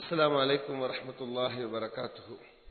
السلام عليكم ورحمة الله وبركاته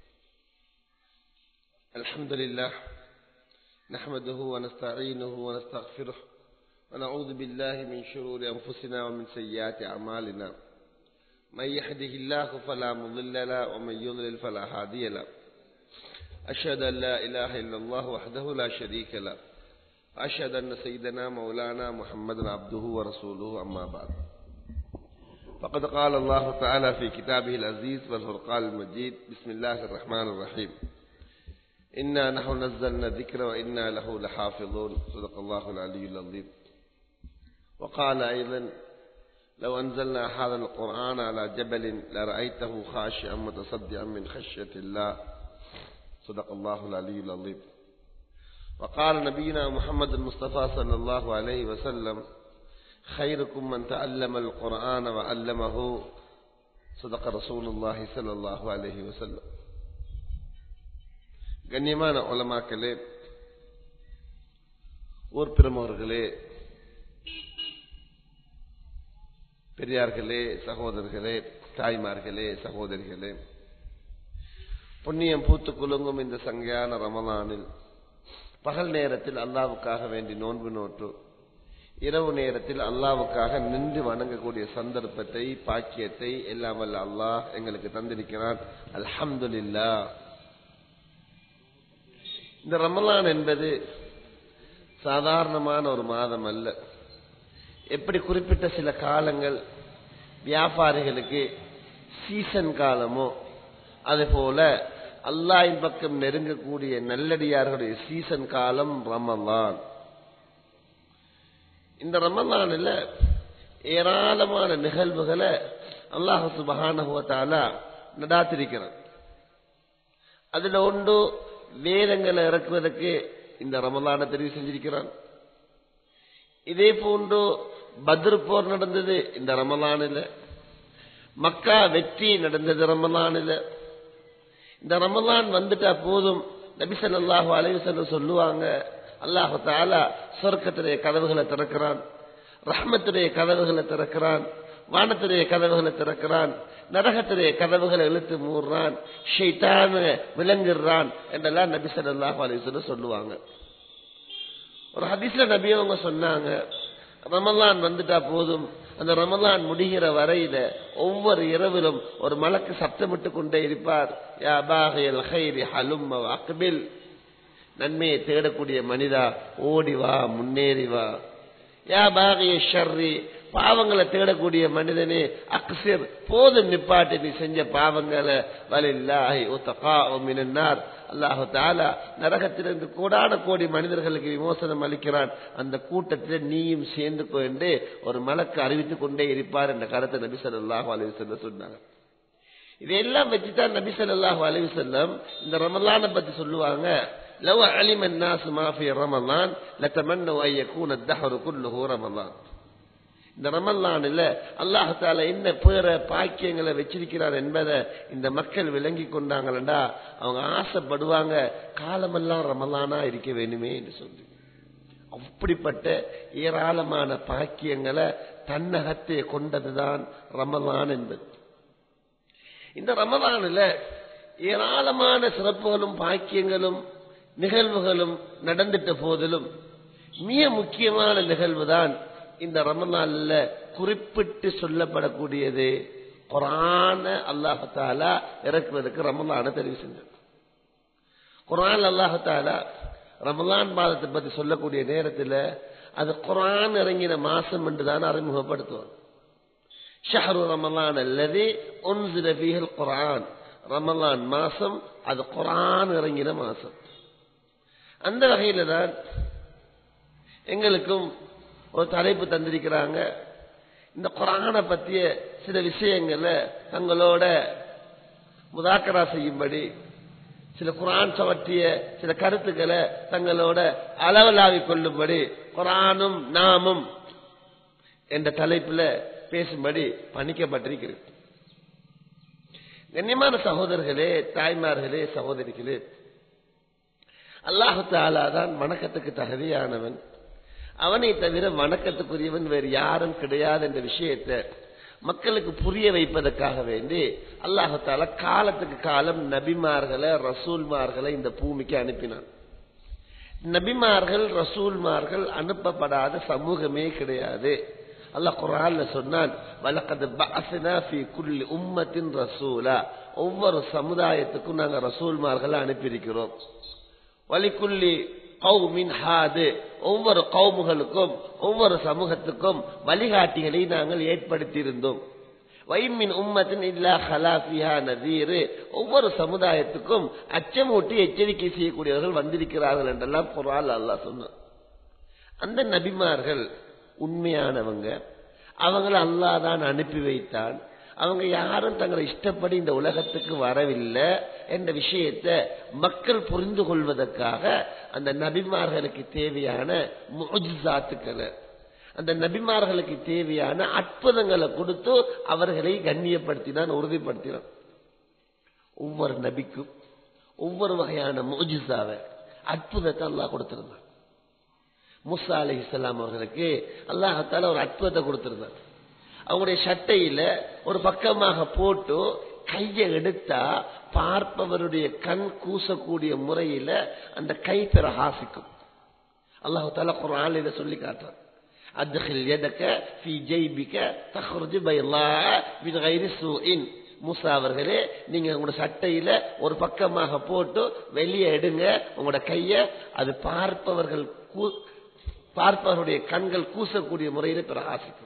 الحمد لله نحمده ونستعينه ونستغفره ونعوذ بالله من شرور أنفسنا ومن سيئات أعمالنا من يهده الله فلا مضل له ومن يضلل فلا هادي له أشهد أن لا إله إلا الله وحده لا شريك له أشهد أن سيدنا مولانا محمد عبده ورسوله أما بعد فقد قال الله تعالى في كتابه العزيز والفرقان المجيد بسم الله الرحمن الرحيم إنا نحن نزلنا الذكر وإنا له لحافظون صدق الله العلي العظيم وقال أيضا لو أنزلنا هذا القرآن على جبل لرأيته خاشعا متصدعا من خشية الله صدق الله العلي العظيم وقال نبينا محمد المصطفى صلى الله عليه وسلم خيركم من تعلم القرآن وعلمه صدق رسول الله صلى الله عليه وسلم கண்ணியமான உலமாக்களே ஊர் பிரமுகர்களே பெரியார்களே சகோதரர்களே தாய்மார்களே சகோதரிகளே புண்ணியம் பூத்து குலுங்கும் இந்த சங்கையான ரமலானில் பகல் நேரத்தில் அல்லாவுக்காக வேண்டி நோன்பு நோட்டு இரவு நேரத்தில் அல்லாவுக்காக நின்று வணங்கக்கூடிய சந்தர்ப்பத்தை பாக்கியத்தை எல்லாம் வல்ல அல்லாஹ் எங்களுக்கு தந்திருக்கிறான் அல்ஹம்துலில்லா இந்த ரமலான் என்பது சாதாரணமான ஒரு மாதம் அல்ல எப்படி குறிப்பிட்ட சில காலங்கள் வியாபாரிகளுக்கு சீசன் காலமோ அது போல அல்லாஹின் பக்கம் நெருங்கக்கூடிய நல்லடியார்களுடைய சீசன் காலம் ரமலான் இந்த ரமலானில் ஏராளமான நிகழ்வுகளை அல்லாஹு சுபகானுவத்தால நடாத்திருக்கிறான் அதுல ஒன்று வேதங்களை இறக்குவதற்கு இந்த ரமலான தெரிவு செஞ்சிருக்கிறான் இதே போன்று பத்ர் போர் நடந்தது இந்த ரமலானில் மக்கா வெற்றி நடந்தது ரமலானில் இந்த ரமலான் வந்துட்டா போதும் நபிசல்லாஹு அலைவசல்ல சொல்லுவாங்க அல்லாஹு தாலா சொர்க்கத்துடைய கதவுகளை திறக்கிறான் ரஹ்மத்துடைய கதவுகளை திறக்கிறான் வானத்துடைய கதவுகளை திறக்கிறான் நரகத்துடைய கதவுகளை இழுத்து மூடுறான் ஷெய்தான விளங்குறான் என்றெல்லாம் நபி சல்லாஹு அலிஸ்வல்ல சொல்லுவாங்க ஒரு ஹதீஸ்ல நபி அவங்க சொன்னாங்க ரமலான் வந்துட்டா போதும் அந்த ரமலான் முடிகிற வரையில ஒவ்வொரு இரவிலும் ஒரு மலக்கு சப்தமிட்டு கொண்டே இருப்பார் யா பாகையல் ஹைரி ஹலும் அக்பில் நன்மையை தேடக்கூடிய மனிதா ஓடி வா முன்னேறி வா யா பாகைய ஷர்ரி பாவங்களை தேடக்கூடிய மனிதனே அக்சிர் போதும் நிப்பாட்டி நீ செஞ்ச பாவங்களை வலில்லாஹி மினன்னார் அல்லாஹு தாலா நரகத்திலிருந்து கோடான கோடி மனிதர்களுக்கு விமோசனம் அளிக்கிறான் அந்த கூட்டத்தில் நீயும் சேர்ந்து கொண்டு ஒரு மலக்கு அறிவித்துக் கொண்டே இருப்பார் என்ற கருத்தை நபி சொல்லாஹு அலி சொல்ல சொன்னாங்க இதையெல்லாம் வச்சுதான் நபி சொல்லாஹு அலி செல்லம் இந்த ரமலான பத்தி சொல்லுவாங்க لو علم الناس ما في رمضان لتمنوا ان يكون الدهر كله رمضان இந்த ரமல்லானில் அல்லாஹால என்ன பேர பாக்கியங்களை வச்சிருக்கிறார் என்பதை இந்த மக்கள் விளங்கி கொண்டாங்களா அவங்க ஆசைப்படுவாங்க காலமெல்லாம் ரமலானா இருக்க வேண்டுமே என்று சொல்லி அப்படிப்பட்ட ஏராளமான பாக்கியங்களை தன்னகத்தை கொண்டதுதான் ரமலான் என்பது இந்த ரமலானில் ஏராளமான சிறப்புகளும் பாக்கியங்களும் நிகழ்வுகளும் நடந்துட்ட போதிலும் மிக முக்கியமான நிகழ்வு தான் இந்த ரமலான்ல குறிப்பிட்டு சொல்லப்படக்கூடியது குரான அல்லாஹாலா இறக்குவதற்கு ரமலான தெரிவு செஞ்சது குரான் அல்லாஹாலா ரமலான் மாதத்தை பத்தி சொல்லக்கூடிய நேரத்தில் அது குரான் இறங்கின மாசம் என்றுதான் அறிமுகப்படுத்துவார் ஷஹரு ரமலான் அல்லது ஒன்சில ஃபீஹல் குரான் ரமலான் மாசம் அது குரான் இறங்கின மாசம் அந்த வகையில தான் எங்களுக்கும் ஒரு தலைப்பு தந்திருக்கிறாங்க இந்த குரானை பற்றிய சில விஷயங்களை தங்களோட முதாக்கரா செய்யும்படி சில குரான் சவற்றிய சில கருத்துக்களை தங்களோட அளவலாவிக் கொள்ளும்படி குரானும் நாமும் என்ற தலைப்பில் பேசும்படி பணிக்கப்பட்டிருக்கிறது கண்ணியமான சகோதரர்களே தாய்மார்களே சகோதரிகளே அல்லாஹு தாலா தான் வணக்கத்துக்கு தகுதியானவன் அவனை தவிர வணக்கத்துக்குரியவன் வேறு யாரும் கிடையாது என்ற விஷயத்தை மக்களுக்கு புரிய வைப்பதற்காக வேண்டி அல்லாஹால காலத்துக்கு காலம் நபிமார்களை ரசூல்மார்களை இந்த பூமிக்கு அனுப்பினான் நபிமார்கள் ரசூல்மார்கள் அனுப்பப்படாத சமூகமே கிடையாது அல்லாஹ் குரான்ல சொன்னான் வலக்கது பஅஸ்னா ஃபீ குல்லி உம்மத்தின் ரசூலா ஒவ்வொரு சமுதாயத்துக்கும் நாங்க ரசூல்மார்களை அனுப்பியிருக்கிறோம் வலிக்குள்ளி கௌமின் ஹாது ஒவ்வொரு கவுமுகளுக்கும் ஒவ்வொரு சமூகத்துக்கும் வழிகாட்டிகளை நாங்கள் ஏற்படுத்தி இருந்தோம் வைமின் உம்மத்தின் இல்லா ஹலாஃபியா நதீரு ஒவ்வொரு சமுதாயத்துக்கும் அச்சமூட்டி எச்சரிக்கை செய்யக்கூடியவர்கள் வந்திருக்கிறார்கள் என்றெல்லாம் குரால் அல்லாஹ் சொன்னான் அந்த நபிமார்கள் உண்மையானவங்க அவங்கள அல்லாஹ் தான் அனுப்பி வைத்தான் அவங்க யாரும் தங்களை இஷ்டப்படி இந்த உலகத்துக்கு வரவில்லை என்ற விஷயத்தை மக்கள் புரிந்து கொள்வதற்காக அந்த நபிமார்களுக்கு தேவையான முஜாத்துக்களை அந்த நபிமார்களுக்கு தேவையான அற்புதங்களை கொடுத்து அவர்களை கண்ணியப்படுத்தினான் உறுதிப்படுத்தினான் ஒவ்வொரு நபிக்கும் ஒவ்வொரு வகையான மோஜிசாவை அற்புதத்தை அல்லாஹ் கொடுத்திருந்தான் முசா அலி இஸ்லாம் அவர்களுக்கு அல்லாஹால ஒரு அற்புதத்தை கொடுத்திருந்தார் அவங்களுடைய சட்டையில ஒரு பக்கமாக போட்டு கையை எடுத்தா பார்ப்பவருடைய கண் கூசக்கூடிய முறையில அந்த கை பிரகாசிக்கும் அல்லாஹு தாலா குரான் இதை சொல்லி காட்டுறான் அத்ஹில் எதக்க ஃபி ஜெய்பிக்க தஹ்ருஜு பைல்லாஹ் மின் கைரி சூஇன் மூசா அவர்களே நீங்க உங்களோட சட்டையில ஒரு பக்கமாக போட்டு வெளியே எடுங்க உங்களோட கைய அது பார்ப்பவர்கள் பார்ப்பவருடைய கண்கள் கூசக்கூடிய முறையில பிரகாசிக்கும்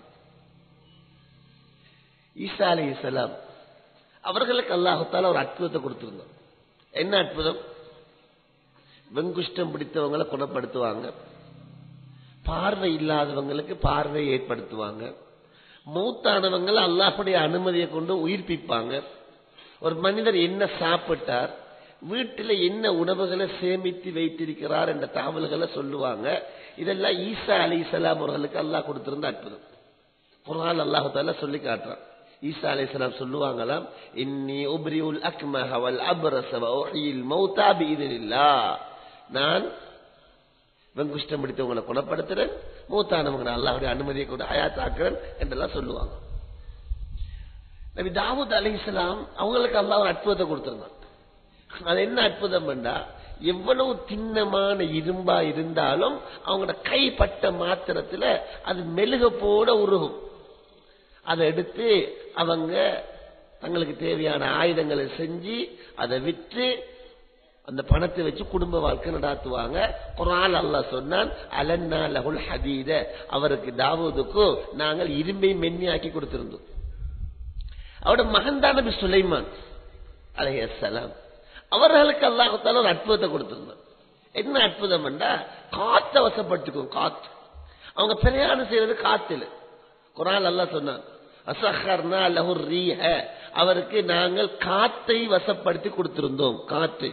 ஈசா அலி இஸ்லாம் அவர்களுக்கு அல்லாஹால ஒரு அற்புதத்தை கொடுத்திருந்தோம் என்ன அற்புதம் வெங்குஷ்டம் பிடித்தவங்களை குணப்படுத்துவாங்க பார்வை இல்லாதவங்களுக்கு பார்வை ஏற்படுத்துவாங்க மூத்தானவங்களை அல்லாஹுடைய அனுமதியை கொண்டு உயிர்ப்பிப்பாங்க ஒரு மனிதர் என்ன சாப்பிட்டார் வீட்டில் என்ன உணவுகளை சேமித்து வைத்திருக்கிறார் என்ற தகவல்களை சொல்லுவாங்க இதெல்லாம் ஈசா அலி இஸ்லாம் அவர்களுக்கு அல்லாஹ் கொடுத்திருந்த அற்புதம் குரான் அல்லாஹால சொல்லி காட்டுறான் ஈசா அலி இஸ்லாம் சொல்லுவாங்களாம் இன்னி உப்ரியுல் அக்மஹ வல் அப்ரஸ வ உஹ்யில் மௌதா பிஇذنில்லாஹ் நான் வெங்குஷ்டம் பிடித்தவங்களை குணப்படுத்துறேன் மூத்தானவங்களை அல்லாஹுடைய அனுமதியை கொண்டு ஹயாத்தாக்குறேன் என்றெல்லாம் சொல்லுவாங்க நபி தாவூத் அலி இஸ்லாம் அவங்களுக்கு அல்லாஹ் ஒரு அற்புதத்தை கொடுத்திருந்தான் அது என்ன அற்புதம் என்றா எவ்வளவு திண்ணமான இரும்பா இருந்தாலும் அவங்களோட கைப்பட்ட மாத்திரத்துல அது மெழுக போட உருகும் அதை எடுத்து அவங்க தங்களுக்கு தேவையான ஆயுதங்களை செஞ்சு அதை விற்று அந்த பணத்தை வச்சு குடும்ப வாழ்க்கை நடாத்துவாங்க குரான் அல்லாஹ் சொன்னான் அலன்னா லகுல் ஹதீத அவருக்கு தாவூதுக்கு நாங்கள் இரும்பை மென்மையாக்கி கொடுத்திருந்தோம் அவரோட மகன் தான் நபி சுலைமான் அலையலாம் அவர்களுக்கு அல்லாஹால ஒரு அற்புதத்தை கொடுத்திருந்தார் என்ன அற்புதம் என்றா காத்த வசப்பட்டுக்கும் காத்து அவங்க பிரயாணம் செய்யறது காத்துல குரான் அல்லா சொன்னான் அசஹர்னா லஹுர் ரீஹ அவருக்கு நாங்கள் காத்தை வசப்படுத்தி கொடுத்திருந்தோம் காற்றை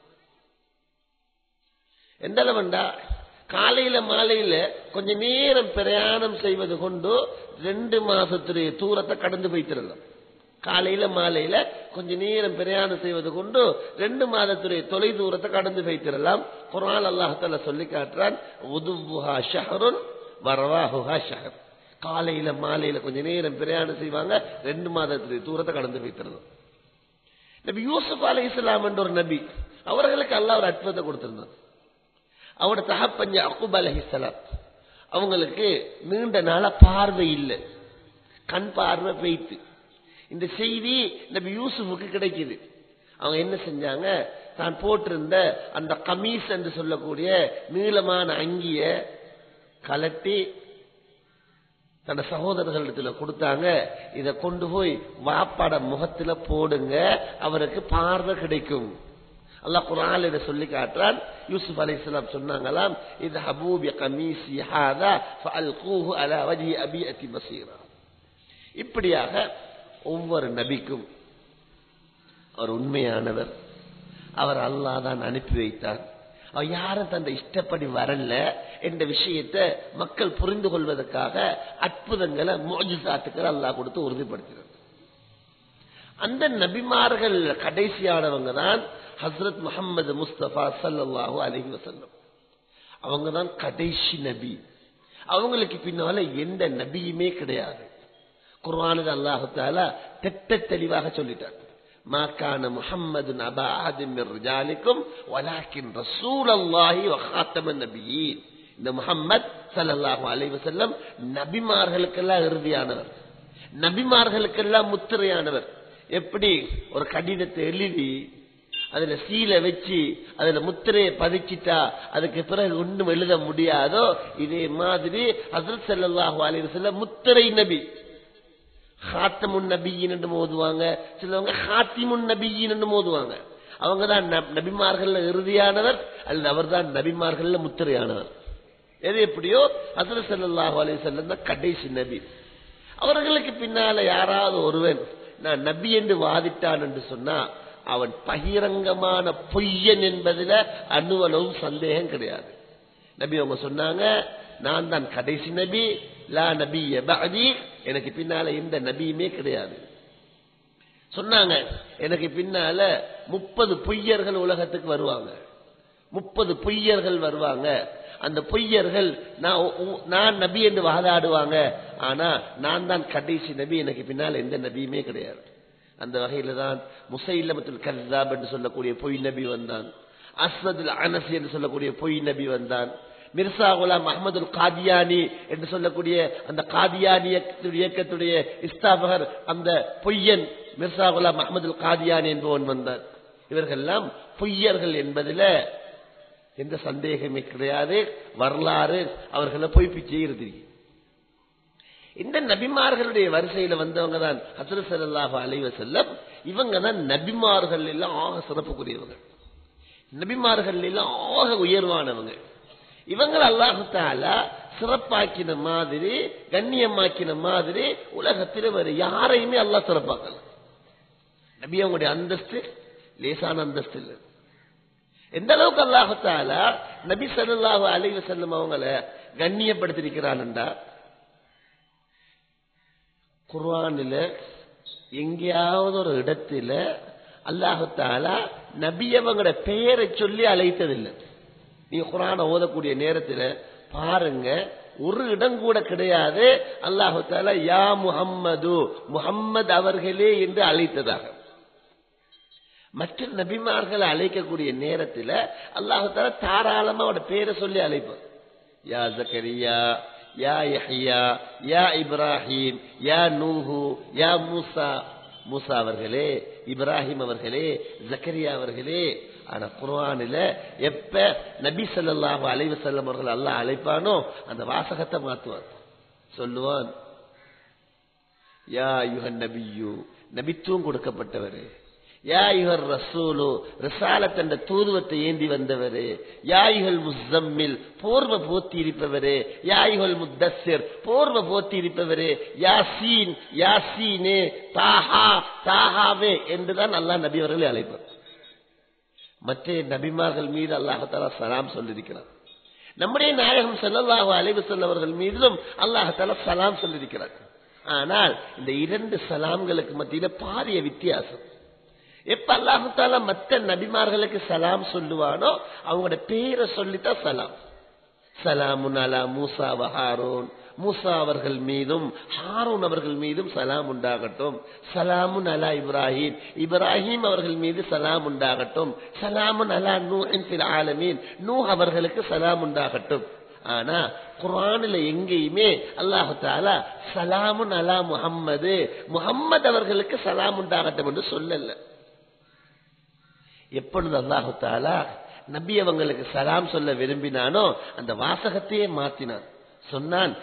எந்த அளவுண்டா காலையில மாலையில கொஞ்ச நேரம் பிரயாணம் செய்வது கொண்டு ரெண்டு மாசத்துடைய தூரத்தை கடந்து வைத்திருந்தோம் காலையில மாலையில கொஞ்ச நேரம் பிரயாணம் செய்வது கொண்டு ரெண்டு மாதத்துடைய தொலை தூரத்தை கடந்து வைத்திடலாம் குரான் அல்லாஹால சொல்லி காட்டுறான் உதுபுஹா ஷஹருன் வரவாஹுஹா ஷஹர் காலையில மாலையில கொஞ்ச நேரம் பிரயாணம் செய்வாங்க ரெண்டு மாதத்துடைய தூரத்தை கடந்து வைத்திருந்தோம் நபி யூசுப் அலி இஸ்லாம் என்ற ஒரு நபி அவர்களுக்கு அல்லாஹ் ஒரு அற்புதத்தை கொடுத்திருந்தார் அவரோட தகப்பஞ்ச அக்குப் அலஹிஸ்லாம் அவங்களுக்கு நீண்ட நாள பார்வை இல்லை கண் பார்வை பெய்த்து இந்த செய்தி நபி யூசுஃபுக்கு கிடைக்குது அவங்க என்ன செஞ்சாங்க தான் போட்டிருந்த அந்த கமீஸ் என்று சொல்லக்கூடிய நீளமான அங்கிய கலட்டி தன் சகோதரர்களிடத்துல கொடுத்தாங்க இதை கொண்டு போய் வாப்பாட முகத்துல போடுங்க அவருக்கு பார்வை கிடைக்கும் அல்லாஹ் குரான் இதை சொல்லி காட்டுறான் யூசுப் அலி இஸ்லாம் சொன்னாங்களாம் இது ஹபூபி கமீசி ஹாதா ஃபஅல்கூஹு அலா வஜி அபியதி பசீரா இப்படியாக ஒவ்வொரு நபிக்கும் அவர் உண்மையானவர் அவர் அல்லாஹ் தான் அனுப்பி வைத்தார் அவர் யாரும் தந்த இஷ்டப்படி வரல என்ற விஷயத்தை மக்கள் புரிந்து கொள்வதற்காக அற்புதங்களை மோஜிசாத்துக்கள் அல்லாஹ் கொடுத்து உறுதிப்படுத்தினார் அந்த நபிமார்கள் கடைசியானவங்க தான் ஹசரத் முகமது முஸ்தபா சல்லாஹூ அலஹி வசல்லம் அவங்க தான் கடைசி நபி அவங்களுக்கு பின்னால எந்த நபியுமே கிடையாது குர்ஆனில் அல்லாஹு தாலா திட்ட தெளிவாக சொல்லிட்டார் மாக்கான முஹம்மது நபா ஆதிம் ரிஜாலிக்கும் வலாக்கின் ரசூலல்லாஹி வஹாத்தமன் நபியீன் இந்த முஹம்மத் ஸல்லல்லாஹு அலைஹி வஸல்லம் நபிமார்களுக்கெல்லாம் இறுதியானவர் நபிமார்களுக்கெல்லாம் முத்திரையானவர் எப்படி ஒரு கடிதத்தை எழுதி அதுல சீலை வச்சு அதுல முத்திரையை பதிச்சிட்டா அதுக்கு பிறகு ஒண்ணும் எழுத முடியாதோ இதே மாதிரி ஹசரத் ஸல்லல்லாஹு அலைஹி வஸல்லம் முத்திரை நபி ஹாத்தமுன் நபியின் என்று மோதுவாங்க சிலவங்க ஹாத்திமுன் நபியின் என்று மோதுவாங்க அவங்க தான் நபிமார்கள் இறுதியானவர் அல்லது அவர் தான் நபிமார்கள் முத்திரையானவர் எது எப்படியோ ஹசரத் ஸல்லல்லாஹு அலைஹி வஸல்லம் தான் கடைசி நபி அவர்களுக்கு பின்னால யாராவது ஒருவன் நான் நபி என்று வாதிட்டான் என்று சொன்னா அவன் பகிரங்கமான பொய்யன் என்பதில் அணுவளவும் சந்தேகம் கிடையாது நபி அவங்க சொன்னாங்க நான் தான் கடைசி நபி லா நபி எபாதி எனக்கு பின்னால எந்த நபியுமே கிடையாது சொன்னாங்க எனக்கு பின்னால முப்பது பொய்யர்கள் உலகத்துக்கு வருவாங்க முப்பது பொய்யர்கள் வருவாங்க அந்த பொய்யர்கள் நான் நான் நபி என்று வாதாடுவாங்க ஆனா நான் தான் கடைசி நபி எனக்கு பின்னால் எந்த நபியுமே கிடையாது அந்த வகையில தான் முசைலமத்துல் கல்லாப் என்று சொல்லக்கூடிய பொய் நபி வந்தான் அஸ்வதுல் அனசி என்று சொல்லக்கூடிய பொய் நபி வந்தான் மிர்சா குலாம் அஹமதுல் காதியானி என்று சொல்லக்கூடிய அந்த காதியானி இயக்கத்துடைய இஸ்தாபகர் அந்த பொய்யன் மிர்சா குலாம் அஹமதுல் காதியானி என்பவன் வந்தான் இவர்கள்லாம் பொய்யர்கள் என்பதில் எந்த சந்தேகமே கிடையாது வரலாறு அவர்களை பொய்ப்பிச்சே இருந்தீங்க இந்த நபிமார்களுடைய வரிசையில வந்தவங்க தான் ஹசரத் சல்லாஹு அலைவ செல்லம் இவங்க தான் நபிமார்கள் எல்லாம் ஆக சிறப்புக்குரியவங்க நபிமார்கள் எல்லாம் ஆக உயர்வானவங்க இவங்க அல்லாஹால சிறப்பாக்கின மாதிரி கண்ணியமாக்கின மாதிரி உலகத்தில் வேற யாரையுமே அல்லாஹ் சிறப்பாக்கல நபி அவங்களுடைய அந்தஸ்து லேசான அந்தஸ்து இல்லை எந்த அளவுக்கு அல்லாஹால நபி சல்லாஹு அலைவ செல்லம் அவங்கள கண்ணியப்படுத்திருக்கிறான்டா குர்வானில எங்கேயாவது ஒரு இடத்துல அல்லாஹால நபியவங்களோட பெயரை சொல்லி அழைத்ததில்லை நீங்க குரான ஓதக்கூடிய நேரத்தில் பாருங்க ஒரு இடம் கூட கிடையாது அல்லாஹு தாலா யா முஹம்மது முஹம்மது அவர்களே என்று அழைத்ததாக மற்ற நபிமார்களை அழைக்கக்கூடிய நேரத்தில் அல்லாஹு தாலா தாராளமா அவட பேரை சொல்லி அழைப்பார் யா ஜக்கரியா யா யஹ்யா யா இப்ராஹிம் யா நூஹு யா மூசா மூசா அவர்களே இப்ராஹிம் அவர்களே ஜக்கரியா அவர்களே ஆனா குர்ஆனில எப்ப நபி ஸல்லல்லாஹு அலைஹி வஸல்லம் அவர்கள் அல்லாஹ் அழைப்பானோ அந்த வாசகத்தை மாத்துவான் சொல்லுவான் யா யுஹன் நபியு நபித்துவம் கொடுக்கப்பட்டவரே யா யுகர் ரசூலு ரிசாலத் என்ற தூதுவத்தை ஏந்தி வந்தவரே யாயுகள் முஸ்ஸம்மில் போர்வ போத்தி இருப்பவரே யாயுகள் முத்தஸ்ஸிர் போர்வ போத்தி இருப்பவரே யாசீன் யாசீனே தாஹா தாஹாவே என்றுதான் அல்லாஹ் நபி அவர்களை அழைப்பார் மற்ற நபிமார்கள் மீது அல்லாஹால சலாம் சொல்லியிருக்கிறார் நம்முடைய நாயகம் செல்லல்லாஹு அலைவு செல்லவர்கள் மீதிலும் அல்லாஹால சலாம் சொல்லியிருக்கிறார் ஆனால் இந்த இரண்டு சலாம்களுக்கு மத்தியில பாரிய வித்தியாசம் எப்ப அல்லாஹால மற்ற நபிமார்களுக்கு சலாம் சொல்லுவானோ அவங்களோட பேரை சொல்லித்தான் சலாம் சலாமுன் அலா மூசா வஹாரோன் மூசா அவர்கள் மீதும் ஹாரூன் அவர்கள் மீதும் சலாம் உண்டாகட்டும் சலாமுன் அலா இப்ராஹிம் இப்ராஹிம் அவர்கள் மீது சலாம் உண்டாகட்டும் சலாமுன் அலா நூஹின் ஆலமீன் நூ அவர்களுக்கு சலாம் உண்டாகட்டும் ஆனா குரானில எங்கேயுமே அல்லாஹு தாலா சலாமுன் அலா முஹம்மது முஹம்மது அவர்களுக்கு சலாம் உண்டாகட்டும் என்று சொல்லல எப்பொழுது அல்லாஹு தாலா நபி அவங்களுக்கு சலாம் சொல்ல விரும்பினானோ அந்த வாசகத்தையே மாத்தினான் சொன்னான்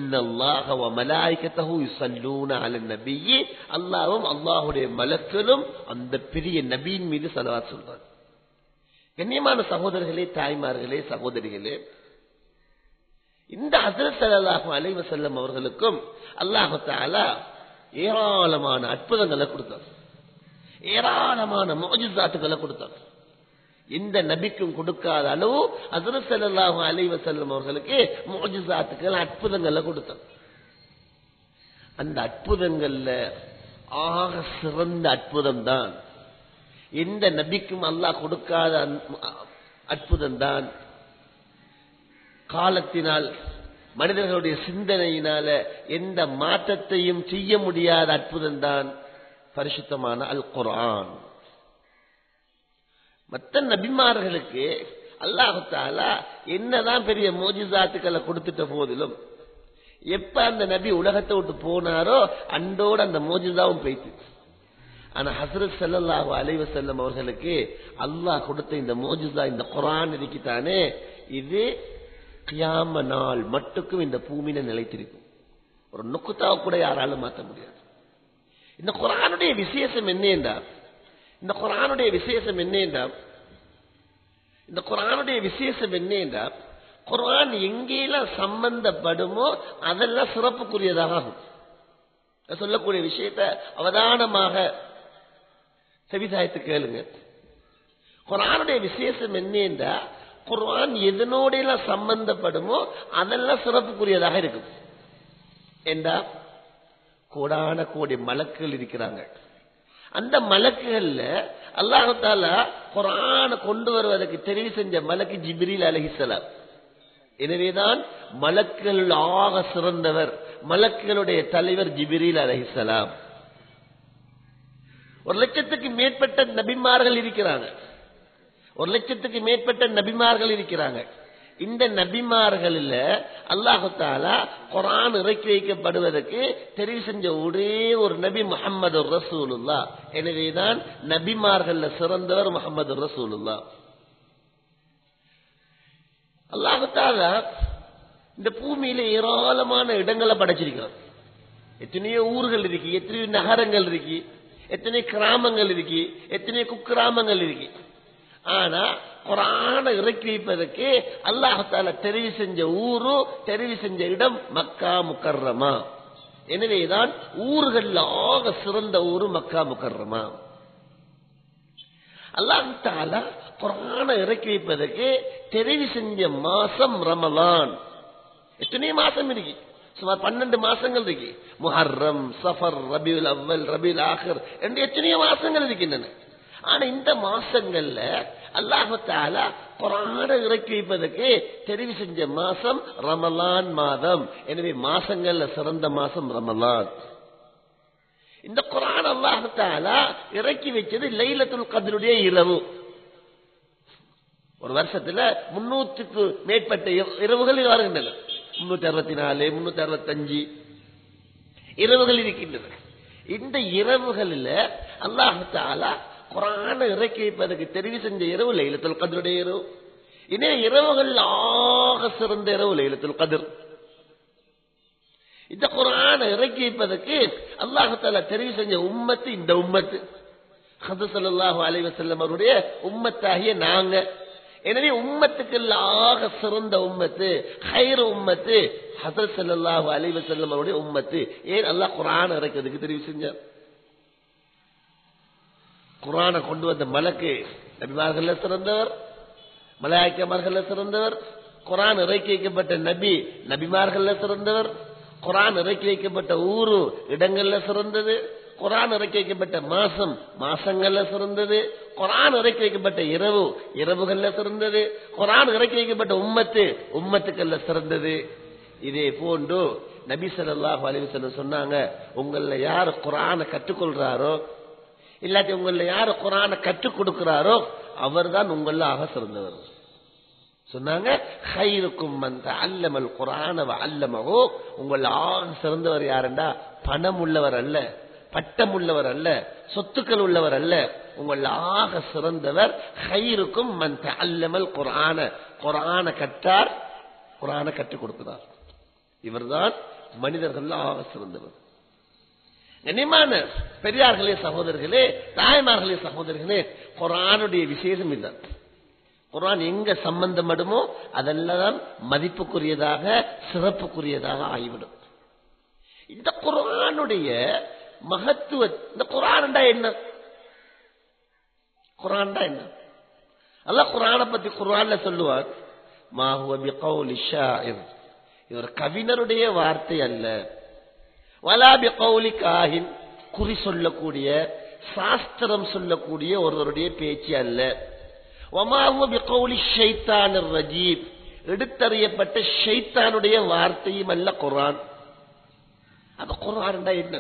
அல்லாவும் அல்லாஹுடைய மலக்களும் அந்த பெரிய நபியின் மீது செலவா சொல்றான் கண்ணியமான சகோதரர்களே தாய்மார்களே சகோதரிகளே இந்த ஹசரத் சலாஹு அலைவ செல்லம் அவர்களுக்கும் அல்லாஹு தாலா ஏராளமான அற்புதங்களை கொடுத்தார் ஏராளமான மோஜிசாத்துக்களை கொடுத்தார் இந்த நபிக்கும் கொடுக்காத அளவு அசரத் சல்லாஹு அலைவ செல்லம் அவர்களுக்கு மோஜிசாத்துக்கள் அற்புதங்களை கொடுத்தார் அந்த அற்புதங்கள்ல ஆக சிறந்த அற்புதம் தான் எந்த நபிக்கும் அல்லாஹ் கொடுக்காத அற்புதம் தான் காலத்தினால் மனிதர்களுடைய சிந்தனையினால எந்த மாற்றத்தையும் செய்ய முடியாத அற்புதம் தான் பரிசுத்தமான அல் குர்ஆன் மற்ற நபிமார்களுக்கு அல்லாஹாலா என்னதான் பெரிய மோஜிசாத்துக்களை கொடுத்துட்ட போதிலும் எப்ப அந்த நபி உலகத்தை விட்டு போனாரோ அண்டோட அந்த மோஜிதாவும் போயிட்டு ஆனா ஹசரத் சல்லாஹு அலைவ செல்லம் அவர்களுக்கு அல்லாஹ் கொடுத்த இந்த மோஜிதா இந்த குரான் இருக்கித்தானே இது கியாம நாள் மட்டுக்கும் இந்த பூமியில நிலைத்திருக்கும் ஒரு நுக்குத்தாவை கூட யாராலும் மாற்ற முடியாது இந்த குரானுடைய விசேஷம் என்ன என்றால் இந்த குரானுடைய விசேஷம் என்ன என்றால் இந்த குரானுடைய விசேஷம் என்ன என்றால் குரான் எங்கெல்லாம் சம்பந்தப்படுமோ அதெல்லாம் சிறப்புக்குரியதாக ஆகும் சொல்லக்கூடிய விஷயத்த அவதானமாக செவிசாயத்து கேளுங்க குரானுடைய விசேஷம் என்ன என்றா குரான் எதனோட எல்லாம் சம்பந்தப்படுமோ அதெல்லாம் சிறப்புக்குரியதாக இருக்கும் என்றா கோடான கோடி மலக்குகள் இருக்கிறாங்க அந்த மலக்குகள்ல அல்லாஹால குரான கொண்டு வருவதற்கு தெரிவு செஞ்ச மலக்கு ஜிப்ரீல் அலஹிசலாம் எனவேதான் மலக்குகள் ஆக சிறந்தவர் மலக்குகளுடைய தலைவர் ஜிபிரில் அலஹிசலாம் ஒரு லட்சத்துக்கு மேற்பட்ட நபிமார்கள் இருக்கிறாங்க ஒரு லட்சத்துக்கு மேற்பட்ட நபிமார்கள் இருக்கிறாங்க இந்த நபிமார்களில் அல்லாஹு தாலா குரான் இறக்கி வைக்கப்படுவதற்கு தெரிவு செஞ்ச ஒரே ஒரு நபி முகமது ரசூலுல்லா எனவேதான் நபிமார்கள் சிறந்தவர் முகமது ரசூலுல்லா அல்லாஹு தாலா இந்த பூமியில ஏராளமான இடங்களை படைச்சிருக்கிறார் எத்தனையோ ஊர்கள் இருக்கு எத்தனையோ நகரங்கள் இருக்கு எத்தனையோ கிராமங்கள் இருக்கு எத்தனையோ குக்கிராமங்கள் இருக்கு ஆனா குரான இறக்கி வைப்பதற்கு அல்லாஹால தெரிவு செஞ்ச ஊரு தெரிவு செஞ்ச இடம் மக்கா முக்கர்ரமா எனவேதான் ஊர்கள்ல ஆக சிறந்த ஊரு மக்கா முக்கர்ரமா அல்லாஹால குரான இறக்கி வைப்பதற்கு தெரிவு செஞ்ச மாசம் ரமலான் எத்தனையோ மாசம் இருக்கு சுமார் பன்னெண்டு மாசங்கள் இருக்கு முஹர்ரம் சஃபர் ரபியுல் அவ்வல் ரபியுல் ஆஹர் என்று எத்தனையோ மாசங்கள் இருக்கின்றன ஆனா இந்த மாசங்கள்ல அல்லாஹால குரான இறக்கி வைப்பதற்கு தெரிவு செஞ்ச மாசம் ரமலான் மாதம் எனவே மாசங்கள்ல சிறந்த மாசம் ரமலான் இந்த குரான் அல்லாஹால இறக்கி வச்சது லைலத்துல் கதருடைய இரவு ஒரு வருஷத்துல முன்னூற்றுக்கு மேற்பட்ட இரவுகள் வருகின்றன முன்னூத்தி அறுபத்தி நாலு முன்னூத்தி அறுபத்தஞ்சு இரவுகள் இருக்கின்றன இந்த இரவுகளில் அல்லாஹால குரான இறக்கி வைப்பதற்கு தெரிவு செஞ்ச இரவு லைலத்துல் கதருடைய இரவு இனே இரவுகள் ஆக சிறந்த இரவு லைலத்துல் கதிர் இந்த குரான இறக்கி வைப்பதற்கு அல்லாஹால தெரிவு செஞ்ச உம்மத்து இந்த உம்மத்து ஹது சல்லாஹு அலைவசல்லம் அவருடைய உம்மத்தாகிய நாங்க எனவே உம்மத்துக்கு ஆக சிறந்த உம்மத்து ஹைர உம்மத்து ஹசரத் சல்லாஹு அலைவசல்லம் அவருடைய உம்மத்து ஏன் அல்லாஹ் குரான் இறக்கிறதுக்கு தெரிவு செஞ்சார் குரானை கொண்டு வந்த மலக்கு நபிமார்கள் சிறந்தவர் மலாய்க்கமார்கள் சிறந்தவர் குரான் இறக்கி வைக்கப்பட்ட நபி நபிமார்கள் சிறந்தவர் குரான் இறக்கி வைக்கப்பட்ட ஊரு இடங்கள்ல சிறந்தது குரான் இறக்கி வைக்கப்பட்ட மாசம் மாசங்கள்ல சிறந்தது குரான் இறக்கி வைக்கப்பட்ட இரவு இரவுகள்ல சிறந்தது குரான் இறக்கி வைக்கப்பட்ட உம்மத்து உம்மத்துக்கள்ல சிறந்தது இதே போன்று நபி சொல்லாஹு அலிவசல்லம் சொன்னாங்க உங்கள யாரு குரான கற்றுக்கொள்றாரோ இல்லாட்டி உங்கள யாரு குரான கற்றுக் கொடுக்கிறாரோ அவர் தான் உங்கள ஆக சிறந்தவர் சொன்னாங்க ஹைருக்கும் அந்த அல்லமல் குரான அல்லமவோ உங்கள் ஆக சிறந்தவர் யாருண்டா பணம் உள்ளவர் அல்ல பட்டம் உள்ளவர் அல்ல சொத்துக்கள் உள்ளவர் அல்ல உங்கள் ஆக சிறந்தவர் ஹைருக்கும் மந்த அல்லமல் குரான குரான கற்றார் குரான கற்றுக் கொடுக்கிறார் இவர்தான் மனிதர்கள் ஆக சிறந்தவர் கண்ணியமான பெரியார்களே சகோதரர்களே தாய்மார்களே சகோதரர்களே குரானுடைய விசேஷம் இல்லை குரான் எங்க சம்பந்தப்படுமோ அதெல்லாம் மதிப்புக்குரியதாக சிறப்புக்குரியதாக ஆகிவிடும் இந்த குரானுடைய மகத்துவ இந்த குரான்டா என்ன குரான்டா என்ன அல்ல குரானை பத்தி குரான்ல சொல்லுவார் மாஹுவபி கௌலி ஷாயிர் இவர் கவிஞருடைய வார்த்தை அல்ல வலாபி கௌலி காஹின் குறி சொல்லக்கூடிய சாஸ்திரம் சொல்லக்கூடிய ஒருவருடைய பேச்சு அல்ல ஒமாஹுவபி கௌலி ஷைத்தான் ரஜீப் எடுத்தறியப்பட்ட ஷைத்தானுடைய வார்த்தையும் அல்ல குர்ஆன் அப்ப குர்ஆன் என்ன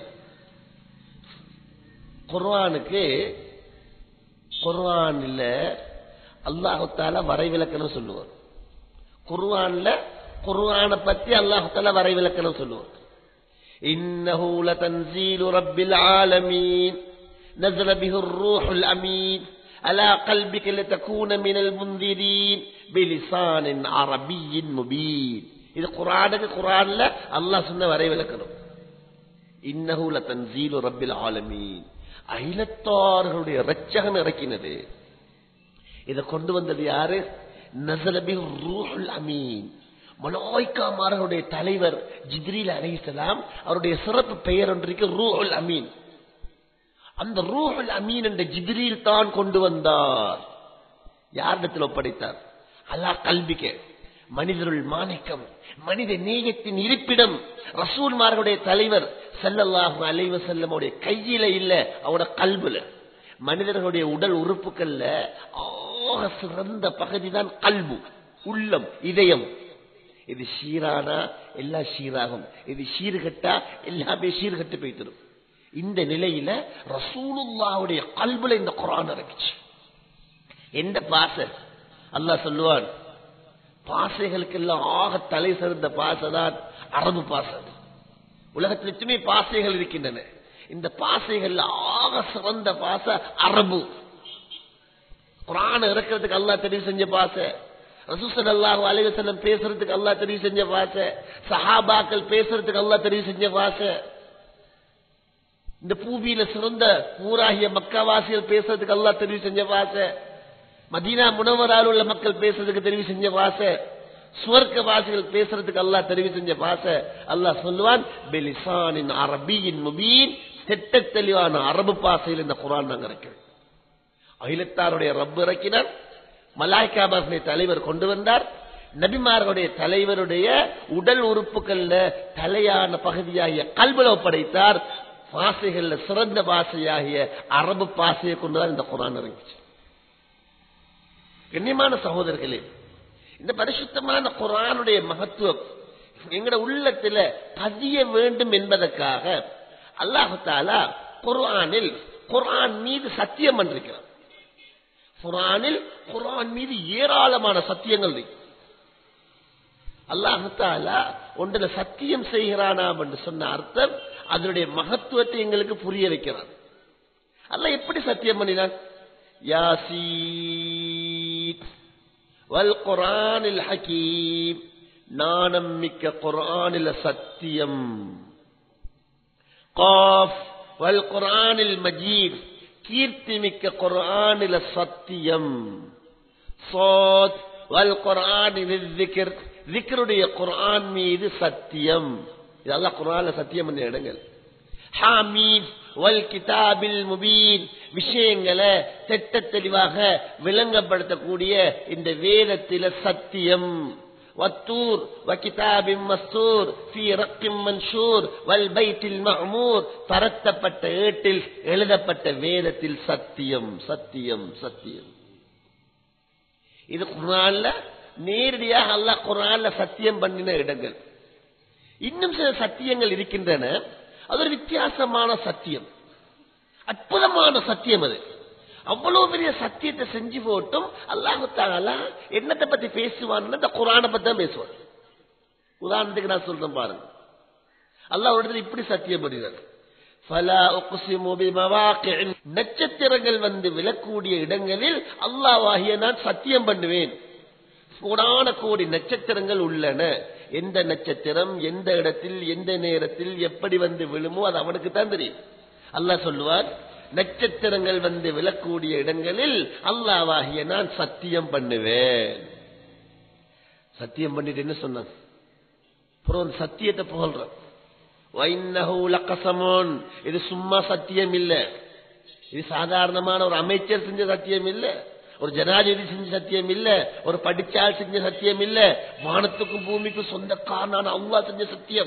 குர்ஆனுக்கு குர்ஆன்ல அல்லாஹு தாலா வரைவிலக்கணம் சொல்லுவார் குர்ஆன்ல குர்ஆனை பத்தி அல்லாஹு தாலா வரைவிலக்கணம் சொல்லுவார் இன்னஹு லதன்சீலு ரப்பில் ஆலமீன் نزل به الروح الأمين على قلبك لتكون من المنذرين بلسان عربي مبين இது குரானுக்கு குரான்ல அல்லாஹ் சொன்ன வரைவிலக்கணம் இன்னஹு லதன்சீலு ரப்பில் ஆலமீன் அகிலத்தார்களுடைய ரச்சகன் இறக்கினது இதை கொண்டு வந்தது யாரு நசலபி ரூஹுல் அமீன் மலாய்க்காமார்களுடைய தலைவர் ஜிப்ரீல் அலைஹிஸ்ஸலாம் அவருடைய சிறப்பு பெயர் ஒன்றிருக்கு ரூஹுல் அமீன் அந்த ரூஹுல் அமீன் என்ற ஜிப்ரீல் தான் கொண்டு வந்தார் யாரிடத்தில் ஒப்படைத்தார் அல்லாஹ் கல்விக்க மனிதருள் மாணிக்கம் மனித நேயத்தின் இருப்பிடம் ரசூல்மார்களுடைய தலைவர் செல்லல்லாஹு அலைவ செல்லமுடைய கையில இல்ல அவரோட கல்புல மனிதர்களுடைய உடல் உறுப்புகள்ல ஆக சிறந்த பகுதி தான் கல்பு உள்ளம் இதயம் இது ஷீரானா எல்லாம் ஷீராகும் இது ஷீர்கட்டா எல்லாமே ஷீர்கட்டு போய்த்திரும் இந்த நிலையில ரசூலுல்லாவுடைய கல்புல இந்த குரான் இறங்குச்சு எந்த பாச அல்லாஹ் சொல்லுவான் பாசைகளுக்கெல்லாம் ஆக தலை சிறந்த பாசை தான் அரபு பாசை உலகத்தில் எத்தனை பாசைகள் இருக்கின்றன இந்த பாசைகள் ஆக சிறந்த பாச அரபு குரான் இறக்கிறதுக்கு அல்லா தெரிவு செஞ்ச பாசை ரசூசன் அல்லாஹ் அலைவசனம் பேசுறதுக்கு அல்லா தெரிவு செஞ்ச பாசை சஹாபாக்கள் பேசுறதுக்கு அல்லா தெரிவு செஞ்ச பாசை இந்த பூமியில சிறந்த ஊராகிய மக்காவாசிகள் பேசுறதுக்கு அல்லா தெரிவு செஞ்ச பாசை மதீனா முனவரால் உள்ள மக்கள் பேசுறதுக்கு தெரிவு செஞ்ச பாசை சுவர்க்க வாசிகள் பேசுறதுக்கு அல்லாஹ் தெரிவு செஞ்ச பாச அல்லாஹ் சொல்லுவான் பெலிசானின் அரபியின் முபீன் திட்ட தெளிவான அரபு பாசையில் இந்த குரான் நாங்க இருக்கிறோம் அகிலத்தாருடைய ரப்பு இறக்கினார் மலாய்காபாசனை தலைவர் கொண்டு வந்தார் நபிமார்களுடைய தலைவருடைய உடல் உறுப்புகள்ல தலையான பகுதியாகிய கல்வில ஒப்படைத்தார் பாசைகள்ல சிறந்த பாசையாகிய அரபு பாசையை கொண்டுதான் இந்த குரான் இறங்கிச்சு கண்ணியமான சகோதரர்களே இந்த பரிசுத்தமான குரானுடைய மகத்துவம் எங்கட உள்ளத்துல பதிய வேண்டும் என்பதற்காக அல்லாஹு தாலா குர்ஆனில் குர்ஆன் மீது சத்தியம் பண்ணிருக்கிறார் குர்ஆனில் குர்ஆன் மீது ஏராளமான சத்தியங்கள் இருக்கு அல்லாஹு தாலா ஒன்றில் சத்தியம் செய்கிறானாம் என்று சொன்ன அர்த்தம் அதனுடைய மகத்துவத்தை எங்களுக்கு புரிய வைக்கிறான் அல்லாஹ் எப்படி சத்தியம் பண்ணினான் யாசீன் والقرآن الحكيم நாணம் மிக்க குர்ஆனில் சத்தியம் காஃப் வல் குர்ஆனில் மஜீத் கீர்த்தி மிக்க குர்ஆனில் சத்தியம் சோத் வல் குர்ஆனில் ذிக்ர் ذிக்ருடைய குர்ஆன் மீது சத்தியம் இதெல்லாம் குர்ஆன்ல சத்தியம் பண்ண இடங்கள் ஹாமீத் வல் கிதாபில் முபீன் விஷயங்களை திட்ட தெளிவாக விளங்கப்படுத்தக்கூடிய இந்த வேதத்தில சத்தியம் வத்தூர் வகிதாபின் மஸ்தூர் ஃபீ ரக்கிம் மன்ஷூர் வல் பைத்தில் மஹ்மூர் பரத்தப்பட்ட ஏட்டில் எழுதப்பட்ட வேதத்தில் சத்தியம் சத்தியம் சத்தியம் இது குரான்ல நேரடியாக அல்லாஹ் குரான்ல சத்தியம் பண்ணின இடங்கள் இன்னும் சில சத்தியங்கள் இருக்கின்றன அது ஒரு வித்தியாசமான சத்தியம் அற்புதமான சத்தியம் அது அவ்வளவு பெரிய சத்தியத்தை செஞ்சு போட்டும் அல்லாஹு தாலா என்னத்தை பத்தி பேசுவான்னு இந்த குரானை பத்தி தான் பேசுவான் உதாரணத்துக்கு நான் சொல்றேன் பாருங்க அல்லாஹ் ஒரு இடத்துல இப்படி சத்தியம் பண்ணினார் நட்சத்திரங்கள் வந்து விழக்கூடிய இடங்களில் அல்லாவாகிய நான் சத்தியம் பண்ணுவேன் கோடான கோடி நட்சத்திரங்கள் உள்ளன எந்த நட்சத்திரம் எந்த இடத்தில் எந்த நேரத்தில் எப்படி வந்து விழுமோ அது அவனுக்கு தான் தெரியும் அல்லாஹ் சொல்லுவார் நட்சத்திரங்கள் வந்து விழக்கூடிய இடங்களில் அல்லாவாகிய நான் சத்தியம் பண்ணுவேன் சத்தியம் பண்ணிட்டு என்ன சொன்னான் அப்புறம் சத்தியத்தை புகழ்றான் இது சும்மா சத்தியம் இல்ல இது சாதாரணமான ஒரு அமைச்சர் செஞ்ச சத்தியம் இல்ல ஒரு ஜனாதிபதி செஞ்ச சத்தியம் இல்ல ஒரு படிச்சால் செஞ்ச சத்தியம் இல்ல வானத்துக்கும் பூமிக்கும் சொந்தக்காரனான அவ்வா செஞ்ச சத்தியம்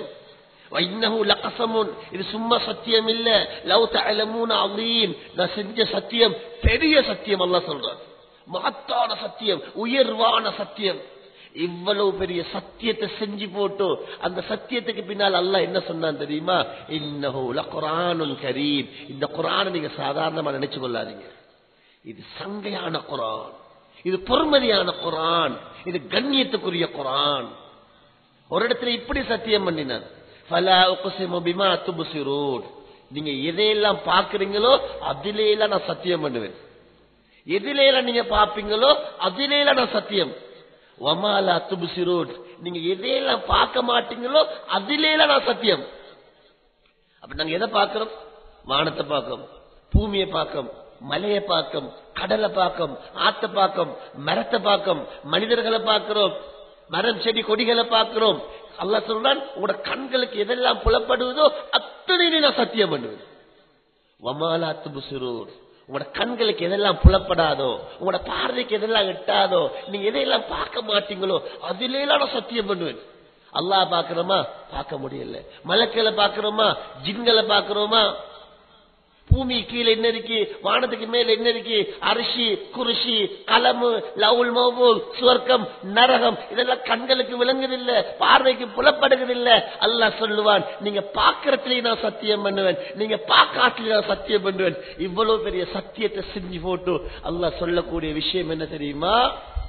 இது சும்மா சத்தியம் இல்ல லவ் தலமூன் அவீம் நான் செஞ்ச சத்தியம் பெரிய சத்தியம் அல்ல சொல்றான் மகத்தான சத்தியம் உயர்வான சத்தியம் இவ்வளவு பெரிய சத்தியத்தை செஞ்சு போட்டு அந்த சத்தியத்துக்கு பின்னால் அல்லாஹ் என்ன சொன்னான் தெரியுமா இன்னஹு லகுர்ஆனுன் கரீம் இந்த குர்ஆனை நீங்க சாதாரணமா நினைச்சு கொள்ளாதீங்க இது சங்கையான குர்ஆன் இது பொறுமதியான குர்ஆன் இது கண்ணியத்துக்குரிய குர்ஆன் ஒரு இடத்துல இப்படி சத்தியம் பண்ணினான் ஃபலா உக்ஸிமு பிமா துப்சிரூன் நீங்க எதையெல்லாம் பாக்குறீங்களோ அதிலே எல்லாம் நான் சத்தியம் பண்ணுவேன் எதிலே எல்லாம் நீங்க பாப்பீங்களோ அதிலே எல்லாம் நான் சத்தியம் வமாலா துபுசிரோட் நீங்க எதையெல்லாம் பார்க்க மாட்டீங்களோ அதிலே எல்லாம் நான் சத்தியம் அப்ப நாங்க எதை பார்க்கிறோம் வானத்தை பார்க்கிறோம் பூமியை பார்க்கிறோம் மலையை பார்க்கும் கடலை பார்க்கும் ஆத்த பார்க்கும் மரத்தை பார்க்கும் மனிதர்களை பார்க்கிறோம் மரம் செடி கொடிகளை பார்க்கிறோம் அல்லாஹ் சொல்றான் உங்களோட கண்களுக்கு எதெல்லாம் புலப்படுவதோ அத்தனை நான் சத்தியம் பண்ணுவேன் வமாலா துபுசிரோட் உங்களோட கண்களுக்கு எதெல்லாம் புலப்படாதோ உங்களோட பார்வைக்கு எதெல்லாம் எட்டாதோ நீங்க எதையெல்லாம் பார்க்க மாட்டீங்களோ அதிலே நான் சத்தியம் பண்ணுவேன் அல்லாஹ் பாக்குறோமா பார்க்க முடியல மலக்களை பாக்குறோமா ஜின்களை பாக்குறோமா பூமி கீழே என்ன இருக்கு வானத்துக்கு மேல என்ன இருக்கு அரிசி குருஷி கலமு லவுல் மௌபூல் சுவர்க்கம் நரகம் இதெல்லாம் கண்களுக்கு விளங்குதில்ல பார்வைக்கு புலப்படுகிறதில்ல அல்லாஹ் சொல்லுவான் நீங்க பாக்கிறதுலயும் நான் சத்தியம் பண்ணுவேன் நீங்க பாக்காட்டுலயும் நான் சத்தியம் பண்ணுவேன் இவ்வளவு பெரிய சத்தியத்தை செஞ்சு போட்டு அல்லாஹ் சொல்லக்கூடிய விஷயம் என்ன தெரியுமா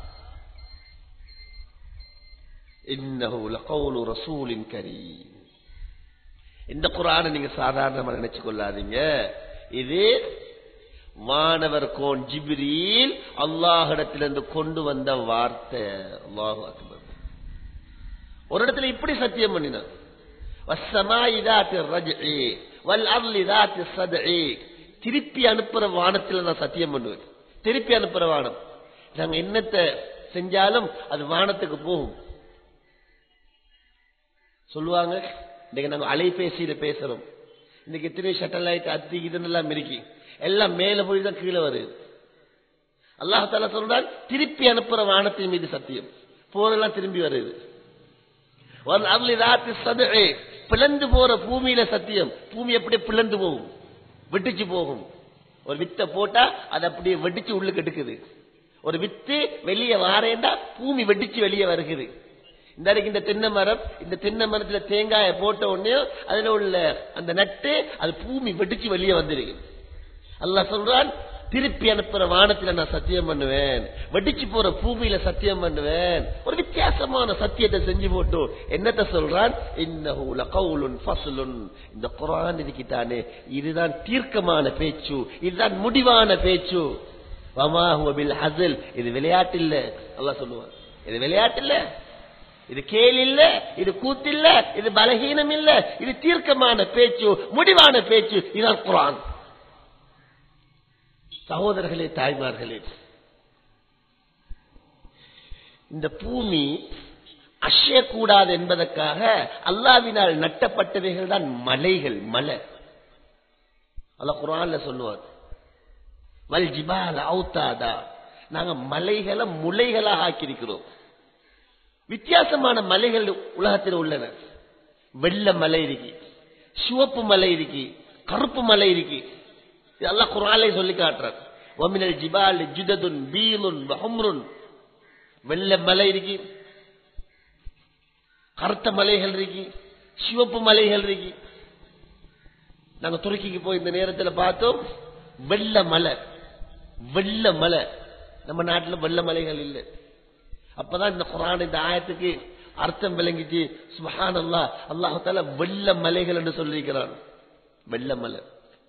இன்னஹு லகவுலு ரசூலின் கரீம் இந்த குரானை நீங்க சாதாரணமா நினைச்சு கொள்ளாதீங்க இது வானவர் கோன் ஜிப்ரீல் அல்லாஹிடத்திலிருந்து கொண்டு வந்த வார்த்தை அல்லாஹு அக்பர் ஒரு இடத்துல இப்படி சத்தியம் பண்ணினார் வஸ்ஸமாஇ தாத்தி ரஜ்இ வல் அர்லி தாத்தி ஸத்இ திருப்பி அனுப்புற வானத்துல நான் சத்தியம் பண்ணுவேன் திருப்பி அனுப்புற வானம் நாங்க என்னத்தை செஞ்சாலும் அது வானத்துக்கு போகும் சொல்லுவாங்க இன்னைக்கு நாங்க அலைபேசியில பேசுறோம் இன்னைக்கு எத்தனை சேட்டலைட் அத்தி இதெல்லாம் இருக்கு எல்லாம் மேல போய் தான் கீழே வருது அல்லாஹால சொல்றான் திருப்பி அனுப்புற வானத்தின் மீது சத்தியம் போறெல்லாம் திரும்பி வருது பிளந்து போற பூமியில சத்தியம் பூமி அப்படியே பிளந்து போகும் வெட்டிச்சு போகும் ஒரு வித்தை போட்டா அது அப்படியே வெடிச்சு உள்ளுக்கு எடுக்குது ஒரு வித்து வெளியே வாரேண்டா பூமி வெடிச்சு வெளியே வருகிறது இந்த அன்னைக்கு இந்த தென்னை மரம் இந்த தென்னை மரத்துல தேங்காய போட்ட உடனே அதுல உள்ள அந்த நட்டு அது பூமி வெடிச்சு வெளியே வந்துருக்கு அல்லாஹ் சொல்றான் திருப்பி அனுப்புற வானத்துல நான் சத்தியம் பண்ணுவேன் வெடிச்சு போற பூமியில சத்தியம் பண்ணுவேன் ஒரு வித்தியாசமான சத்தியத்தை செஞ்சு போட்டு என்னத்த சொல்றான் இன்னஹு லகவுலுன் ஃபஸ்லுன் இந்த குர்ஆன் இதுக்கிட்டானே இதுதான் தீர்க்கமான பேச்சு இதுதான் முடிவான பேச்சு வமா ஹுவ பில் ஹஸல் இது விளையாட்டு இல்ல அல்லாஹ் சொல்லுவான் இது விளையாட்டு இல்ல இது கேள் இல்ல இது கூத்தில்ல இது பலகீனம் இல்ல இது தீர்க்கமான பேச்சு முடிவான பேச்சு இதுதான் குரான் சகோதரர்களே தாய்மார்களே இந்த பூமி அசையக்கூடாது என்பதற்காக அல்லாவினால் நட்டப்பட்டவைகள் தான் மலைகள் மலை அல்ல குரான்ல சொல்லுவார் வல் ஜிபால் அவுத்தாதா நாங்க மலைகளை முளைகளா ஆக்கியிருக்கிறோம் வித்தியாசமான மலைகள் உலகத்தில் உள்ளன வெள்ள மலை இருக்கு சிவப்பு மலை இருக்கு கருப்பு மலை இருக்கு இதெல்லாம் குராலை சொல்லி காட்டுறார் ஒமினல் ஜிபால் ஜிததுன் பீலுன் பஹம்ருன் வெள்ள மலை இருக்கு கருத்த மலைகள் இருக்கு சிவப்பு மலைகள் இருக்கு நாங்க துருக்கிக்கு போய் இந்த நேரத்தில் பார்த்தோம் வெள்ள மலை வெள்ள மலை நம்ம நாட்டில் வெள்ள மலைகள் இல்லை அப்பதான் இந்த குரான் இந்த ஆயத்துக்கு அர்த்தம் விளங்கிச்சு சுபஹான் அல்லா அல்லாஹால வெள்ள மலைகள் என்று சொல்லியிருக்கிறான் வெள்ள மலை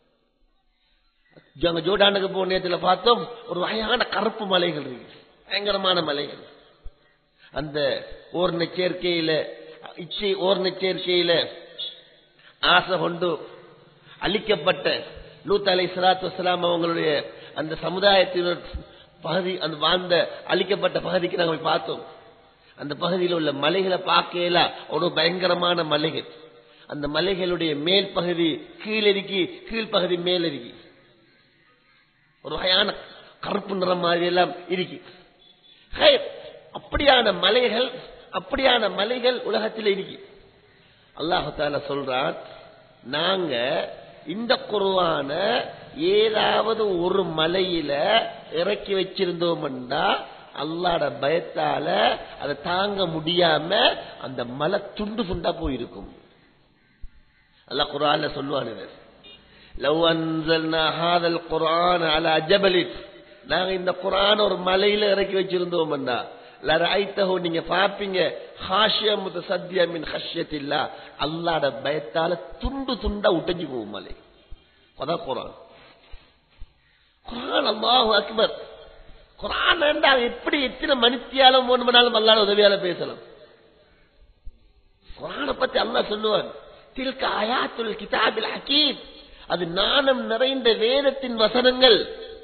அங்க ஜோடானுக்கு போன நேரத்தில் பார்த்தோம் ஒரு வகையான கருப்பு மலைகள் இருக்கு பயங்கரமான மலைகள் அந்த ஓர்ண சேர்க்கையில இச்சை ஓர்ண சேர்க்கையில ஆசை கொண்டு அழிக்கப்பட்ட லூத் அலை சலாத்து வலாம் அவங்களுடைய அந்த சமுதாயத்தினர் பகுதி அந்த வாழ்ந்த அழிக்கப்பட்ட பகுதிக்கு நாங்கள் போய் பார்த்தோம் அந்த பகுதியில் உள்ள மலைகளை பார்க்கல ஒரு பயங்கரமான மலைகள் அந்த மலைகளுடைய மேல் பகுதி கீழிருக்கி கீழ்ப்பகுதி மேல் இருக்கி ஒரு வகையான கருப்பு நிறம் மாதிரி எல்லாம் இருக்கு அப்படியான மலைகள் அப்படியான மலைகள் உலகத்தில் இருக்கு அல்லாஹால சொல்றான் நாங்க இந்த குருவான ஏதாவது ஒரு மலையில இறக்கி வச்சிருந்தோம்டா அல்லாட பயத்தால அதை தாங்க முடியாம அந்த மலை துண்டு துண்டா போயிருக்கும் அல்லாஹ் குரான்ல சொல்லுவான் இது லவ் அன்சல்னா ஹாதல் குர்ஆன் அலா ஜபலின் நாங்க இந்த குர்ஆன் ஒரு மலையில இறக்கி வச்சிருந்தோம்னா லரைத்தஹு நீங்க பாப்பீங்க ஹாஷிய முத்தசத்திய மின் ஹஷ்யத்தில்லா அல்லாஹ்ட பயத்தால துண்டு துண்டா உடைஞ்சு போகும் மலை அதான் குர்ஆன் குர்ஆன் அல்லாஹு அக்பர் குர்ஆன் என்றால் எப்படி எத்தனை மணித்தியாலும் மூணு மணி நேரம் அல்லாஹ் உதவியால பேசலாம் குர்ஆனை பத்தி அல்லாஹ் சொல்லுவான் தில்க ஆயாத்துல் கிதாபில் ஹக்கீம் அது நாணம் நிறைந்த வேதத்தின் வசனங்கள்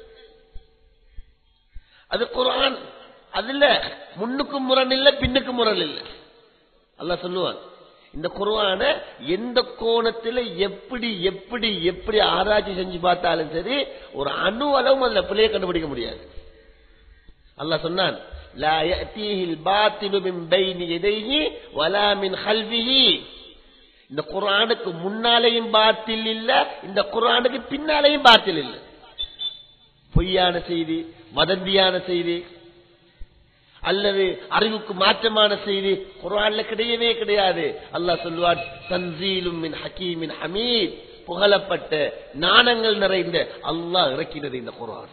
அது குரான் அதுல முன்னுக்கும் முரண் இல்ல பின்னுக்கும் முரண் இல்ல அல்லாஹ் சொல்லுவான் இந்த குர்ஆன எந்த கோணத்துல எப்படி எப்படி எப்படி ஆராய்ச்சி செஞ்சு பார்த்தாலும் சரி ஒரு அணு அளவும் அதுல பிள்ளைய கண்டுபிடிக்க முடியாது அல்லாஹ் சொன்னான் لا يأتيه الباطل من بين يديه ولا من خلفه இந்த குரானுக்கு முன்னாலேயும் பாத்தில் இல்ல இந்த குரானுக்கு பின்னாலேயும் பாத்தில் இல்ல பொய்யான செய்தி வதந்தியான செய்தி அல்லது அறிவுக்கு மாற்றமான செய்தி குரான்ல கிடையவே கிடையாது அல்லாஹ் சொல்லுவான் தன்சீலும் மின் ஹக்கீமின் ஹமீத் புகழப்பட்ட நாணங்கள் நிறைந்த அல்லாஹ் இறக்கினது இந்த குரான்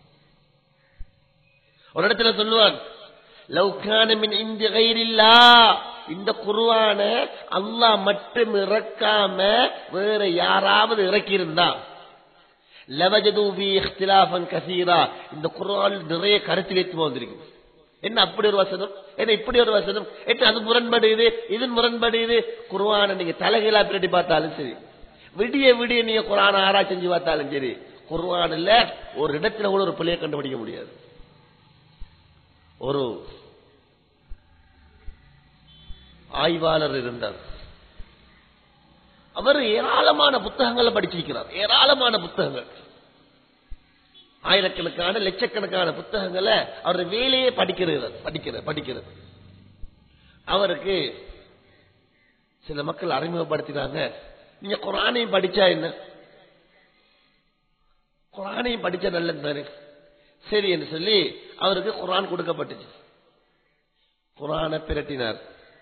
ஒரு இடத்துல சொல்லுவான் லவ்கான மின் இந்த கைரில்லா இந்த குருவான அல்லாஹ் மட்டும் இறக்காம வேற யாராவது இறக்கியிருந்தா லவஜதூபி இഖ്തിലാഫൻ கசீரா இந்த குர்ஆன் நிறைய கருத்து வைத்து வந்திருக்கு என்ன அப்படி ஒரு வசனம் என்ன இப்படி ஒரு வசனம் என்ன அது முரண்படுது இது முரண்படுது குர்ஆனை நீங்க தலைகீழா பிரட்டி பார்த்தாலும் சரி விடிய விடிய நீங்க குர்ஆனை ஆராய்ச்சி செஞ்சு பார்த்தாலும் சரி குர்ஆன்ல ஒரு இடத்துல கூட ஒரு பிள்ளையை கண்டுபிடிக்க முடியாது ஒரு ஆய்வாளர் இருந்தார் அவர் ஏராளமான புத்தகங்களை படிச்சிருக்கிறார் ஏராளமான புத்தகங்கள் ஆயிரக்கணக்கான லட்சக்கணக்கான புத்தகங்களை அவர் வேலையே படிக்கிறது படிக்கிறது படிக்கிறது அவருக்கு சில மக்கள் அறிமுகப்படுத்தினாங்க நீங்க குரானையும் படிச்சா என்ன குரானையும் படிச்சா நல்லது தானே சரி என்று சொல்லி அவருக்கு குரான் கொடுக்கப்பட்டுச்சு குரானை பிரட்டினார்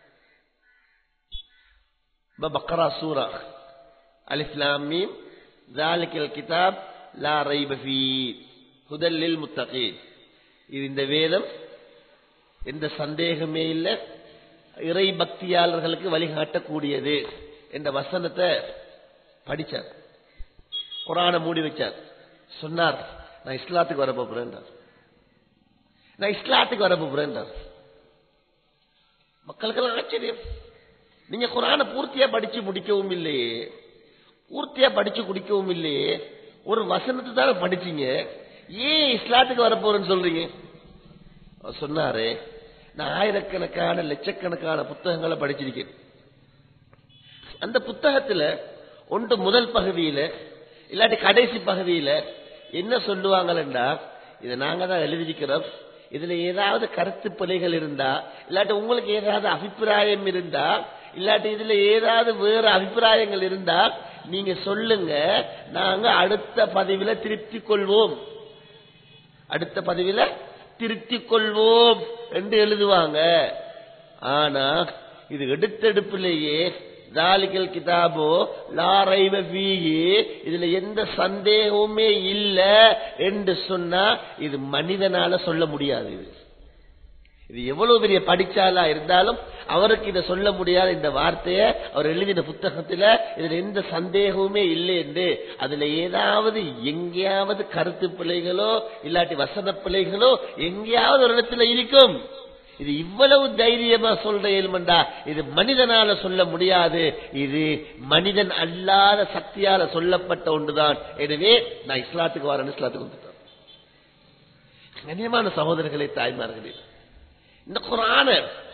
بقرة سورة ألف لام ميم ذلك الكتاب لا ريب فيه هدى للمتقين இது இந்த வேதம் எந்த சந்தேகமே இல்லை இறை பக்தியாளர்களுக்கு வழிகாட்டக்கூடியது என்ற வசனத்தை படிச்சார் குரானை மூடி வச்சார் சொன்னார் நான் இஸ்லாத்துக்கு வர போறேன் நான் இஸ்லாத்துக்கு வர போறேன் மக்களுக்கெல்லாம் ஆச்சரியம் நீங்க குரான பூர்த்தியா படிச்சு முடிக்கவும் இல்லையே பூர்த்தியா படிச்சு குடிக்கவும் இல்லையே ஒரு வசனத்தை தானே படிச்சீங்க ஏன் இஸ்லாத்துக்கு வரப்போறேன்னு சொல்றீங்க அவர் சொன்னாரு நான் ஆயிரக்கணக்கான லட்சக்கணக்கான புத்தகங்களை படிச்சிருக்கேன் அந்த புத்தகத்துல ஒன்று முதல் பகுதியில இல்லாட்டி கடைசி பகுதியில என்ன சொல்லுவாங்களா இதை நாங்க தான் எழுதிக்கிறோம் இதுல ஏதாவது கருத்து பிழைகள் இருந்தா இல்லாட்டி உங்களுக்கு ஏதாவது அபிப்பிராயம் இருந்தா இல்லாட்டி இதுல ஏதாவது வேற அபிப்பிராயங்கள் இருந்தா நீங்க சொல்லுங்க நாங்க அடுத்த பதிவில திருத்திக் கொள்வோம் அடுத்த பதிவில திருத்திக் கொள்வோம் என்று எழுதுவாங்க ஆனா இது எடுத்தெடுப்பிலேயே தாலிகல் கிதாபோ லாரைவ வீகி இதுல எந்த சந்தேகமுமே இல்ல என்று சொன்னா இது மனிதனால சொல்ல முடியாது இது இது எவ்வளவு பெரிய படிச்சாலா இருந்தாலும் அவருக்கு இதை சொல்ல முடியாத இந்த வார்த்தையை அவர் எழுதின புத்தகத்துல இதுல எந்த சந்தேகமுமே இல்லை என்று அதுல ஏதாவது எங்கேயாவது கருத்து பிள்ளைகளோ இல்லாட்டி வசன பிள்ளைகளோ எங்கேயாவது ஒரு இடத்துல இருக்கும் இது இவ்வளவு தைரியமா சொல்ற ஏழ்மண்டா இது மனிதனால சொல்ல முடியாது இது மனிதன் அல்லாத சக்தியால சொல்லப்பட்ட ஒன்றுதான் எனவே நான் இஸ்லாத்துக்கு வரேன் இஸ்லாத்துக்கு வந்துட்டேன் கண்ணியமான சகோதரர்களே தாய்மார்களே இந்த குரான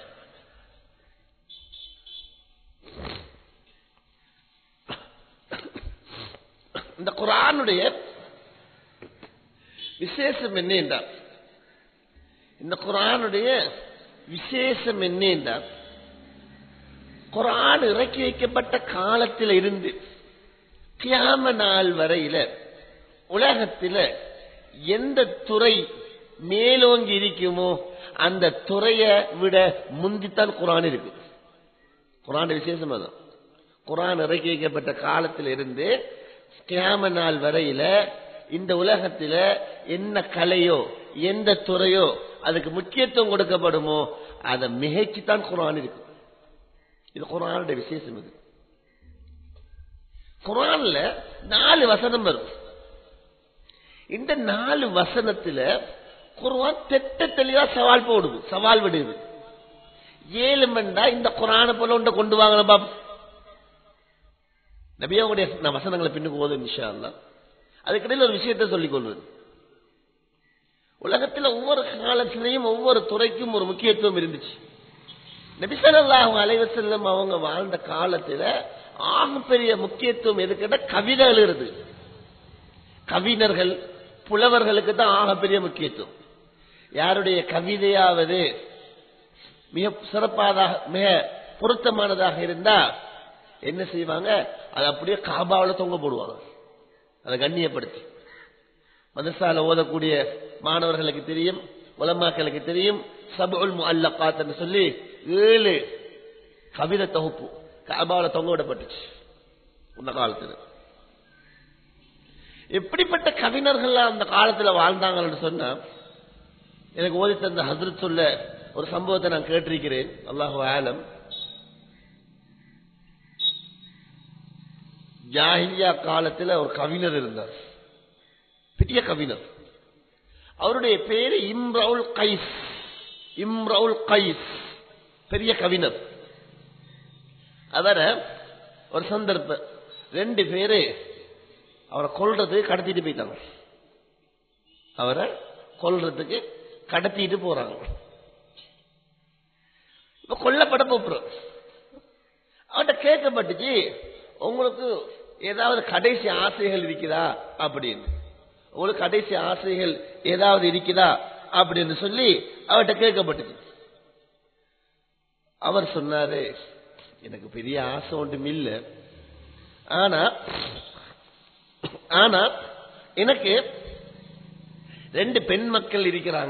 இந்த குரானுடைய விசேஷம் என்ன என்றால் இந்த குரானுடைய விசேஷம் என்ன என்றால் குரான் இறக்கி வைக்கப்பட்ட காலத்தில் இருந்து கியாம நாள் வரையில உலகத்தில் எந்த துறை மேலோங்கி இருக்குமோ அந்த துறையை விட முந்தித்தான் குரான் இருக்கு குரான் விசேஷம் அதான் குரான் இறக்கி வைக்கப்பட்ட காலத்தில் இருந்து கியாம நாள் வரையில இந்த உலகத்தில என்ன கலையோ எந்த துறையோ அதுக்கு முக்கியத்துவம் கொடுக்கப்படுமோ அதை மிகைச்சுத்தான் குரான் இருக்கு இது குரானுடைய விசேஷம் இது குரான்ல நாலு வசனம் வரும் இந்த நாலு வசனத்துல குர்ஆன் தெட்ட தெளிவா சவால் போடுது சவால் விடுது ஏழு மண்டா இந்த குரான போல ஒன்றை கொண்டு வாங்க பாப் நபியாவுடைய நான் வசனங்களை பின்னுக்கு போதும் இன்ஷா அல்லா அதுக்கிடையில் ஒரு விஷயத்தை சொல்லிக் கொள்வது உலகத்தில் ஒவ்வொரு காலத்திலையும் ஒவ்வொரு துறைக்கும் ஒரு முக்கியத்துவம் இருந்துச்சு நபிசல்லாஹு அலைவசல்லம் அவங்க வாழ்ந்த காலத்துல ஆகப்பெரிய முக்கியத்துவம் எதுக்கிட்ட கவிதை எழுதுறது கவிஞர்கள் புலவர்களுக்கு தான் ஆகப்பெரிய முக்கியத்துவம் யாருடைய கவிதையாவது மிக சிறப்பாதாக மிக பொருத்தமானதாக இருந்தா என்ன செய்வாங்க அதை அப்படியே காபாவில் தொங்க போடுவாங்க அதை கண்ணியப்படுத்தி மதரசால ஓதக்கூடிய மாணவர்களுக்கு தெரியும் உலமாக்களுக்கு தெரியும் சபுல் முல்லக்காத் சொல்லி ஏழு கவிதை தொகுப்பு காபாவில் தொங்க விடப்பட்டுச்சு இந்த காலத்துல எப்படிப்பட்ட கவிஞர்கள் அந்த காலத்துல வாழ்ந்தாங்கன்னு சொன்னா எனக்கு ஓதி தந்த ஹசரத் சொல்ல ஒரு சம்பவத்தை நான் கேட்டிருக்கிறேன் அல்லாஹு ஆலம் ஜாஹிலியா காலத்துல ஒரு கவிஞர் இருந்தார் பெரிய கவிஞர் அவருடைய பேரு இம்ரவுல் கைஸ் இம்ரவுல் கைஸ் பெரிய கவிஞர் அவரை ஒரு சந்தர்ப்ப ரெண்டு பேரு அவரை கொல்றதுக்கு கடத்திட்டு போயிட்டாங்க அவரை கொல்றதுக்கு கடத்திட்டு போறாங்க இப்ப கொல்லப்பட போறோம் அவர்கிட்ட கேட்கப்பட்டுச்சு உங்களுக்கு ஏதாவது கடைசி ஆசைகள் இருக்குதா அப்படின்னு உங்களுக்கு கடைசி ஆசைகள் ஏதாவது இருக்குதா அப்படின்னு சொல்லி அவர்கிட்ட கேட்கப்பட்டுச்சு அவர் சொன்னாரு எனக்கு பெரிய ஆசை ஒன்றும் இல்லை ஆனா ஆனா எனக்கு ரெண்டு பெண் மக்கள் இருக்கிறாங்க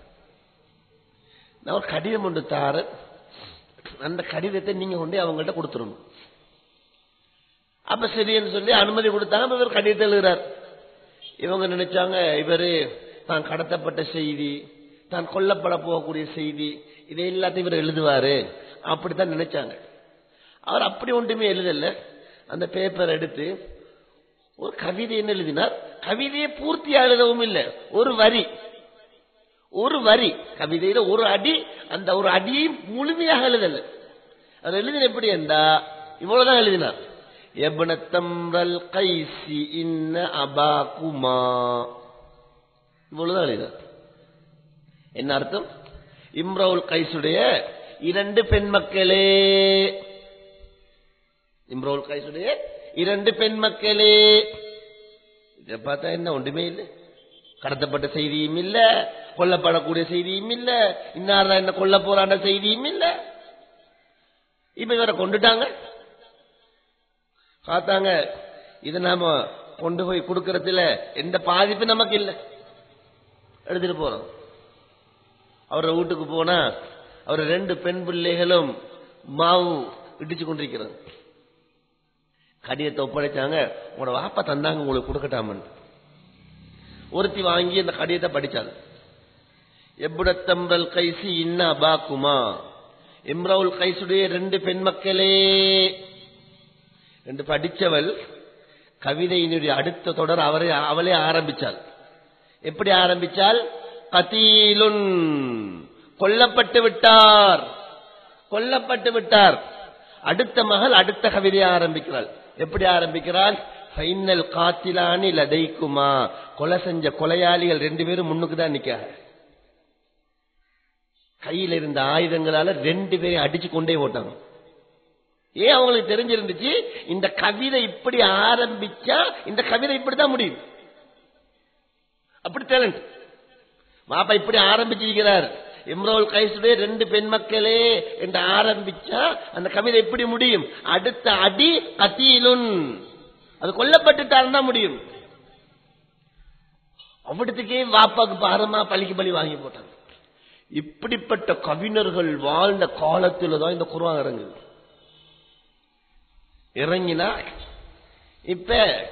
நான் ஒரு கடிதம் ஒன்று தார அந்த கடிதத்தை நீங்க கொண்டு அவங்கள்ட்ட கொடுத்துடணும் அப்ப சரின்னு சொல்லி அனுமதி கொடுத்தாங்க இவர் கடிதத்தை எழுதுறார் இவங்க நினைச்சாங்க இவரு தான் கடத்தப்பட்ட செய்தி தான் கொல்லப்பட போகக்கூடிய செய்தி இதை எல்லாத்தையும் இவர் எழுதுவாரு அப்படித்தான் நினைச்சாங்க அவர் அப்படி ஒன்றுமே எழுதல அந்த பேப்பர் எடுத்து ஒரு கவிதை என்ன எழுதினார் கவிதையை பூர்த்தியா எழுதவும் இல்லை ஒரு வரி ஒரு வரி கவிதையில ஒரு அடி அந்த ஒரு அடியை முழுமையாக எழுதல அவர் எழுதின எப்படி என்றா இவ்வளவுதான் எழுதினார் எபனத்தம்ரல் கைசி இன்ன அபாகுமா இவ்வளவுதான் எழுதினார் என்ன அர்த்தம் இம்ரவுல் கைசுடைய இரண்டு பெண் மக்களே இம்ரவுல் கைசுடைய இரண்டு பெண் மக்களே இதை பார்த்தா என்ன ஒன்றுமே இல்லை கடத்தப்பட்ட செய்தியும் இல்ல கொல்லப்படக்கூடிய செய்தியும் இல்ல இன்னார் என்ன கொல்ல போறான செய்தியும் இல்ல இப்ப இவரை கொண்டுட்டாங்க பார்த்தாங்க இது நாம கொண்டு போய் கொடுக்கறதுல எந்த பாதிப்பு நமக்கு இல்லை எடுத்துட்டு போறோம் அவர வீட்டுக்கு போனா அவர் ரெண்டு பெண் பிள்ளைகளும் மாவு இடிச்சு கொண்டிருக்கிறது கடிதத்தை ஒப்படைச்சாங்க உங்களோட வாப்பா தந்தாங்க உங்களுக்கு கொடுக்கட்டாமன்னு ஒருத்தி வாங்கி அந்த கடிதத்தை படிச்சாங்க எப்புடத்தம்பல் கைசி இன்ன அபாக்குமா இம்ரவுல் கைசுடைய ரெண்டு பெண் மக்களே என்று படிச்சவள் கவிதையினுடைய அடுத்த தொடர் அவரை அவளே ஆரம்பிச்சாள் எப்படி ஆரம்பிச்சால் கத்தீலுன் கொல்லப்பட்டு விட்டார் கொல்லப்பட்டு விட்டார் அடுத்த மகள் அடுத்த கவிதையை ஆரம்பிக்கிறாள் எப்படி ஆரம்பிக்கிறாள் ஃபைனல் காத்திலானி லதைக்குமா கொலை செஞ்ச கொலையாளிகள் ரெண்டு பேரும் முன்னுக்கு தான் நிக்காங்க கையில் இருந்த ஆயுதங்களால ரெண்டு பேரையும் அடிச்சு கொண்டே போட்டாங்க ஏன் அவங்களுக்கு தெரிஞ்சிருந்துச்சு இந்த கவிதை இப்படி ஆரம்பிச்சா இந்த கவிதை இப்படிதான் முடியும் அப்படி டேலண்ட் மாப்பா இப்படி ஆரம்பிச்சிருக்கிறார் இம்ரோல் கைசுடைய ரெண்டு பெண் மக்களே என்று ஆரம்பிச்சா அந்த கவிதை எப்படி முடியும் அடுத்த அடி கத்தியிலுன் அது கொல்லப்பட்டுட்டாருன்னா முடியும் அவ்வளத்துக்கே வாப்பாக்கு பாரமா பழிக்கு பலி வாங்கி போட்டாங்க இப்படிப்பட்ட கவிஞர்கள் வாழ்ந்த காலத்துல தான் இந்த குர்ஆன் இறங்குது இறங்கினா இப்ப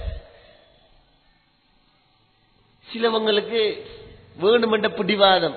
சிலவங்களுக்கு வேணுமென்ற பிடிவாதம்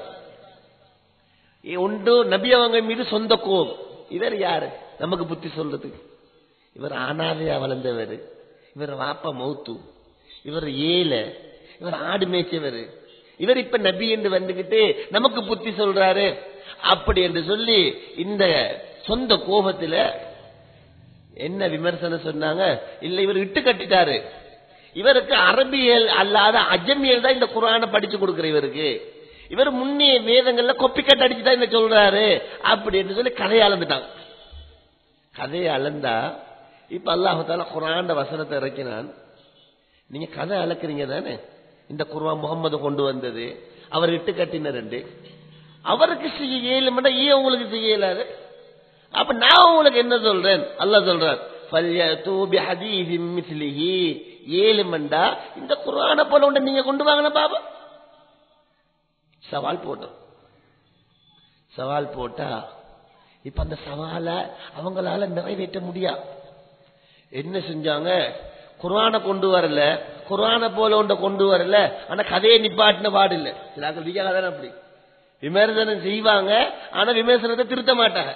உண்டு நபி அவங்க மீது சொந்த கோபம் இவர் யாரு நமக்கு புத்தி சொல்றது இவர் அனாதையா வளர்ந்தவர் இவர் வாப்பா மௌத்து இவர் ஏல இவர் ஆடு மேய்ச்சவர் இவர் இப்ப நபி என்று வந்துகிட்டு நமக்கு புத்தி சொல்றாரு அப்படி என்று சொல்லி இந்த சொந்த கோபத்துல என்ன விமர்சனம் சொன்னாங்க இல்ல இவர் இட்டு கட்டிட்டாரு இவருக்கு அரபியல் அல்லாத அஜமியல் தான் இந்த குரானை படிச்சு கொடுக்கிற இவருக்கு இவர் முன்னே வேதங்கள்ல கொப்பி கட்டு அடிச்சுதான் இந்த சொல்றாரு அப்படி என்று சொல்லி கதையை அளந்துட்டாங்க கதையை அளந்தா இப்ப அல்லாஹால குரான் வசனத்தை இறக்கினான் நீங்க கதை அளக்குறீங்க தானே இந்த குர்ஆன் முகம்மது கொண்டு வந்தது அவர் இட்டு கட்டின ரெண்டு அவருக்கு செய்ய இயலுமெண்டா ஏன் உங்களுக்கு செய்ய இயலாது அப்ப நான் உங்களுக்கு என்ன சொல்றேன் அல்லாஹ் சொல்றார் فَلْيَأْتُوا بِحَدِيثٍ مِثْلِهِ ஏழுமண்டா இந்த குர்ஆனை போல ஒன்று நீங்க கொண்டு வாங்கன பாபா சவால் போட்டோம் சவால் போட்டா இப்ப அந்த சவால அவங்களால நிறைவேற்ற முடியாது என்ன செஞ்சாங்க குர்ஆனை கொண்டு வரல குர்ஆனை போல ஒன்றை கொண்டு வரல ஆனா கதையை நிப்பாட்டின பாடு இல்ல சில கதை அப்படி விமர்சனம் செய்வாங்க ஆனா விமர்சனத்தை திருத்த மாட்டாங்க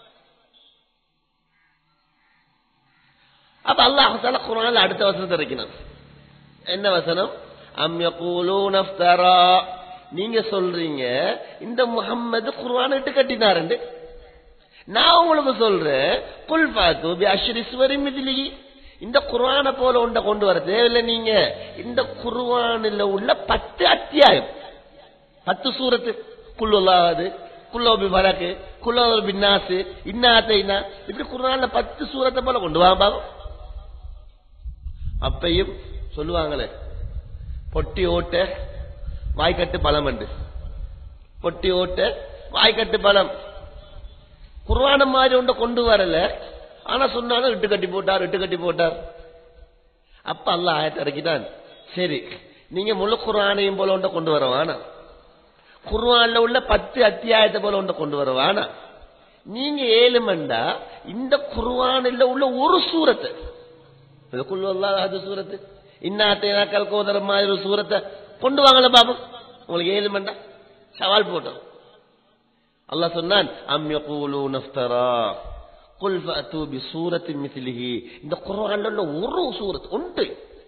அப்ப அல்லாஹால குரான்ல அடுத்த வசனத்தை இறக்கினான் என்ன வசனம் அம் யகூலூன இஃப்தரா நீங்க சொல்றீங்க இந்த முஹம்மது குர்ஆன் இட்டு கட்டினாருண்டு நான் உங்களுக்கு சொல்றேன் குல் ஃபாத்து பி அஷ்ரி சுவரி மிதிலி இந்த குர்ஆனை போல ஒன்றை கொண்டு வர தேவையில்லை நீங்க இந்த குர்ஆனில் உள்ள பத்து அத்தியாயம் பத்து சூரத்து குல்லுல்லாவது குல்லோபி வழக்கு குல்லோபி பின்னாசு இன்னாத்தைனா இப்படி குர்ஆன்ல பத்து சூரத்தை போல கொண்டு வாங்க பாவம் அப்பையும் சொல்லுவாங்களே பொட்டி ஓட்ட வாய்க்கட்டு பழம் என்று பொட்டி ஓட்ட வாய்க்கட்டு பழம் குர்வான மாதிரி ஒன்றை கொண்டு வரல ஆனா சொன்னாலும் இட்டு கட்டி போட்டார் இட்டு கட்டி போட்டார் அப்ப அல்ல ஆயத்தை இறக்கிட்டான் சரி நீங்க முழு குர்ஆனையும் போல ஒன்றை கொண்டு வர வேணாம் குர்ஆன்ல உள்ள பத்து அத்தியாயத்தை போல ஒன்றை கொண்டு வர வேணாம் நீங்க ஏழு மண்டா இந்த குர்ஆனில் உள்ள ஒரு சூரத்தை அது சூரத்து இன்னாத்தைனாக்கள் கோதர மாதிரி ஒரு சூரத்தை கொண்டு வாங்கல பாபு உங்களுக்கு ஏழு மண்டா சவால் போட்டோம் அல்லாஹ் சொன்னான் அம் யகூலு நஃப்தரா குல் ஃபஅது பி சூரத்தின் மிஸ்லிஹி இந்த குர்ஆன்ல உள்ள ஒரு சூரத் உண்டு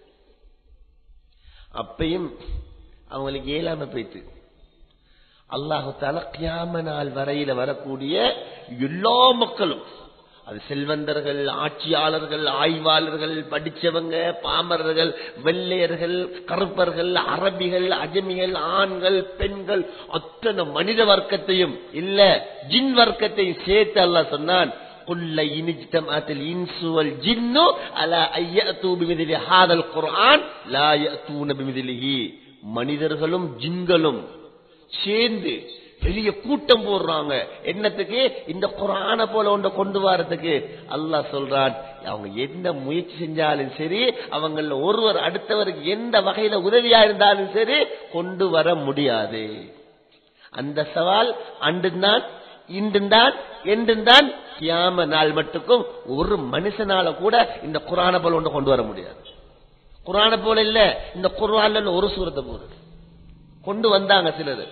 அப்பையும் அவங்களுக்கு ஏழாம போயிட்டு அல்லாஹு தால கியாம நாள் வரையில வரக்கூடிய எல்லா மக்களும் அது செல்வந்தர்கள் ஆட்சியாளர்கள் ஆய்வாளர்கள் படிச்சவங்க பாமரர்கள் வெள்ளையர்கள் கருப்பர்கள் அரபிகள் அஜமிகள் ஆண்கள் பெண்கள் அத்தனை மனித வர்க்கத்தையும் இல்ல ஜின் வர்க்கத்தையும் சேர்த்து அல்ல சொன்னான் قل إن اجتمعت الإنس والجن على أن يأتوا بمثل هذا القرآن لا يأتون بمثله மனிதர்களும் ஜின்களும் சேர்ந்து பெரிய கூட்டம் போடுறாங்க என்னத்துக்கு இந்த குரான போல ஒன்றை கொண்டு வரதுக்கு அல்லாஹ் சொல்றான் அவங்க என்ன முயற்சி செஞ்சாலும் சரி அவங்கள ஒருவர் அடுத்தவருக்கு எந்த வகையில உதவியா இருந்தாலும் சரி கொண்டு வர முடியாது அந்த சவால் அன்றுதான் இன்றுதான் என்றுதான் கியாம நாள் மட்டுக்கும் ஒரு மனுஷனால கூட இந்த குரான போல ஒன்று கொண்டு வர முடியாது குரான போல இல்ல இந்த குரான்ல ஒரு சூரத்தை போறது கொண்டு வந்தாங்க சிலர்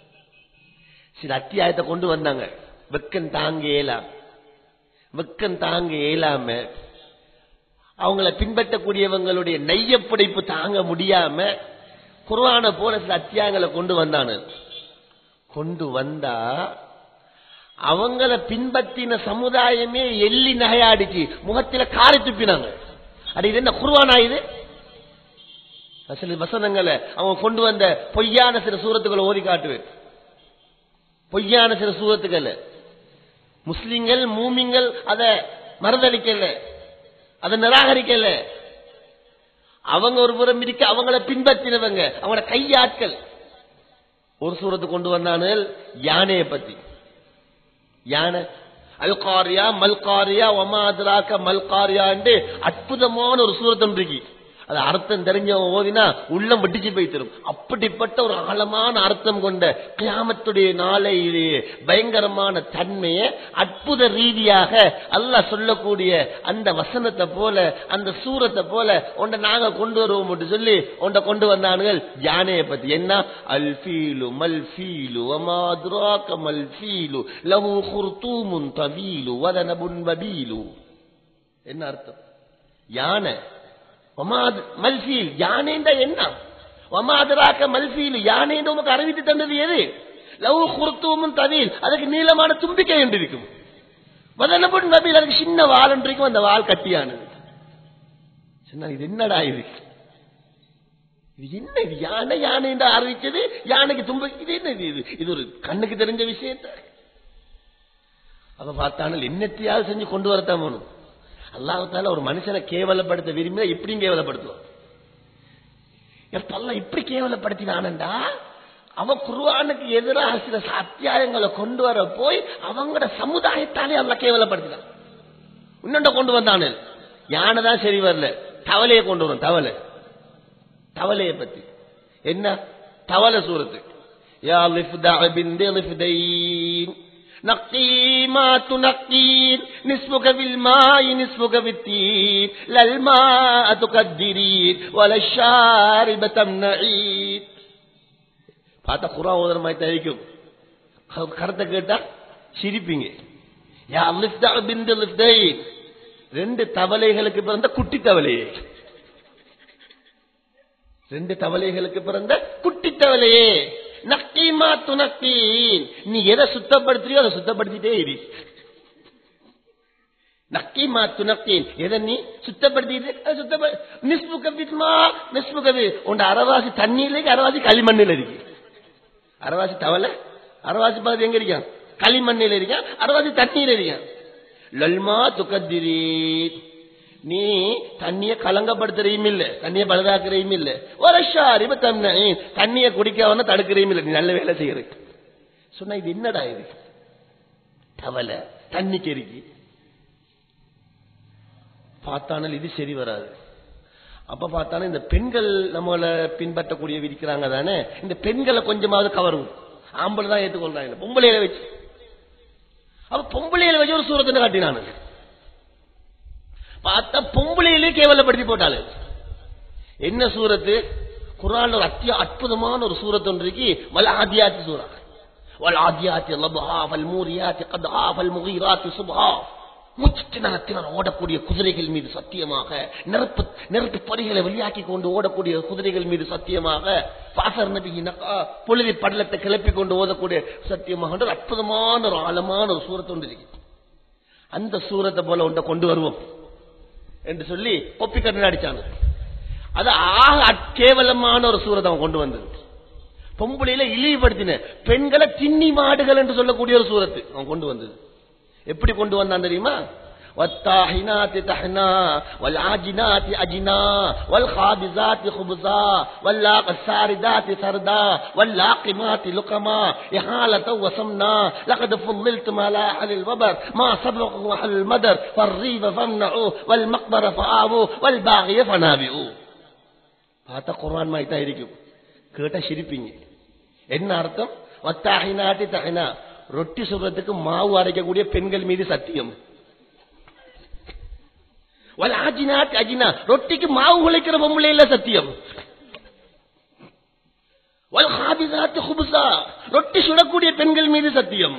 சில அத்தியாயத்தை கொண்டு வந்தாங்க வெக்கன் தாங்க இயலாம் வெக்கன் தாங்க இயலாம அவங்கள பின்பற்றக்கூடியவங்களுடைய நெய்யப்படைப்பு தாங்க முடியாம குர்ஆன போல சில அத்தியாயங்களை கொண்டு வந்தானு கொண்டு வந்தா அவங்கள பின்பற்றின சமுதாயமே எள்ளி நகையாடிச்சு முகத்தில காரை துப்பினாங்க அது இது என்ன குர்வானா இது சில வசனங்களை அவங்க கொண்டு வந்த பொய்யான சில சூரத்துக்களை ஓதி காட்டுவேன் பொய்யான சில சூரத்துக்கள் முஸ்லிம்கள் மூமிங்கள் அதை மறதளிக்கல அதை நிராகரிக்கல அவங்க ஒரு புறம் இருக்க அவங்கள பின்பற்றினவங்க அவங்களோட கையாட்கள் ஒரு சூரத்து கொண்டு வந்தானுகள் யானையை பத்தி யானை அல்காரியா மல்காரியா ஒமாதிராக்க மல்காரியா அற்புதமான ஒரு சூரத்தம் இருக்கு அது அர்த்தம் தெரிஞ்சவன் ஓதினா உள்ளம் வெட்டிச்சு போய்த்திரும் அப்படிப்பட்ட ஒரு ஆழமான அர்த்தம் கொண்ட கியாமத்துடைய நாளையிலேயே பயங்கரமான தன்மையை அற்புத ரீதியாக அல்லாஹ் சொல்லக்கூடிய அந்த வசனத்தை போல அந்த சூரத்தை போல உன்னை நாங்க கொண்டு வருவோம் என்று சொல்லி உன்னை கொண்டு வந்தானுங்கள் யானையை பத்தி என்ன அல் ஃபீலு மல் ஃபீலு வமா அத்ராக மல் ஃபீலு லஹு குர்தூமுன் தவீலு வதனபுன் வபீலு என்ன அர்த்தம் யானை ஒமாது மல்ஃபீல் யானைண்டா என்ன ஒமாதராக்க மல்ஃபீல் யானைன்னு உமக்கு அறிவித்து தந்தது எது லவ் குருத்துவமும் தவீல் அதுக்கு நீளமான தும்பிக்கை என்று இருக்கும் வதனபுன் நபீல் அதுக்கு சின்ன வால் என்று இருக்கும் அந்த வால் கட்டியானது சொன்னா இது என்னடா இது இது என்ன இது யானை யானை என்று அறிவிச்சது யானைக்கு தும்பு இது என்ன இது இது இது ஒரு கண்ணுக்கு தெரிஞ்ச விஷயத்த அவ பார்த்தானால் என்னத்தையாவது செஞ்சு கொண்டு வரத்தான் வேணும் அல்லாஹால ஒரு மனுஷனை கேவலப்படுத்த விரும்பினா இப்படியும் கேவலப்படுத்துவான் எப்பெல்லாம் இப்படி கேவலப்படுத்தினானண்டா அவன் குருவானுக்கு எதிராக சில அத்தியாயங்களை கொண்டு வர போய் அவங்களோட சமுதாயத்தாலே அவளை கேவலப்படுத்தினான் இன்னொண்ட கொண்டு வந்தானு யானை தான் சரி வரல தவளையை கொண்டு வரும் தவளை தவளையை பத்தி என்ன தவளை சூரத்து யா லிஃப்தா பிந்தி லிஃப்தைன் نقي ما تنقين نسبك بالماء نسبك بالتين لا الماء تقدرين ولا الشارب تمنعين பார்த்தா குரா ஓதுற மாதிரி தவிக்கும் கருத்தை கேட்டா சிரிப்பீங்க யா லிஃப்தா பிந்து லிஃப்தை ரெண்டு தவளைகளுக்கு பிறந்த குட்டி தவளையே ரெண்டு தவளைகளுக்கு பிறந்த குட்டி தவளையே நக்கீமா துணக்கீன் நீ எதை சுத்தப்படுத்துறியோ அதை சுத்தப்படுத்திட்டே இரு நக்கீமா துணக்கீன் எதை நீ சுத்தப்படுத்திட்டு அதை சுத்தப்படு நிஸ்புக வித்மா நிஸ்புகவி உண்ட அரவாசி தண்ணியில இருக்கு அரவாசி களிமண்ணில் இருக்கு அரவாசி தவளை அரவாசி பகுதி எங்க இருக்கான் களிமண்ணில் இருக்கான் அரவாசி தண்ணீர் இருக்கான் லல்மா துக்கத்திரி நீ தண்ணிய கலங்கப்படுத்துறையும் இல்ல தண்ணிய பழுதாக்குறையும் இல்ல ஒரு ஷாரிப தம்னை தண்ணிய குடிக்காம தடுக்கிறையும் இல்ல நீ நல்ல வேலை செய்யற சொன்னா இது என்னடா இது தவளை தண்ணி கெருக்கி பார்த்தானால் இது சரி வராது அப்ப பார்த்தாலும் இந்த பெண்கள் நம்மள பின்பற்றக்கூடிய விதிக்கிறாங்க தானே இந்த பெண்களை கொஞ்சமாவது கவரும் ஆம்பளை தான் ஏற்றுக்கொள்றாங்க பொம்பளையில வச்சு அப்ப பொம்பளையில வச்சு ஒரு சூரத்தை காட்டினானு பார்த்தா பொம்பளையிலே கேவலப்படுத்தி போட்டாளு என்ன சூரத்து குரான் ஒரு அத்திய அற்புதமான ஒரு சூரத்து ஒன்று இருக்கு வல் ஆதியாத்தி சூரா வல் ஆதியாத்தி லபஹா வல் மூரியாத்தி கதஹா வல் முகீராத்தி சுபஹா முச்சித்தினத்தினர் ஓடக்கூடிய குதிரைகள் மீது சத்தியமாக நெருப்பு நெருப்பு படிகளை வெளியாக்கி கொண்டு ஓடக்கூடிய குதிரைகள் மீது சத்தியமாக பாசர் நபி புழுதி படலத்தை கிளப்பி கொண்டு ஓதக்கூடிய சத்தியமாக ஒரு அற்புதமான ஒரு ஆழமான ஒரு சூரத்து ஒன்று இருக்கு அந்த சூரத்தை போல ஒன்றை கொண்டு வருவோம் என்று சொல்லி கொப்பி கட்டு அடிச்சாங்க அது ஆக கேவலமான ஒரு சூரத்தை அவன் கொண்டு வந்தது பொம்பளையில இழிவுபடுத்தின பெண்களை திண்ணி மாடுகள் என்று சொல்லக்கூடிய ஒரு சூரத்து அவன் கொண்டு வந்தது எப்படி கொண்டு வந்தான் தெரியுமா والطاحنات طحنا والعاجنات عجنا والخابزات خبزا والساردات سردا واللاقمات لقما إحالة وسمنا لقد فضلتم على أهل الوبر ما سبقوا أهل المدر فالريب فامنعوا والمقبر فآبوا والباغي فنابئوا பார்த்தா குர்ஆன் மாதிரி தான் இருக்கும் கேட்டா சிரிப்பீங்க என்ன அர்த்தம் வத்தாஹினாட்டி தஹினா ரொட்டி சுடுறதுக்கு மாவு அரைக்கக்கூடிய பெண்கள் மீது சத்தியம் அஜினாத் அஜினா ரொட்டிக்கு மாவு உழைக்கிற பொம்பளையில சத்தியம் ரொட்டி சுடக்கூடிய பெண்கள் மீது சத்தியம்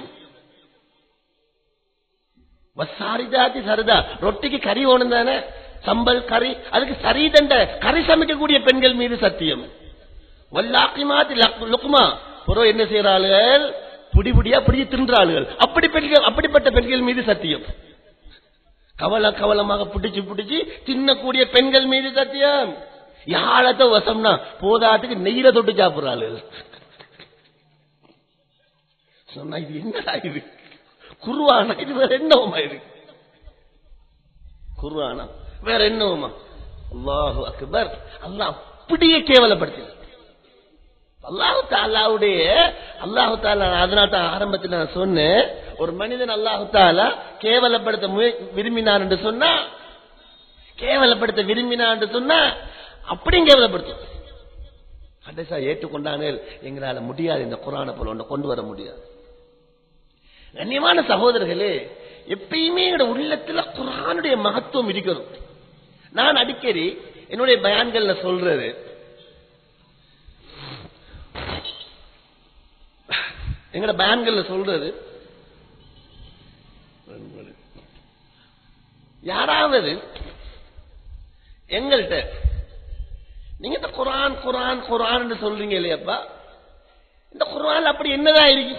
சாரிதாத்தி சரிதா ரொட்டிக்கு கறி ஓணும் தானே சம்பல் கறி அதுக்கு சரிதண்ட கறி சமைக்கக்கூடிய பெண்கள் மீது சத்தியம் வல்லாக்கிமாத்தி லுக்மா புறம் என்ன செய்யறாளுகள் புடி புடியா பிடிச்சி தின்றாளுகள் அப்படி பெண்கள் அப்படிப்பட்ட பெண்கள் மீது சத்தியம் கவல கவலமாக பிடிச்சு பிடிச்சு தின்னக்கூடிய பெண்கள் மீது சத்தியம் யாழத்தை வசம்னா போதாத்துக்கு நெய்யில தொட்டு சாப்பிடுறாளுகள் சொன்னா இது என்னடா இது குருவானா இது வேற என்னவுமா இது குருவானா வேற என்னவுமா அல்லாஹு அக்பர் அல்லாஹ் அப்படியே கேவலப்படுத்தினார் அல்லாஹு தாலாவுடைய அல்லாஹு தாலா அதனால தான் ஆரம்பத்தில் நான் சொன்னேன் ஒரு மனிதன் அல்லாஹு தாலா கேவலப்படுத்த விரும்பினான் என்று சொன்னா கேவலப்படுத்த விரும்பினான் என்று சொன்னா அப்படி கேவலப்படுத்தும் கடைசா ஏற்றுக்கொண்டாங்க எங்களால முடியாது இந்த குரானை போல ஒன்றை கொண்டு வர முடியாது கண்ணியமான சகோதரர்களே எப்பயுமே என்னோட உள்ளத்துல குரானுடைய மகத்துவம் இருக்கணும் நான் அடிக்கடி என்னுடைய பயான்கள்ல சொல்றது எங்கட பயான்கள்ல சொல்றது யாராவது எங்கள்கிட்ட நீங்க இந்த குரான் குரான் குரான் சொல்றீங்க இல்லையாப்பா இந்த குரான் அப்படி என்னதான் இருக்கு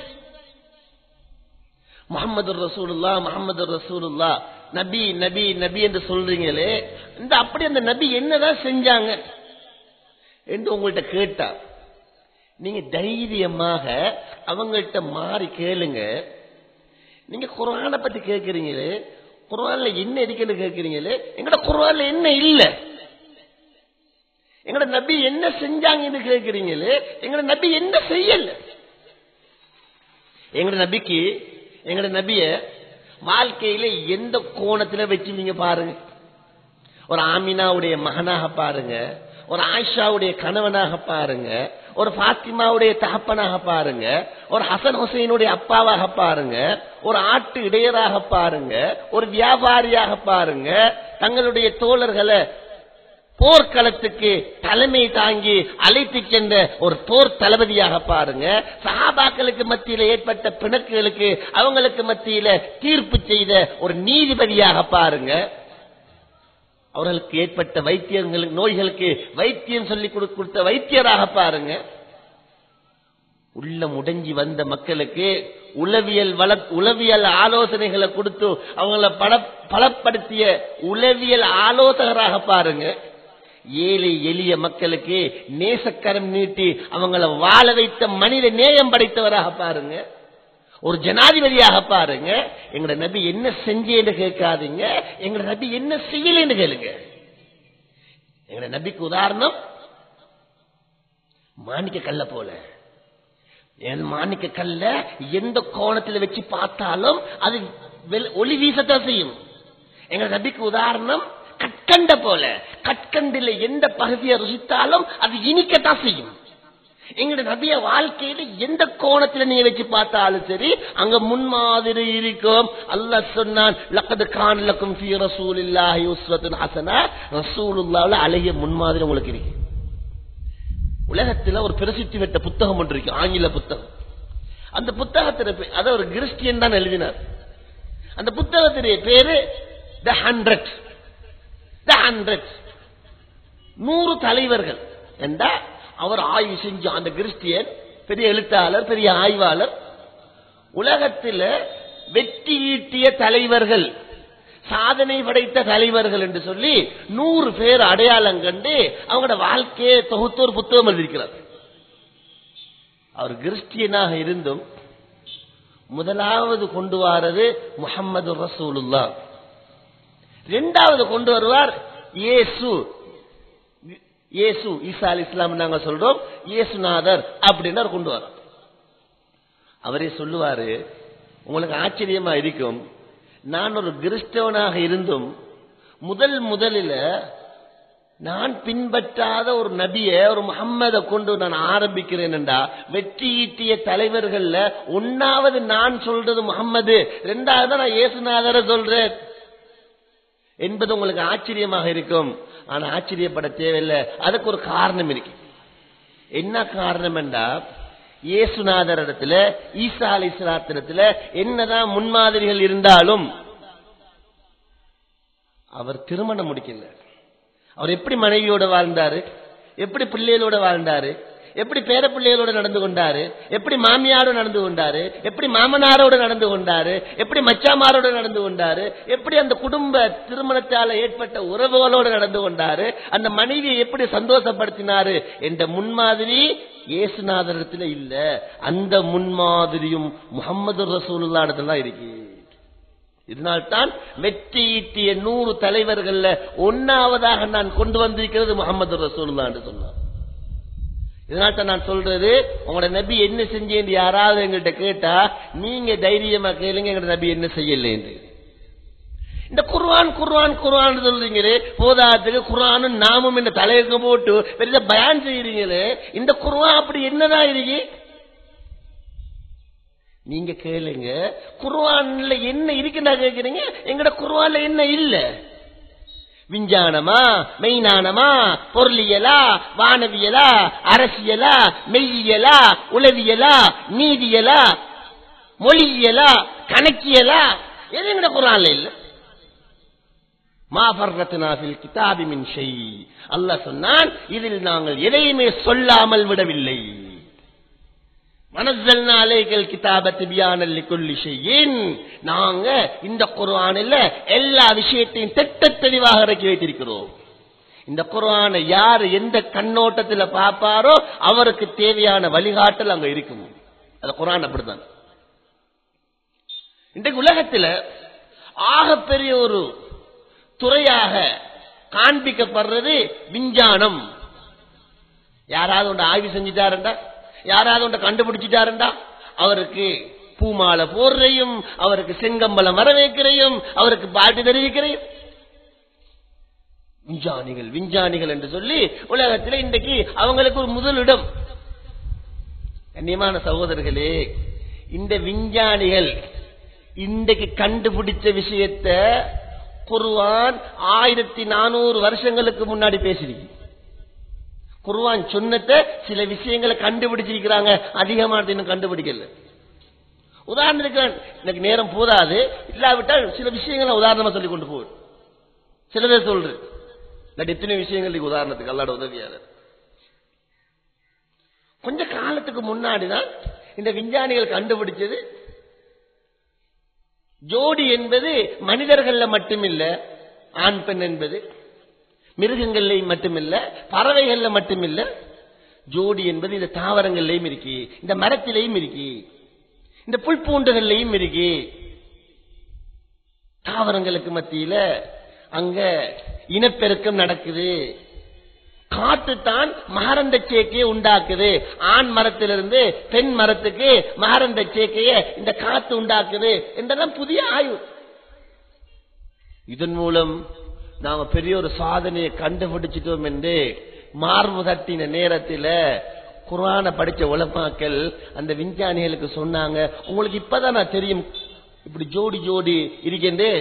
முகமது ரசூலுல்லா முகமது ரசூலுல்லா நபி நபி நபி என்று சொல்றீங்களே இந்த அப்படி அந்த நபி என்னதான் செஞ்சாங்க என்று உங்கள்கிட்ட கேட்டா நீங்க தைரியமாக அவங்கள்ட்ட மாறி கேளுங்க நீங்க குரானை பத்தி கேட்கறீங்களே குரான்ல என்ன இருக்குன்னு கேட்கறீங்களே எங்கட குரான்ல என்ன இல்ல எங்கட நபி என்ன செஞ்சாங்கன்னு கேட்கறீங்களே எங்கட நபி என்ன செய்யல எங்கட நபிக்கு எங்கட நபிய வாழ்க்கையில எந்த கோணத்துல வச்சு நீங்க பாருங்க ஒரு ஆமினாவுடைய மகனாக பாருங்க ஒரு ஆயிஷாவுடைய கணவனாக பாருங்க ஒரு பாத்திமாவுடைய தகப்பனாக பாருங்க ஒரு ஹசன் ஹுசைனுடைய அப்பாவாக பாருங்க ஒரு ஆட்டு இடையராக பாருங்க ஒரு வியாபாரியாக பாருங்க தங்களுடைய தோழர்களை போர்க்களத்துக்கு தலைமை தாங்கி அழைத்து சென்ற ஒரு போர் தளபதியாக பாருங்க சஹாபாக்களுக்கு மத்தியில ஏற்பட்ட பிணக்குகளுக்கு அவங்களுக்கு மத்தியில தீர்ப்பு செய்த ஒரு நீதிபதியாக பாருங்க அவர்களுக்கு ஏற்பட்ட வைத்தியங்களுக்கு நோய்களுக்கு வைத்தியம் சொல்லி கொடுத்த வைத்தியராக பாருங்க உள்ள முடங்கி வந்த மக்களுக்கு உளவியல் வள உளவியல் ஆலோசனைகளை கொடுத்து அவங்கள பல பலப்படுத்திய உளவியல் ஆலோசகராக பாருங்க ஏழை எளிய மக்களுக்கு நேசக்கரம் நீட்டி அவங்கள வாழ வைத்த மனித நேயம் படைத்தவராக பாருங்க ஒரு ஜனாதிபதியாக பாருங்க எங்கட நபி என்ன செஞ்சேன்னு கேட்காதீங்க எங்கட நபி என்ன செய்யலன்னு கேளுங்க எங்கட நபிக்கு உதாரணம் மாணிக்க கல்ல போல என் மாணிக்க கல்ல எந்த கோணத்துல வச்சு பார்த்தாலும் அது ஒளி வீசத்தான் செய்யும் எங்க நபிக்கு உதாரணம் கற்கண்ட போல கற்கண்டில் எந்த பகுதியை ருசித்தாலும் அது இனிக்கத்தான் செய்யும் எங்கட நபிய வாழ்க்கையில எந்த கோணத்துல நீங்க வச்சு பார்த்தாலும் சரி அங்க முன்மாதிரி இருக்கும் அல்லாஹ் சொன்னான் லக்கது கான்லக்கும் ஃபீ ரசூலில்லாஹி உஸ்வத்துன் ஹஸனா ரசூலுல்லாஹ்ல அழகிய முன்மாதிரி உங்களுக்கு இருக்கு உலகத்துல ஒரு பிரசித்தி பெற்ற புத்தகம் ஒன்று இருக்கு ஆங்கில புத்தகம் அந்த புத்தகத்தின அத ஒரு கிறிஸ்டியன் தான் எழுதினார் அந்த புத்தகத்தினுடைய பேரு த ஹண்ட்ரட் த ஹண்ட்ரட் நூறு தலைவர்கள் என்றா அவர் ஆய்வு செஞ்சு அந்த கிறிஸ்டியன் பெரிய எழுத்தாளர் பெரிய ஆய்வாளர் உலகத்தில் வெற்றி ஈட்டிய தலைவர்கள் சாதனை படைத்த தலைவர்கள் என்று சொல்லி நூறு பேர் அடையாளம் கண்டு அவங்களோட வாழ்க்கையை தொகுத்து ஒரு புத்தகம் எழுதியிருக்கிறார் அவர் கிறிஸ்டியனாக இருந்தும் முதலாவது கொண்டு வாரது முகமது ரசூலுல்லா இரண்டாவது கொண்டு வருவார் இயேசு இயேசு ஈசா அலி இஸ்லாம் நாங்க சொல்றோம் இயேசுநாதர் அப்படின்னு அவர் கொண்டு வரோம் அவரே சொல்லுவாரு உங்களுக்கு ஆச்சரியமா இருக்கும் நான் ஒரு கிறிஸ்தவனாக இருந்தும் முதல் முதலில் நான் பின்பற்றாத ஒரு நபிய ஒரு முகம்மதை கொண்டு நான் ஆரம்பிக்கிறேன் என்றா வெற்றி ஈட்டிய தலைவர்கள்ல ஒன்னாவது நான் சொல்றது முகம்மது ரெண்டாவது நான் இயேசுநாதரை சொல்றேன் என்பது உங்களுக்கு ஆச்சரியமாக இருக்கும் ஆனா ஆச்சரியப்பட தேவையில்லை அதுக்கு ஒரு காரணம் இருக்கு என்ன காரணம் என்றா இயேசுநாதர் இடத்துல ஈசா அலி இஸ்லாத்திரத்துல என்னதான் முன்மாதிரிகள் இருந்தாலும் அவர் திருமணம் முடிக்கல அவர் எப்படி மனைவியோட வாழ்ந்தாரு எப்படி பிள்ளைகளோட வாழ்ந்தாரு எப்படி பேர பிள்ளைகளோட நடந்து கொண்டாரு எப்படி மாமியாரோட நடந்து கொண்டாரு எப்படி மாமனாரோட நடந்து கொண்டாரு எப்படி மச்சாமாரோட நடந்து கொண்டாரு எப்படி அந்த குடும்ப திருமணத்தால ஏற்பட்ட உறவுகளோட நடந்து கொண்டாரு அந்த மனைவியை எப்படி சந்தோஷப்படுத்தினாரு என்ற முன்மாதிரி இயேசுநாதரத்துல இல்ல அந்த முன்மாதிரியும் முகமது ரசூலுல்லா இடத்துல இருக்கு இதனால்தான் வெற்றி ஈட்டிய நூறு தலைவர்கள்ல ஒன்னாவதாக நான் கொண்டு வந்திருக்கிறது முகமது ரசூலுல்லா என்று சொன்னார் இதனால தான் நான் சொல்றது உங்களோட நபி என்ன செஞ்சேன் யாராவது எங்கள்கிட்ட கேட்டா நீங்க தைரியமா கேளுங்க எங்களோட நபி என்ன செய்யல என்று இந்த குர்ஆன் குர்ஆன் குர்ஆன் சொல்றீங்களே போதாத்துக்கு குர்ஆனும் நாமும் இந்த தலையங்க போட்டு பெரிய பயான் செய்யறீங்களே இந்த குர்ஆன் அப்படி என்னதான் இருக்கு நீங்க கேளுங்க குர்ஆன்ல என்ன இருக்குன்னா கேக்குறீங்க எங்கட குர்ஆன்ல என்ன இல்ல விஞ்ஞானமா மெய்ஞானமா பொருளியலா வானவியலா அரசியலா மெய்யியலா உளவியலா நீதியலா மொழியியலா கணக்கியலா எது எங்கட குர்ஆன்ல இல்ல மா ஃபர்ரத்னா ஃபில் கிதாபி மின் ஷை அல்லாஹ் சொன்னான் இதில் நாங்கள் எதையுமே சொல்லாமல் விடவில்லை மனசல்னா அலைகள் கிதாபத்து பியானல் லிக்குல்லி ஷையின் நாங்க இந்த குர்ஆனில் எல்லா விஷயத்தையும் திட்ட தெளிவாக இறக்கி வைத்திருக்கிறோம் இந்த குர்ஆனை யார் எந்த கண்ணோட்டத்தில் பார்ப்பாரோ அவருக்கு தேவையான வழிகாட்டல் அங்க இருக்கும் அது குர்ஆன் அப்படித்தான் இன்றைக்கு உலகத்தில் ஆகப்பெரிய ஒரு துறையாக காண்பிக்கப்படுறது விஞ்ஞானம் யாராவது ஒன்று ஆய்வு செஞ்சுட்டாருண்டா யாராவது ஒன்றை கண்டுபிடிச்சிட்டாருண்டா அவருக்கு பூமாலை போடுறையும் அவருக்கு செங்கம்பலம் வரவேற்கிறையும் அவருக்கு பாட்டு தெரிவிக்கிறையும் விஞ்ஞானிகள் விஞ்ஞானிகள் என்று சொல்லி உலகத்தில் இன்றைக்கு அவங்களுக்கு ஒரு முதலிடம் கண்ணியமான சகோதரர்களே இந்த விஞ்ஞானிகள் இன்றைக்கு கண்டுபிடிச்ச விஷயத்த குர்ஆன் ஆயிரத்தி நானூறு வருஷங்களுக்கு முன்னாடி பேசிருக்கு குர்ஆன் சொன்னத சில விஷயங்களை கண்டுபிடிச்சிருக்கிறாங்க அதிகமானது இன்னும் கண்டுபிடிக்கல உதாரணத்துக்கு எனக்கு நேரம் போதாது இல்லாவிட்டால் சில விஷயங்களை உதாரணமா சொல்லி கொண்டு போகுது சிலதே சொல்றேன் இல்லாட்டி எத்தனை விஷயங்கள் உதாரணத்துக்கு அல்லாட உதவியாரு கொஞ்ச காலத்துக்கு முன்னாடிதான் இந்த விஞ்ஞானிகள் கண்டுபிடிச்சது ஜோடி என்பது மனிதர்கள்ல மட்டுமில்ல ஆண் பெண் என்பது மிருகங்கள்லையும் மட்டுமில்ல பறவைகள்ல மட்டுமில்ல ஜோடி என்பது இந்த தாவரங்கள்லையும் இருக்கு இந்த மரத்திலையும் இருக்கு இந்த புல்பூண்டுகள்லையும் இருக்கு தாவரங்களுக்கு மத்தியில அங்க இனப்பெருக்கம் நடக்குது காத்து தான் மகரந்த சேர்க்கையை உண்டாக்குது ஆண் மரத்திலிருந்து பெண் மரத்துக்கு மகரந்த சேர்க்கையை இந்த காத்து உண்டாக்குது என்றெல்லாம் புதிய ஆய்வு இதன் மூலம் நாம பெரிய ஒரு சாதனையை கண்டுபிடிச்சிட்டோம் என்று மார்பு தட்டின நேரத்தில் குரான படிச்ச உலமாக்கள் அந்த விஞ்ஞானிகளுக்கு சொன்னாங்க உங்களுக்கு இப்பதான் நான் தெரியும் இப்படி ஜோடி ஜோடி இருக்கின்றே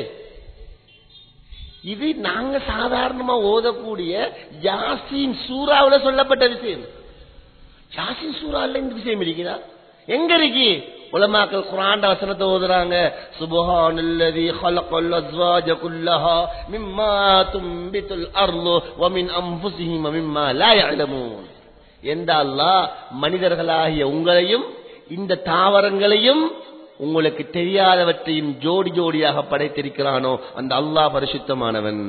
இது நாங்க சாதாரணமா ஓதக்கூடிய ஜாசின் சூறாவுல சொல்லப்பட்ட விஷயம் ஜாசின் சூறாவில் இந்த விஷயம் இருக்குதா எங்க இருக்கு உலமாக்கள் குரான் வசனத்தை ஓதுறாங்க சுபஹானல்லதி خلقல் அஸ்வாஜ குல்லஹா மிம்மா தும்பித்துல் அர்லு வமின் அன்ஃபுஸிஹிம் வமிம்மா லா يعلمون எந்த அல்லாஹ் மனிதர்களாகிய உங்களையும் இந்த தாவரங்களையும் உங்களுக்கு தெரியாதவற்றையும் ஜோடி ஜோடியாக படைத்திருக்கிறானோ அந்த அல்லாஹ் பரிசுத்தமானவன்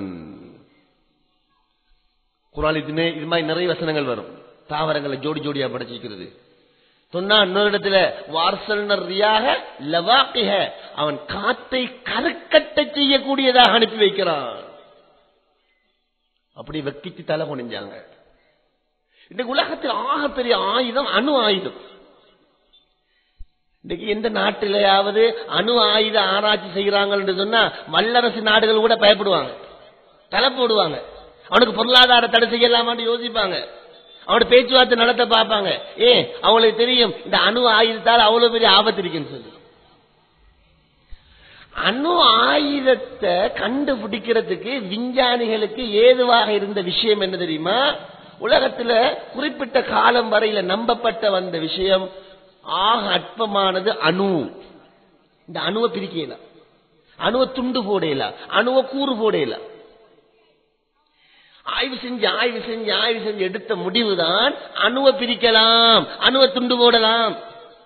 குரான் இதுமே இது மாதிரி நிறைய வசனங்கள் வரும் தாவரங்களை ஜோடி ஜோடியா படைச்சிருக்கிறது சொன்னா இன்னொரு இடத்துல வார்சல்னர் ரியாக லவாக்கிக அவன் காத்தை கருக்கட்ட செய்யக்கூடியதாக அனுப்பி வைக்கிறான் அப்படி வெக்கிச்சு தலை குனிஞ்சாங்க இன்னைக்கு உலகத்தில் ஆகப்பெரிய ஆயுதம் அணு ஆயுதம் இன்னைக்கு எந்த நாட்டிலேயாவது அணு ஆயுத ஆராய்ச்சி செய்கிறாங்கன்னு சொன்னா வல்லரசு நாடுகள் கூட பயப்படுவாங்க தலை போடுவாங்க அவனுக்கு பொருளாதார தடை செய்யலாமான்னு யோசிப்பாங்க அவனோட பேச்சுவார்த்தை நடத்த பார்ப்பாங்க ஏ அவங்களுக்கு தெரியும் இந்த அணு ஆயுதத்தால் அவ்வளவு பெரிய ஆபத்து இருக்குன்னு சொல்லி அணு ஆயுதத்தை கண்டுபிடிக்கிறதுக்கு விஞ்ஞானிகளுக்கு ஏதுவாக இருந்த விஷயம் என்ன தெரியுமா உலகத்துல குறிப்பிட்ட காலம் வரையில நம்பப்பட்ட வந்த விஷயம் ஆக அற்பமானது அணு இந்த அணுவை பிரிக்கல அணுவை துண்டு போடையில அணுவை கூறு போடையில ஆய்வு செஞ்சு ஆய்வு செஞ்சு ஆய்வு செஞ்சு எடுத்த முடிவுதான் அணுவை பிரிக்கலாம் அணுவை துண்டு போடலாம்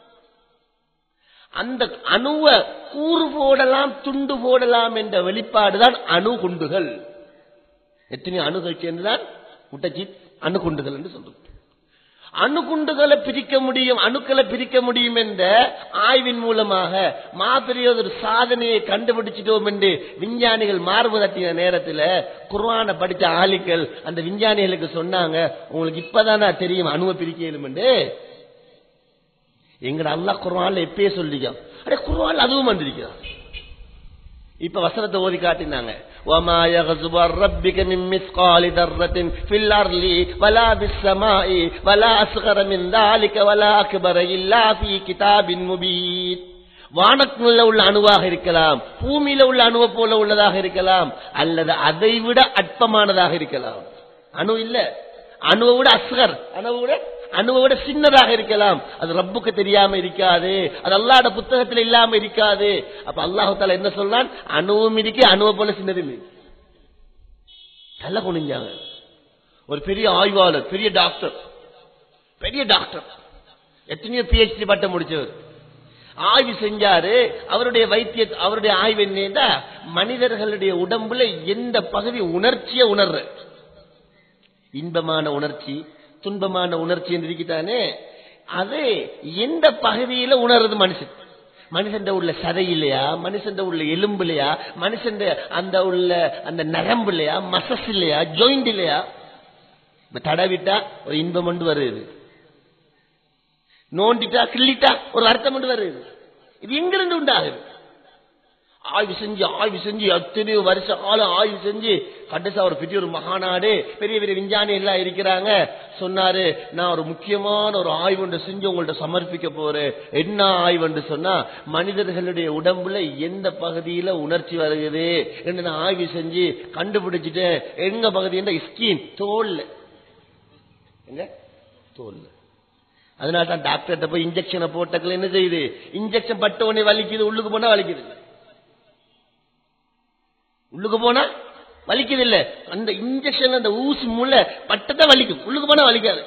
அந்த அணுவை கூறு போடலாம் துண்டு போடலாம் என்ற வெளிப்பாடுதான் அணு குண்டுகள் எத்தனை அணுகள் சேர்ந்துதான் முட்டச்சி அணுகுண்டுகள் என்று சொல்றது அணுகுண்டுகளை பிரிக்க முடியும் அணுக்களை பிரிக்க முடியும் என்ற ஆய்வின் மூலமாக மாபெரிய ஒரு சாதனையை கண்டுபிடிச்சிட்டோம் என்று விஞ்ஞானிகள் மார்பு தட்டின நேரத்தில் குர்ஆனை படிச்ச ஆளிகள் அந்த விஞ்ஞானிகளுக்கு சொன்னாங்க உங்களுக்கு இப்பதானா தெரியும் அணுவை பிரிக்க இயலும் என்று எங்கட அல்லாஹ் குர்ஆன்ல எப்பயே சொல்லிக்க அடே குர்ஆன்ல அதுவும் வந்திருக்கிறான் இப்ப வசனத்தை ஓதி காட்டினாங்க وَمَا يَغْزُبُ عَنْ رَبِّكَ مِنْ مِثْقَالِ ذَرَّةٍ فِي الْأَرْضِ وَلَا فِي السَّمَاءِ وَلَا أَصْغَرَ مِنْ ذَلِكَ وَلَا أَكْبَرَ إِلَّا فِي كِتَابٍ مُبِينٍ வானத்துல உள்ள அணுவாக இருக்கலாம் பூமியில உள்ள அணுவை போல உள்ளதாக இருக்கலாம் அல்லது அதை விட அற்பமானதாக இருக்கலாம் அணு இல்ல அணுவை விட அஸ்கர் அணுவை விட அணுவை விட சின்னதாக இருக்கலாம் அது ரப்புக்கு தெரியாம இருக்காது அது அல்லாட புத்தகத்தில் இல்லாம இருக்காது அப்ப அல்லாஹு தாலா என்ன சொல்றான் அணுவும் இருக்கு அணுவை போல சின்னதும் இருக்கு நல்ல குனிஞ்சாங்க ஒரு பெரிய ஆய்வாளர் பெரிய டாக்டர் பெரிய டாக்டர் எத்தனையோ பிஹெச்டி பட்டம் முடிச்சவர் ஆய்வு செஞ்சாரு அவருடைய வைத்திய அவருடைய ஆய்வு என்னன்னா மனிதர்களுடைய உடம்புல எந்த பகுதி உணர்ச்சியை உணர்ற இன்பமான உணர்ச்சி துன்பமான உணர்ச்சி என்று இருக்குதானே அது எந்த பகுதியில உணர்றது மனுஷன் மனுஷன் உள்ள சதை இல்லையா மனுஷன் உள்ள எலும்பு இல்லையா மனுஷன் அந்த உள்ள அந்த நரம்பு இல்லையா மசஸ் இல்லையா ஜாயிண்ட் இல்லையா இப்ப தடவிட்டா ஒரு இன்பம் கொண்டு வருது நோண்டிட்டா கிள்ளிட்டா ஒரு அர்த்தம் கொண்டு வருது இது எங்கிருந்து உண்டாகுது ஆய்வு செஞ்சு ஆய்வு செஞ்சு எத்தனையோ வருஷ காலம் ஆய்வு செஞ்சு கடைசா ஒரு பெரிய ஒரு மகாநாடு பெரிய பெரிய விஞ்ஞானி எல்லாம் இருக்கிறாங்க சொன்னாரு நான் ஒரு முக்கியமான ஒரு ஆய்வு ஒன்று செஞ்சு உங்கள்ட்ட சமர்ப்பிக்க போறேன் என்ன ஆய்வு என்று சொன்னா மனிதர்களுடைய உடம்புல எந்த பகுதியில உணர்ச்சி வருகிறது என்று நான் ஆய்வு செஞ்சு கண்டுபிடிச்சிட்டேன் எங்க பகுதி ஸ்கின் தோல்ல எங்க தோல்ல அதனால தான் டாக்டர்கிட்ட போய் இன்ஜெக்ஷனை போட்டக்கல என்ன செய்யுது இன்ஜெக்ஷன் பட்ட உடனே வலிக்குது உள்ளுக்கு போனா வலிக்குது உள்ளுக்கு போனா வலிக்குது இல்ல அந்த இன்ஜெக்ஷன் அந்த ஊசி முள்ள பட்டதான் வலிக்கும் உள்ளுக்கு போனா வலிக்காது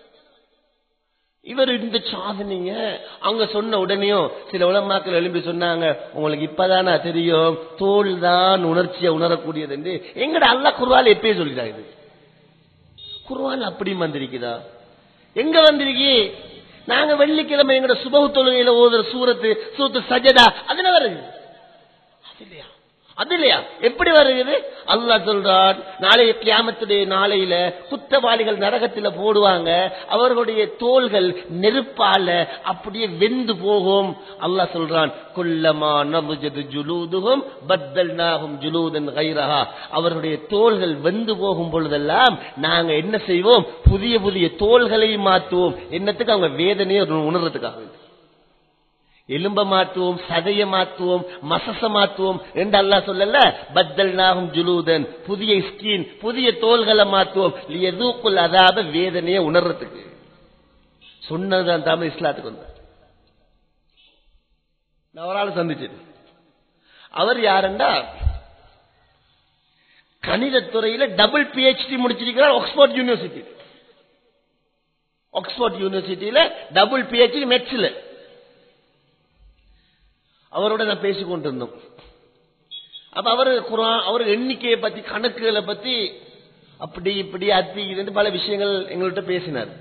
இவர் இந்த சாதனைங்க அவங்க சொன்ன உடனேயும் சில உலமாக்கள் எழுப்பி சொன்னாங்க உங்களுக்கு இப்பதானா தெரியும் தோல் தான் உணர்ச்சியை உணரக்கூடியது என்று எங்கட அல்ல குருவால் எப்பயே சொல்லிட்டாங்க இது குருவால் அப்படி வந்திருக்குதா எங்க வந்திருக்கி நாங்க வெள்ளிக்கிழமை எங்கட சுபகு தொழுகையில ஓதுற சூரத்து சூத்து சஜதா அதுல வருது அது இல்லையா அது இல்லையா எப்படி வருகிறது அல்லாஹ் சொல்றான் நாளைய கியாமத்துடைய நாளையில குத்தவாளிகள் நரகத்துல போடுவாங்க அவர்களுடைய தோள்கள் நெருப்பால அப்படியே வெந்து போகும் அல்லாஹ் சொல்றான் குல்லமா நபுஜது ஜுலூதுகும் பத்தல்நாகும் ஜுலூதன் கைரஹா அவர்களுடைய தோள்கள் வெந்து போகும் பொழுதெல்லாம் நாங்க என்ன செய்வோம் புதிய புதிய தோள்களை மாற்றுவோம் என்னத்துக்கு அவங்க வேதனையை உணர்றதுக்காக எலும்ப மாற்றுவோம் சதைய மாற்றுவோம் மசச மாற்றுவோம் என்று அல்லாஹ் சொல்லல பத்தல் நாகும் ஜுலூதன் புதிய ஸ்கின் புதிய தோள்களை மாற்றுவோம் எதுக்குள் அதாப வேதனையை உணர்றதுக்கு சொன்னதுதான் தமிழ் இஸ்லாத்துக்கு வந்தார் நான் ஒரு ஆள் சந்திச்சேன் அவர் யாருண்டா கணிதத்துறையில டபுள் பிஹெச்டி முடிச்சிருக்கிறார் ஆக்ஸ்போர்ட் யூனிவர்சிட்டி ஆக்ஸ்போர்ட் யூனிவர்சிட்டியில டபுள் பிஹெச்டி மெட்ஸ்ல அவரோட நான் பேசிக் கொண்டிருந்தோம் அப்ப அவரு குரான் அவர் எண்ணிக்கையை பத்தி கணக்குகளை பத்தி அப்படி இப்படி அது இது பல விஷயங்கள் எங்கள்கிட்ட பேசினார்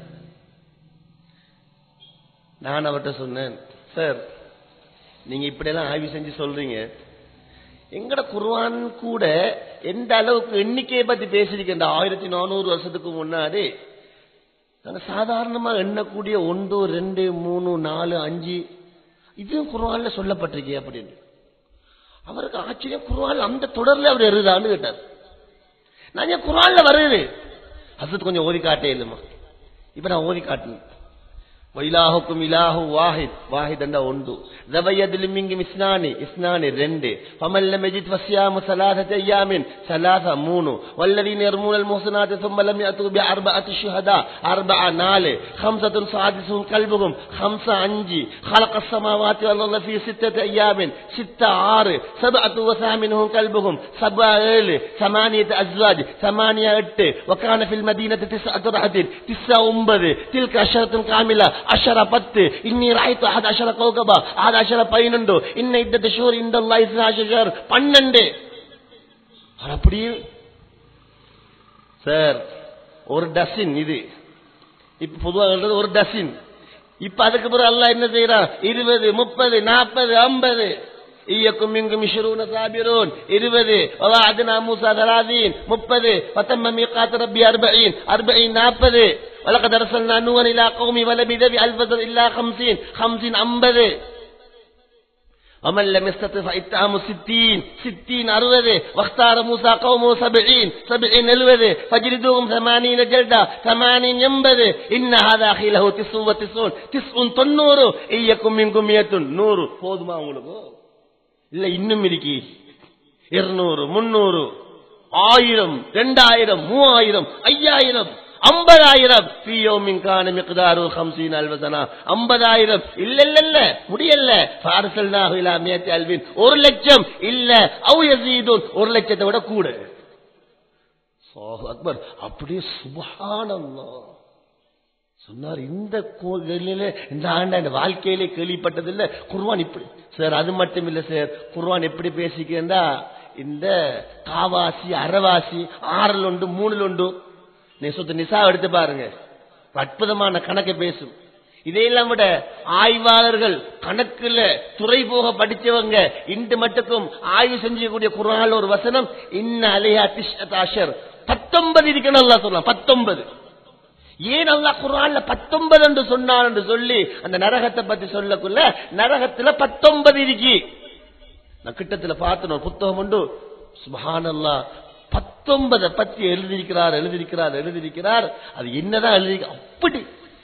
நான் அவர்கிட்ட சொன்னேன் சார் நீங்க இப்படி எல்லாம் ஆய்வு செஞ்சு சொல்றீங்க எங்கட குர்வான் கூட எந்த அளவுக்கு எண்ணிக்கையை பத்தி பேசிருக்க இந்த ஆயிரத்தி நானூறு வருஷத்துக்கு முன்னாடி நாங்க சாதாரணமா எண்ணக்கூடிய ஒன்று ரெண்டு மூணு நாலு அஞ்சு இதுவும் குர்வான்ல சொல்லப்பட்டிருக்கே அப்படின்னு அவருக்கு ஆச்சரியம் குர்வான் அந்த தொடர்ல அவர் எழுதான்னு கேட்டார் நான் ஏன் குர்வான்ல வருது அசத்து கொஞ்சம் ஓதி காட்டே இல்லைம்மா இப்ப நான் ஓதி காட்டணும் வைலாஹுக்கும் இலாஹு வாஹித் வாஹித் என்ற ஒன்று ذبيد منكم اثنان اثنان رند فمن لم يجد فصيام ثلاثة أيام ثلاثة مون والذين يرمون المحصنات ثم لم يأتوا بأربعة شهداء أربعة نال خمسة سادسهم كلبهم خمسة أنجي خلق السماوات والأرض في ستة أيام ستة آر سبعة وثامنهم كلبهم سبعة إل ثمانية أزواج ثمانية إت وكان في المدينة تسعة رهط تسعة أمبد تلك عشرة كاملة عشرة بت إني رأيت أحد عشر كوكبا أحد عشر பைனண்டு இன்ன இத்த ஷூர் இந்த ஷர் பன்னெண்டு அப்படியே சார் ஒரு டசின் இது இப்ப பொதுவாக ஒரு டசின் இப்ப அதுக்கு பிறகு அல்ல என்ன செய்யறான் இருபது முப்பது நாற்பது ஐம்பது ஈயக்கும் இங்கும் இஷரூன சாபிரூன் இருபது அதனா மூசா தலாதீன் முப்பது பத்தொன்பது மீகாத் ரப்பி அர்பஈன் அர்பஈன் நாற்பது ولقد ارسلنا نوحا الى قومه ولبث في الف إلا خمسين خمسين ஐம்பது ومن لم يستطع فإطعام ستين ستين أرவது واختار موسى قومه سبعين سبعين எழுவது فجلدوهم ثمانين جلدة ثمانين ينبذ إن هذا أخي له تسع وتسعون تسع தொண்ணூறு إيكم منكم مئة நூறு போதுமா உங்களுக்கு இல்ல இன்னும் இருக்கி இருநூறு முன்னூறு ஆயிரம் ரெண்டாயிரம் மூவாயிரம் ஐயாயிரம் ஐம்பதாயிரம் பியோமின்கான மிக்தாரு ஹம்சீன் அல்வசனா ஐம்பதாயிரம் இல்ல இல்ல இல்ல முடியல பார்சல்னாஹு இலா மியத்தி அல்வின் ஒரு லட்சம் இல்ல அவு யசீதுன் ஒரு லட்சத்தை விட கூட அல்லாஹு அக்பர் அப்படியே சுபஹானல்லாஹ் சொன்னார் இந்த கோயிலில இந்த ஆண்டு அந்த வாழ்க்கையிலே கேள்விப்பட்டதில்ல குர்வான் இப்படி சார் அது மட்டும் இல்ல சார் குர்வான் எப்படி பேசிக்கிறா இந்த காவாசி அறவாசி ஆறில் உண்டு மூணில் உண்டு நீ சொத்து நிசா எடுத்து பாருங்க அற்புதமான கணக்கை பேசும் இதையெல்லாம் விட ஆய்வாளர்கள் கணக்குல துறை போக படிச்சவங்க இன்று மட்டுக்கும் ஆய்வு செஞ்சக்கூடிய குரான் ஒரு வசனம் இன்ன அலையா திஷ்டதாஷர் பத்தொன்பது இருக்கணும் அல்லா சொல்லலாம் பத்தொன்பது ஏன் அல்லா குரான்ல பத்தொன்பது என்று சொன்னான் என்று சொல்லி அந்த நரகத்தை பத்தி சொல்லக்குள்ள நரகத்துல பத்தொன்பது இருக்கி நான் கிட்டத்துல பார்த்தேன் ஒரு புத்தகம் உண்டு சுபஹானல்லா பத்தொன்பதை பத்தி எழுதியிருக்கிறார் எழுதியிருக்கிறார் எழுதியிருக்கிறார் அது என்னதான் எழுதி அப்படி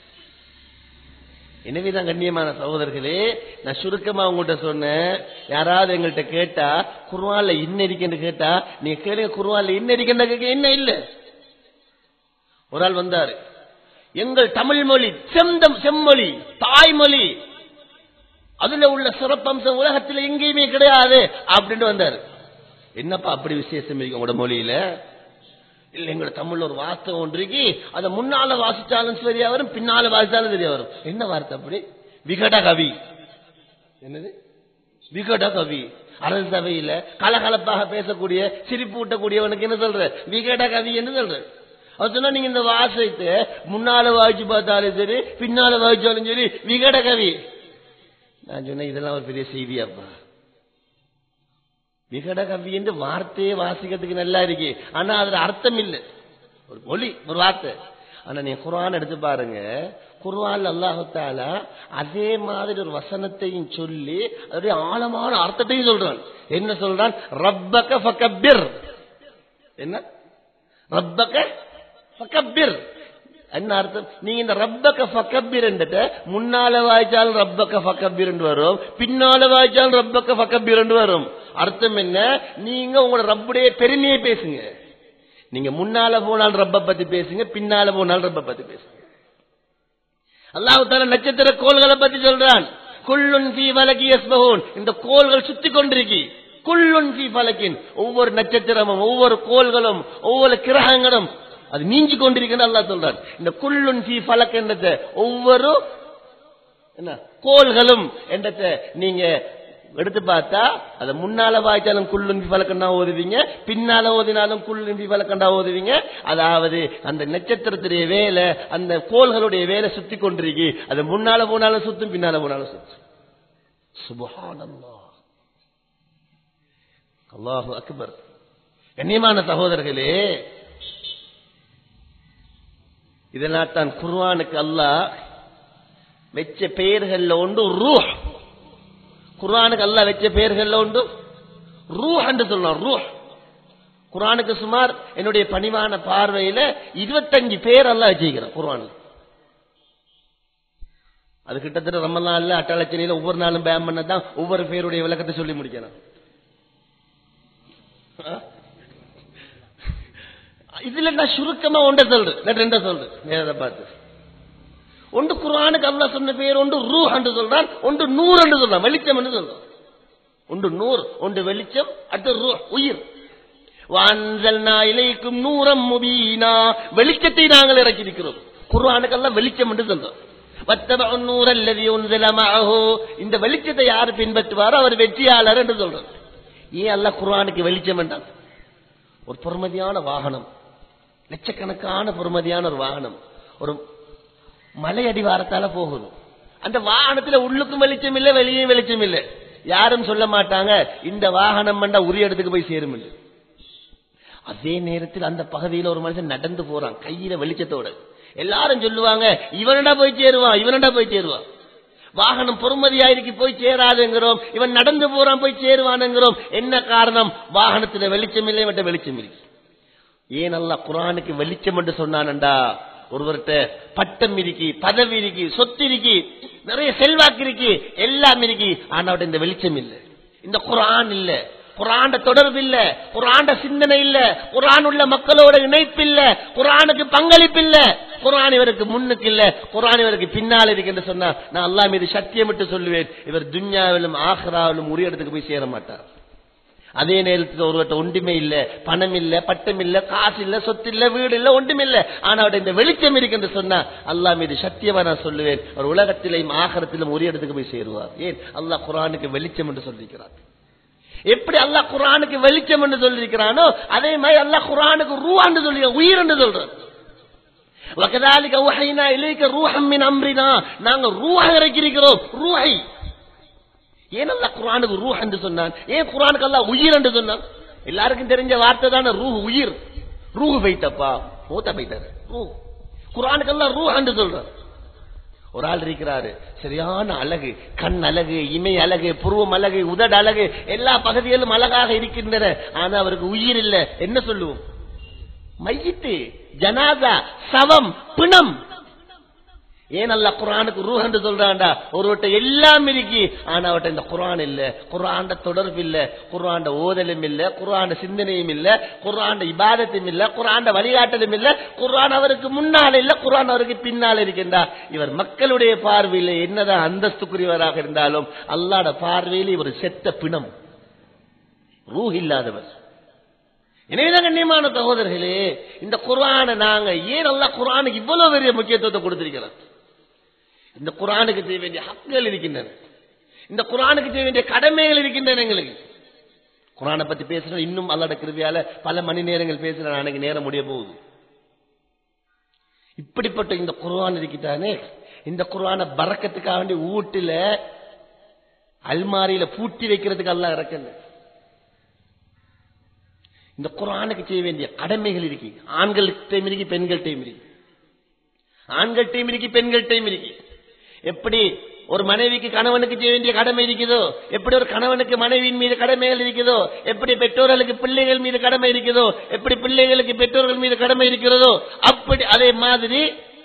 எனவேதான் கண்ணியமான சகோதரர்களே நான் சுருக்கமா உங்கள்கிட்ட சொன்னேன் யாராவது எங்கள்கிட்ட கேட்டா குர்வான்ல என்ன இருக்குன்னு கேட்டா நீங்க கேளுங்க குர்வான்ல என்ன இருக்குன்னு கேட்க என்ன இல்ல ஒரு ஆள் வந்தாரு எங்கள் தமிழ் மொழி செந்தம் செம்மொழி தாய்மொழி அதுல உள்ள சிறப்பம்சம் உலகத்துல எங்கேயுமே கிடையாது அப்படின்னு வந்தாரு என்னப்பா அப்படி விசேஷம் இருக்கு உங்களோட மொழியில இல்ல எங்களோட தமிழ்ல ஒரு வார்த்தை ஒன்று இருக்கு அதை முன்னால வாசிச்சாலும் சரியா வரும் பின்னால வாசிச்சாலும் சரியா வரும் என்ன வார்த்தை அப்படி விகட கவி என்னது விகட கவி அரசு சபையில கலகலப்பாக பேசக்கூடிய சிரிப்பு ஊட்டக்கூடியவனுக்கு என்ன சொல்ற விகட கவி என்று சொல்ற அவர் சொன்னா நீங்க இந்த வாசத்தை முன்னால வாய்ச்சு பார்த்தாலும் சரி பின்னால வாய்ச்சாலும் சரி விகட கவி நான் சொன்னேன் இதெல்லாம் ஒரு பெரிய செய்தியாப்பா விகட கவி என்று வார்த்தையே வாசிக்கிறதுக்கு நல்லா இருக்கு ஆனா அதுல அர்த்தம் இல்லை ஒரு மொழி ஒரு வார்த்தை ஆனா நீங்க குர்ஆன் எடுத்து பாருங்க குர்ஆன் அல்லாஹால அதே மாதிரி ஒரு வசனத்தையும் சொல்லி அதோடைய ஆழமான அர்த்தத்தையும் சொல்றான் என்ன சொல்றான் ரப்பக ஃபகப்பிர் என்ன ரப்பக ஃபகப்பிர் என்ன அர்த்தம் நீங்க இந்த ரப்பக்க ஃபக்கபிர் முன்னால வாய்ச்சாலும் ரப்பக்க ஃபக்கபிர் வரும் பின்னால வாய்ச்சாலும் ரப்பக்க ஃபக்கபிர் வரும் அர்த்தம் என்ன நீங்க உங்களோட ரப்புடைய பெருமையை பேசுங்க நீங்க முன்னால போனால் ரப்ப பத்தி பேசுங்க பின்னால போனால் ரப்ப பத்தி பேசுங்க அல்லாஹு தால நட்சத்திர கோள்களை பத்தி சொல்றான் குல்லுன் ஃபீ வலகி யஸ்பஹூன் இந்த கோள்கள் சுத்தி கொண்டிருக்கி குல்லுன் ஃபீ ஃபலகின் ஒவ்வொரு நட்சத்திரமும் ஒவ்வொரு கோள்களும் ஒவ்வொரு கிரகங்களும் அது நீஞ்சி கொண்டிருக்கிறது அல்லா சொல்றான் இந்த குல்லுன் ஃபீ ஃபலக் என்றத ஒவ்வொரு என்ன கோள்களும் என்றத நீங்க எடுத்து பார்த்தா அதை முன்னால வாய்ச்சாலும் குள்ளுன் பலக்கண்டா ஓதுவீங்க பின்னால ஓதினாலும் குள்ளுன் பலக்கண்டா ஓதுவீங்க அதாவது அந்த நட்சத்திரத்துடைய வேலை அந்த கோள்களுடைய வேலை சுத்தி கொண்டிருக்கு அது முன்னால போனாலும் சுத்தும் பின்னால போனாலும் சுத்தும் சுபஹானல்லா அல்லாஹு அக்பர் கண்ணியமான சகோதரர்களே இதனால் தான் குர்வானுக்கு அல்லாஹ் வெச்ச பெயர்கள்ல ஒன்று ரூஹ் குர்ஆனுக்கு அல்லாஹ் வச்ச பெயர்கள்ல உண்டு ரூஹ் என்று சொல்லலாம் ரூஹ் குர்ஆனுக்கு சுமார் என்னுடைய பணிவான பார்வையில இருபத்தஞ்சு பேர் அல்லாஹ் வச்சிருக்கிறான் குர்ஆனுக்கு அது கிட்டத்தட்ட ரொம்ப நாள்ல அட்டாளச்சனையில ஒவ்வொரு நாளும் பேம் பண்ணதான் ஒவ்வொரு பேருடைய விளக்கத்தை சொல்லி முடிக்கணும் இதுல நான் சுருக்கமா ஒன்றை சொல்றேன் நான் ரெண்ட சொல்றேன் நேரத்தை பார்த்து ஒன்று குரானுக்கு அல்லா சொன்ன பேர் ஒன்று ரூ என்று சொல்றான் ஒன்று நூறு என்று சொல்றான் வெளிச்சம் என்று சொல்றான் ஒன்று நூறு ஒன்று வெளிச்சம் அடுத்து ரூ உயிர் வான்சல்னா இலைக்கும் நூறம் முபீனா வெளிச்சத்தை நாங்கள் இறக்கியிருக்கிறோம் குர்ஆனுக்கு எல்லாம் வெளிச்சம் என்று சொல்றோம் வத்தப நூறு அல்லது உன்சலமாகோ இந்த வெளிச்சத்தை யார் பின்பற்றுவாரோ அவர் வெற்றியாளர் என்று சொல்றார் ஏன் அல்ல குர்ஆனுக்கு வெளிச்சம் என்றான் ஒரு பொறுமதியான வாகனம் லட்சக்கணக்கான பொறுமதியான ஒரு வாகனம் ஒரு மலை அடிவாரத்தால போகுது அந்த வாகனத்துல உள்ளுக்கும் வெளிச்சம் இல்ல வெளியும் வெளிச்சம் இல்ல யாரும் சொல்ல மாட்டாங்க இந்த வாகனம் பண்ணா உரிய இடத்துக்கு போய் சேரும் இல்லை அதே நேரத்தில் அந்த பகுதியில் ஒரு மனுஷன் நடந்து போறான் கையில வெளிச்சத்தோட எல்லாரும் சொல்லுவாங்க இவனடா போய் சேருவான் இவனடா போய் சேருவான் வாகனம் பொறுமதியாயிருக்கு போய் சேராதுங்கிறோம் இவன் நடந்து போறான் போய் சேருவானுங்கிறோம் என்ன காரணம் வாகனத்துல வெளிச்சம் இல்லை இவன்ட்ட வெளிச்சம் இருக்கு ஏன் அல்ல குரானுக்கு வெளிச்சம் என்று சொன்னானண்டா ஒருவர்கிட்ட பட்டம் இருக்கு பதவி இருக்கு சொத்து இருக்கு நிறைய செல்வாக்கு இருக்கு எல்லாம் இருக்கு ஆனா அவட்ட இந்த வெளிச்சம் இல்ல இந்த குரான் இல்ல குரான தொடர்பு இல்ல குரான சிந்தனை இல்ல குரான் உள்ள மக்களோட இணைப்பு இல்ல குரானுக்கு பங்களிப்பு இல்ல குரான் இவருக்கு முன்னுக்கு இல்ல குரான் இவருக்கு பின்னால் இருக்கு என்று சொன்னா நான் அல்லா மீது சத்தியமிட்டு சொல்லுவேன் இவர் துன்யாவிலும் ஆஹ்ராவிலும் உரிய இடத்துக்கு போய் சேர மாட்டார் அதே நேரத்தில் ஒருவர்கிட்ட ஒன்றுமே இல்ல பணம் இல்ல பட்டம் இல்ல காசு இல்ல சொத்து இல்ல வீடு இல்ல ஒன்றும் இல்ல ஆனா அவருடைய இந்த வெளிச்சம் இருக்கு என்று சொன்னா அல்லாஹ் மீது சத்தியமா நான் சொல்லுவேன் அவர் உலகத்திலையும் ஆகரத்திலும் ஒரு இடத்துக்கு போய் சேருவார் ஏன் அல்லாஹ் குரானுக்கு வெளிச்சம் என்று சொல்லியிருக்கிறார் எப்படி அல்லாஹ் குரானுக்கு வெளிச்சம் என்று சொல்லியிருக்கிறானோ அதே மாதிரி அல்லாஹ் குரானுக்கு ரூஹான்னு சொல்லி உயிர் என்று சொல்றார் وكذلك اوحينا اليك روحا من امرنا நாங்க ரூஹ இறக்கியிருக்கிறோம் ரூஹை ஏன் அல்லா குரானுக்கு ரூஹ் என்று சொன்னான் ஏன் குரானுக்கு அல்லா உயிர் என்று சொன்னான் எல்லாருக்கும் தெரிஞ்ச வார்த்தை தானே ரூஹ் உயிர் ரூஹ் வைத்தப்பா மூத்த வைத்தாரு ரூஹ் குரானுக்கு எல்லாம் ரூஹ் என்று சொல்றார் ஒரு ஆள் இருக்கிறாரு சரியான அழகு கண் அழகு இமை அழகு புருவம் அழகு உதடு அழகு எல்லா பகுதிகளும் அழகாக இருக்கின்றன ஆனா அவருக்கு உயிர் இல்ல என்ன சொல்லுவோம் மையிட்டு ஜனாதா சவம் பிணம் ஏன் அல்ல குரானுக்கு ரூஹ் என்று சொல்றான்டா ஒருவட்ட எல்லாம் இருக்கு ஆனா அவட்ட இந்த குரான் இல்ல குரான் தொடர்பு இல்ல குரான் ஓதலும் இல்ல குரான் சிந்தனையும் இல்ல குரான் இபாதத்தும் இல்ல குரான் வழிகாட்டலும் இல்ல குரான் அவருக்கு முன்னால் இல்ல குரான் அவருக்கு பின்னால் இருக்கின்றா இவர் மக்களுடைய பார்வையில் என்னதான் அந்தஸ்துக்குரியவராக இருந்தாலும் அல்லாட பார்வையில் இவர் செத்த பிணம் ரூஹ் இல்லாதவர் எனவேதான் கண்ணியமான சகோதரர்களே இந்த குரானை நாங்க ஏன் அல்லா குரானுக்கு இவ்வளவு பெரிய முக்கியத்துவத்தை கொடுத்திருக்கிறோம் இந்த குரானுக்கு செய்ய வேண்டிய ஹக்குகள் இருக்கின்றன இந்த குரானுக்கு செய்ய வேண்டிய கடமைகள் இருக்கின்றன எங்களுக்கு குரானை பத்தி பேசுறோம் இன்னும் அல்லாட கிருவியால பல மணி நேரங்கள் பேசுற அன்னைக்கு நேரம் முடிய போகுது இப்படிப்பட்ட இந்த குரான் இருக்கிட்டானே இந்த குரான பறக்கத்துக்காக வேண்டிய வீட்டுல அல்மாரியில பூட்டி வைக்கிறதுக்கு எல்லாம் இறக்கல இந்த குரானுக்கு செய்ய வேண்டிய கடமைகள் இருக்கு ஆண்கள்கிட்டையும் இருக்கு பெண்கள்கிட்டையும் இருக்கு ஆண்கள்கிட்டையும் இருக்கு பெண்கள்கிட்டையும் இருக்கு எப்படி ஒரு மனைவிக்கு கணவனுக்கு செய்ய வேண்டிய கடமை இருக்குதோ எப்படி ஒரு கணவனுக்கு மனைவியின் மீது கடமைகள் இருக்குதோ எப்படி பெற்றோர்களுக்கு பிள்ளைகள் மீது கடமை இருக்குதோ எப்படி பிள்ளைகளுக்கு பெற்றோர்கள் மீது கடமை இருக்கிறதோ அப்படி அதே மாதிரி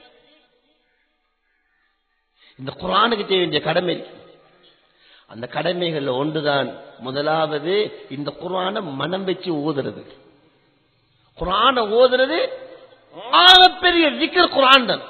இந்த குரானுக்கு செய்ய வேண்டிய கடமை இருக்கு அந்த கடமைகள் ஒன்றுதான் முதலாவது இந்த குரான மனம் வச்சு ஓதுறது குரான ஓதுறது ஆகப்பெரிய விக்கர் குரான் தான்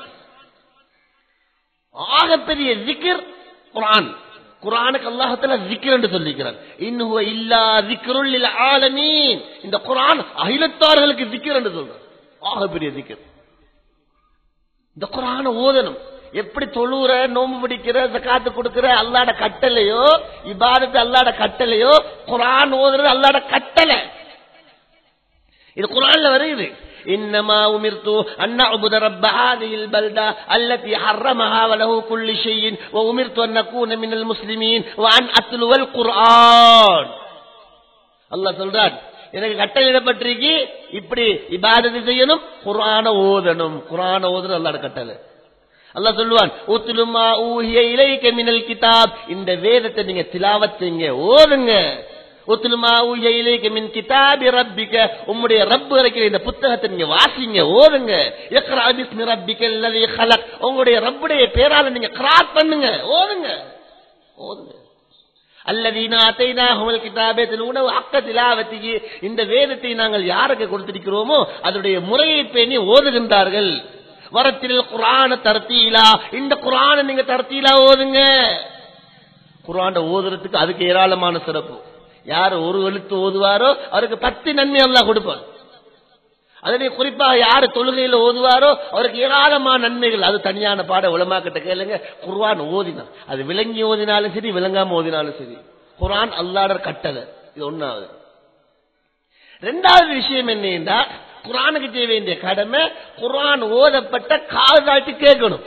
ஆகப்பெரிய விக்கர் குரான் குரானுக்கு அல்லாஹத்துல விக்கர் என்று சொல்லிக்கிறான் இன்னும் இல்லா விக்கருள் ஆலமீன் இந்த குரான் அகிலத்தார்களுக்கு விக்கர் என்று சொல்றான் ஆகப்பெரிய விக்கர் இந்த குரான ஓதணும் எப்படி தொழுற நோம்பு பிடிக்கிற காத்து கொடுக்கிற அல்லாட கட்டளையோ இபாதத்து அல்லாட கட்டளையோ குரான் ஓதுறது அல்லாட கட்டளை இது குரான்ல வருது إنما أمرت أن أعبد رب هذه البلدة التي حرمها وله كل شيء وأمرت أن أكون من المسلمين وأن أتلو القرآن الله சொல்றான் எனக்கு கட்டளையிடப்பட்டிருக்கு இப்படி இபாதத்து செய்யணும் குரான ஓதணும் குரான ஓதணும் அல்லாட கட்டளை அல்லாஹ் சொல்லுவான் ஊத்துலுமா ஊஹிய இலைக்க மினல் கிதாப் இந்த வேதத்தை நீங்க திலாவத் செய்யுங்க ஓதுங்க ஊத்துலுமா ஊஹிய இலைக்க மின் கிதாபி ரப்பிக்க உம்முடைய ரப்பு இருக்கிற இந்த புத்தகத்தை நீங்க வாசிங்க ஓதுங்க இக்ரா பிஸ்மி ரப்பிக்க அல்லதி ஹலக் உங்களுடைய ரப்புடைய பேரால நீங்க கிராத் பண்ணுங்க ஓதுங்க ஓதுங்க அல்லதீனா அத்தைனாஹுமல் கிதாபத்தில் உணவு அக்க திலாவத்திக்கு இந்த வேதத்தை நாங்கள் யாருக்கு கொடுத்திருக்கிறோமோ அதனுடைய முறையை பேணி ஓதுகின்றார்கள் வரத்தில் குரான தர்த்தீலா இந்த குரான நீங்க தர்த்தீலா ஓதுங்க குரான ஓதுறதுக்கு அதுக்கு ஏராளமான சிறப்பு யார் ஒரு எழுத்து ஓதுவாரோ அவருக்கு பத்து நன்மை அல்லா கொடுப்பார் அதனை குறிப்பாக யாரு தொழுகையில ஓதுவாரோ அவருக்கு ஏராளமான நன்மைகள் அது தனியான பாட உலமாக்கிட்ட கேளுங்க குர்ஆன் ஓதினா அது விளங்கி ஓதினாலும் சரி விளங்காம ஓதினாலும் சரி குர்ஆன் அல்லாடர் கட்டளை இது ஒன்னாவது ரெண்டாவது விஷயம் என்னன்னா குரானுக்கு செய்ய வேண்டிய கடமை குரான் ஓதப்பட்ட காதாட்டி கேட்கணும்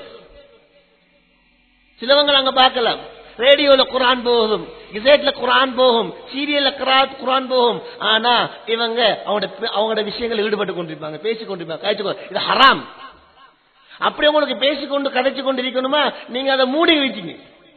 சிலவங்க அங்க பார்க்கலாம் ரேடியோல குரான் போகும் கிசேட்ல குரான் போகும் சீரியல்ல கிராத் குரான் போகும் ஆனா இவங்க அவங்களோட அவங்களோட விஷயங்கள் ஈடுபட்டு கொண்டிருப்பாங்க பேசிக் கொண்டிருப்பாங்க காய்ச்சி இது ஹராம் அப்படி உங்களுக்கு பேசிக்கொண்டு கதைச்சு கொண்டு இருக்கணுமா நீங்க அதை மூடி வச்சுங்க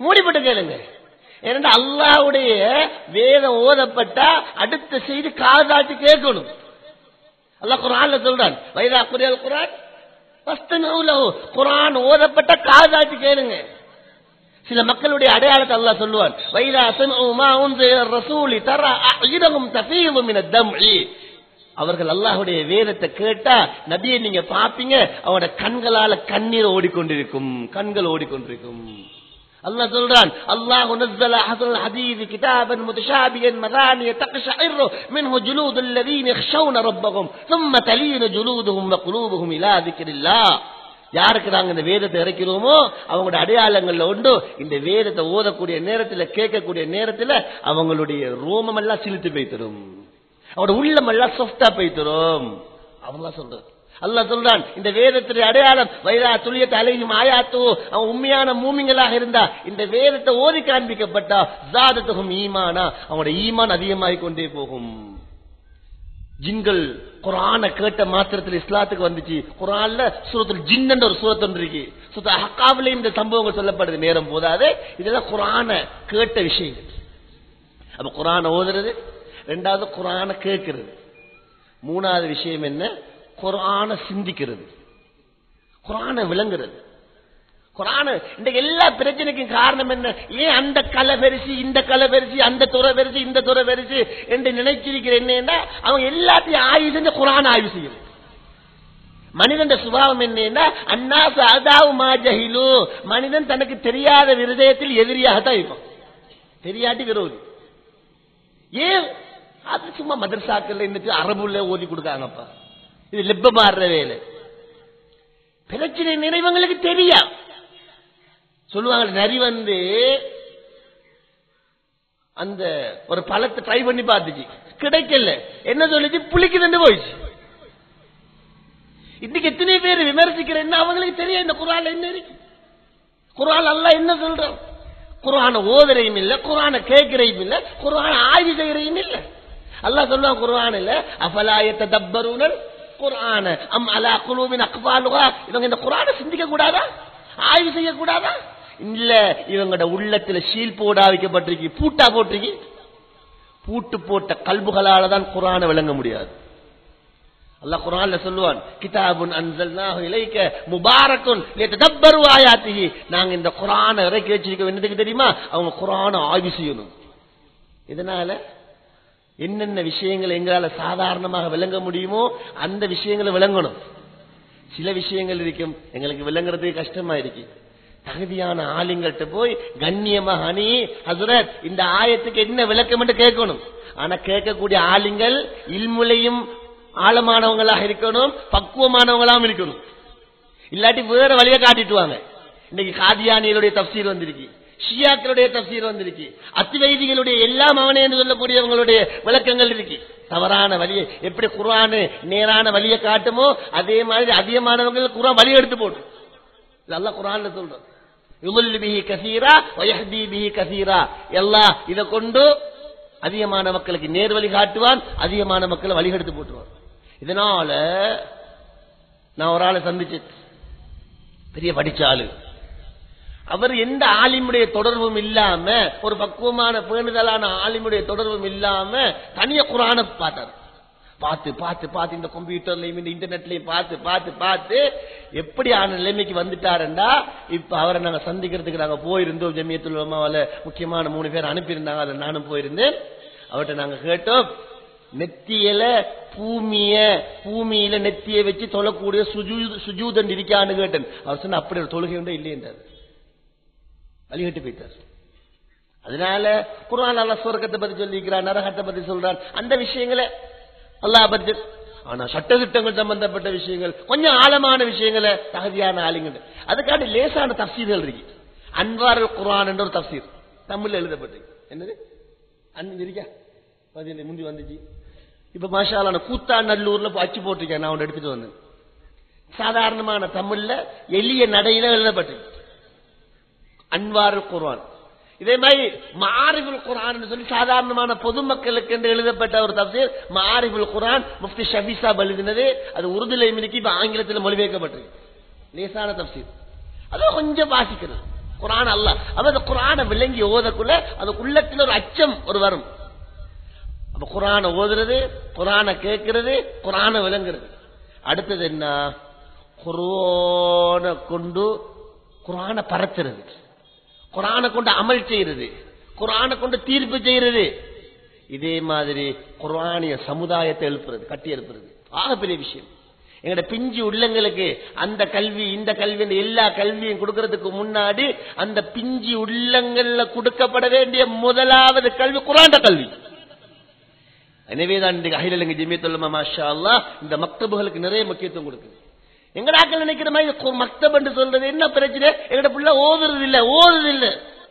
மூடிப்பட்டு கேளுங்க ஏன்னா அல்லாஹ்வுடைய வேதம் ஓதப்பட்டா அடுத்த செய்தி காதாட்டி கேட்கணும் அல்லாஹ் குர்ஆன்ல சொல்றான் வைதா குரியல் குர்ஆன் ஃபஸ்தமிஉ லஹு குர்ஆன் ஓதப்பட்ட காதாட்டி கேளுங்க சில மக்களுடைய அடையாளத்தை அல்லாஹ் சொல்லுவான் வைதா சமிஉ மா உன்சில ரசூலி தரா அய்யுதஹும் தஃபீது மின தம்இ அவர்கள் அல்லாஹ்வுடைய வேதத்தை கேட்டா நபியை நீங்க பாப்பீங்க அவனோட கண்களால கண்ணீர் ஓடிக்கொண்டிருக்கும் கண்கள் ஓடிக்கொண்டிருக்கும் அல்லாஹ் சொல்றான் அல்லாஹ் نزل حسن الحديث كتابا متشابها مثانية تقشعر منه جلود الذين يخشون ربهم ثم تلين جلودهم وقلوبهم إلى ذكر الله யாருக்கு நாங்க இந்த வேதத்தை இறக்கிறோமோ அவங்களோட அடையாளங்கள்ல உண்டு இந்த வேதத்தை ஓதக்கூடிய நேரத்துல கேட்கக்கூடிய நேரத்துல அவங்களுடைய ரோமம் எல்லாம் சிலுத்து போய்த்தரும் அவரோட உள்ளம் எல்லாம் சொஃப்டா போய்த்தரும் அவங்க சொல்றது அல்லாஹ் சொல்றான் இந்த வேதத்துடைய அடையாளம் வைரா துளியத்தை அலையும் ஆயாத்தோ அவன் உண்மையான மூமிங்களாக இருந்தா இந்த வேதத்தை ஓதி காண்பிக்கப்பட்டா ஜாதத்துகும் ஈமானா அவனோட ஈமான் அதிகமாகிக் கொண்டே போகும் ஜின்கள் குரான கேட்ட மாத்திரத்தில் இஸ்லாத்துக்கு வந்துச்சு குரான்ல சூரத்தில் ஜின்னு ஒரு சூரத் ஒன்று இருக்கு சுத்த ஹக்காவிலே இந்த சம்பவங்கள் சொல்லப்படுது நேரம் போதாது இதெல்லாம் குரான கேட்ட விஷயங்கள் அப்ப குரான ஓதுறது ரெண்டாவது குரான கேட்கிறது மூணாவது விஷயம் என்ன குரான சிந்திக்கிறது குரான விளங்குறது குரான இந்த எல்லா பிரச்சனைக்கும் காரணம் என்ன ஏன் அந்த கலை பெருசு இந்த கலை பெருசு அந்த துறை பெருசு இந்த துறை பெருசு என்று நினைச்சிருக்கிற என்னன்னா அவங்க எல்லாத்தையும் ஆய்வு செஞ்சு குரான ஆய்வு செய்யும் மனிதன் சுபாவம் என்னன்னா அன்னாசு அதாவு மா ஜஹிலு மனிதன் தனக்கு தெரியாத விருதயத்தில் எதிரியாகத்தான் இருப்பான் தெரியாட்டி விரோதி ஏன் அது சும்மா மதரசாக்கள் இருந்துட்டு அரபுல ஓதி கொடுக்காங்கப்பா இது லெப்ப மாறுற வேலை பிரச்சனை நினைவங்களுக்கு தெரியா சொல்லுவாங்க நரி வந்து அந்த ஒரு பழத்தை ட்ரை பண்ணி பார்த்துச்சு கிடைக்கல என்ன சொல்லுச்சு புளிக்குதுன்னு போயிடுச்சு இன்னைக்கு எத்தனை பேர் விமர்சிக்கிற என்ன அவங்களுக்கு தெரியும் இந்த குரான் என்ன இருக்கு குரான் அல்ல என்ன சொல்றோம் குரான ஓதுறையும் இல்ல குரான கேட்கிறையும் இல்ல குரான ஆய்வு செய்யறையும் இல்ல அல்லாஹ் சொல்லுவான் குரான் இல்ல அபலாயத்த தப்பருனர் குரான அம் அலா குழுவின் அக்பாலுகா இவங்க இந்த குரான சிந்திக்க கூடாதா ஆய்வு செய்ய கூடாதா இல்ல இவங்களோட உள்ளத்துல ஷீல் போடா வைக்கப்பட்டிருக்கு பூட்டா போட்டிருக்கு பூட்டு போட்ட கல்புகளால தான் குரான விளங்க முடியாது அல்லாஹ் குரான்ல சொல்லுவான் கிதாபுன் அன்சல்னாஹு இலைக்க முபாரக்குன் லியததப்பரு ஆயாத்திஹி நாங்க இந்த குர்ஆனை இறக்கி வச்சிருக்கோம் என்னதுக்கு தெரியுமா அவங்க குர்ஆனை ஆய்வு செய்யணும் இதனால என்னென்ன விஷயங்களை எங்களால சாதாரணமாக விளங்க முடியுமோ அந்த விஷயங்களை விளங்கணும் சில விஷயங்கள் இருக்கும் எங்களுக்கு விளங்குறதுக்கு கஷ்டமா இருக்கு தகுதியான ஆளுங்கள்ட்ட போய் கண்ணியமாக அணி ஹசரத் இந்த ஆயத்துக்கு என்ன விளக்கம் என்று கேட்கணும் ஆனா கேட்கக்கூடிய ஆளுங்கள் இல்முலையும் ஆழமானவங்களாக இருக்கணும் பக்குவமானவங்களாகவும் இருக்கணும் இல்லாட்டி வேற வழியை காட்டிட்டுவாங்க இன்னைக்கு காதியானிகளுடைய தப்சீர் வந்திருக்கு ஷியாக்களுடைய தப்சீர் வந்திருக்கு அத்திவைதிகளுடைய எல்லாம் அவனே என்று சொல்லக்கூடியவங்களுடைய விளக்கங்கள் இருக்கு தவறான வழியை எப்படி குரானு நேரான வழியை காட்டுமோ அதே மாதிரி அதிகமானவங்க குரான் வழி எடுத்து போடும் இதெல்லாம் குரான்ல சொல்றோம் யுமுல் பிஹி கசீரா வயஹ்தி பிஹி கசீரா எல்லாம் இதை கொண்டு அதிகமான மக்களுக்கு நேர் வழி காட்டுவான் அதிகமான மக்களை வழிகெடுத்து போட்டுருவான் இதனால நான் ஒரு ஆளை சந்திச்சு பெரிய படிச்ச ஆளு அவர் எந்த ஆலிமுடைய தொடர்பும் இல்லாம ஒரு பக்குவமான பேணுதலான ஆலிமுடைய தொடர்பும் இல்லாம தனிய குரான பார்த்தார் பார்த்து பார்த்து பார்த்து இந்த கம்ப்யூட்டர்லயும் இந்த இன்டர்நெட்லயும் பார்த்து பார்த்து பார்த்து எப்படி ஆன நிலைமைக்கு வந்துட்டாருண்டா இப்ப அவரை நாங்க சந்திக்கிறதுக்கு நாங்க போயிருந்தோம் ஜமியத்துல் உலமாவால முக்கியமான மூணு பேர் அனுப்பியிருந்தாங்க அதுல நானும் போயிருந்தேன் அவர்கிட்ட நாங்க கேட்டோம் நெத்தியில பூமிய பூமியில நெத்திய வச்சு தொழக்கூடிய சுஜூதன் இருக்கான்னு கேட்டேன் அவர் சொன்ன அப்படி ஒரு தொழுகை உண்டு இல்லைன்றார் வழிகட்டு போயிட்டார் அதனால குரான் அல்லா சொர்க்கத்தை பத்தி சொல்லிக்கிறான் நரகத்தை பத்தி சொல்றான் அந்த விஷயங்களை அல்லாஹ் பத்தி ஆனா சட்ட திட்டங்கள் சம்பந்தப்பட்ட விஷயங்கள் கொஞ்சம் ஆழமான விஷயங்களை தகுதியான ஆளுங்க அதுக்காண்டி லேசான தப்சீர்கள் இருக்கு அன்வார் குரான் என்ற ஒரு தப்சீர் தமிழ்ல எழுதப்பட்டு என்னது அண்ணன் இருக்கா பதினேழு முந்தி வந்துச்சு இப்ப மாஷாலான கூத்தா நல்லூர்ல அச்சு போட்டிருக்கேன் நான் ஒன்று எடுத்துட்டு வந்தேன் சாதாரணமான தமிழ்ல எளிய நடையில எழுதப்பட்டு அன்வார் குர்ஆன் இதே மாதிரி மாரிபுல் குரான் சொல்லி சாதாரணமான பொதுமக்களுக்கு என்று எழுதப்பட்ட ஒரு தப்சீர் மாரிபுல் குரான் முஃப்தி ஷபீசா எழுதினது அது உருதுல இன்னைக்கு இப்ப ஆங்கிலத்தில் மொழிபெயர்க்கப்பட்டிருக்கு லேசான தப்சீர் அது கொஞ்சம் வாசிக்கிறது குரான் அல்ல அப்ப அந்த குரானை விளங்கி ஓதக்குள்ள அது உள்ளத்துல ஒரு அச்சம் ஒரு வரும் அப்ப குரானை ஓதுறது குரானை கேட்கிறது குரானை விளங்குறது அடுத்தது என்ன குரானை கொண்டு குரானை பரத்துறது குரானை கொண்டு அமல் செய்யறது குரானை கொண்டு தீர்ப்பு செய்யறது இதே மாதிரி குரானிய சமுதாயத்தை எழுப்புறது கட்டி எழுப்புறது ஆகப்பெரிய விஷயம் எங்கட பிஞ்சு உள்ளங்களுக்கு அந்த கல்வி இந்த கல்வி இந்த எல்லா கல்வியும் கொடுக்கறதுக்கு முன்னாடி அந்த பிஞ்சு உள்ளங்கள்ல கொடுக்கப்பட வேண்டிய முதலாவது கல்வி குராண்ட கல்வி எனவேதான் இன்றைக்கு அகிலங்க ஜெமியத்துல்லமா மாஷா அல்லா இந்த மக்தபுகளுக்கு நிறைய முக்கியத்துவம் கொடுக்குது எங்கடாக்கள் நினைக்கிற மாதிரி கு- மக்தப் என்று சொல்றது என்ன பிரச்சனை எங்கட பிள்ளை ஓதுறது இல்ல ஓதுறது இல்ல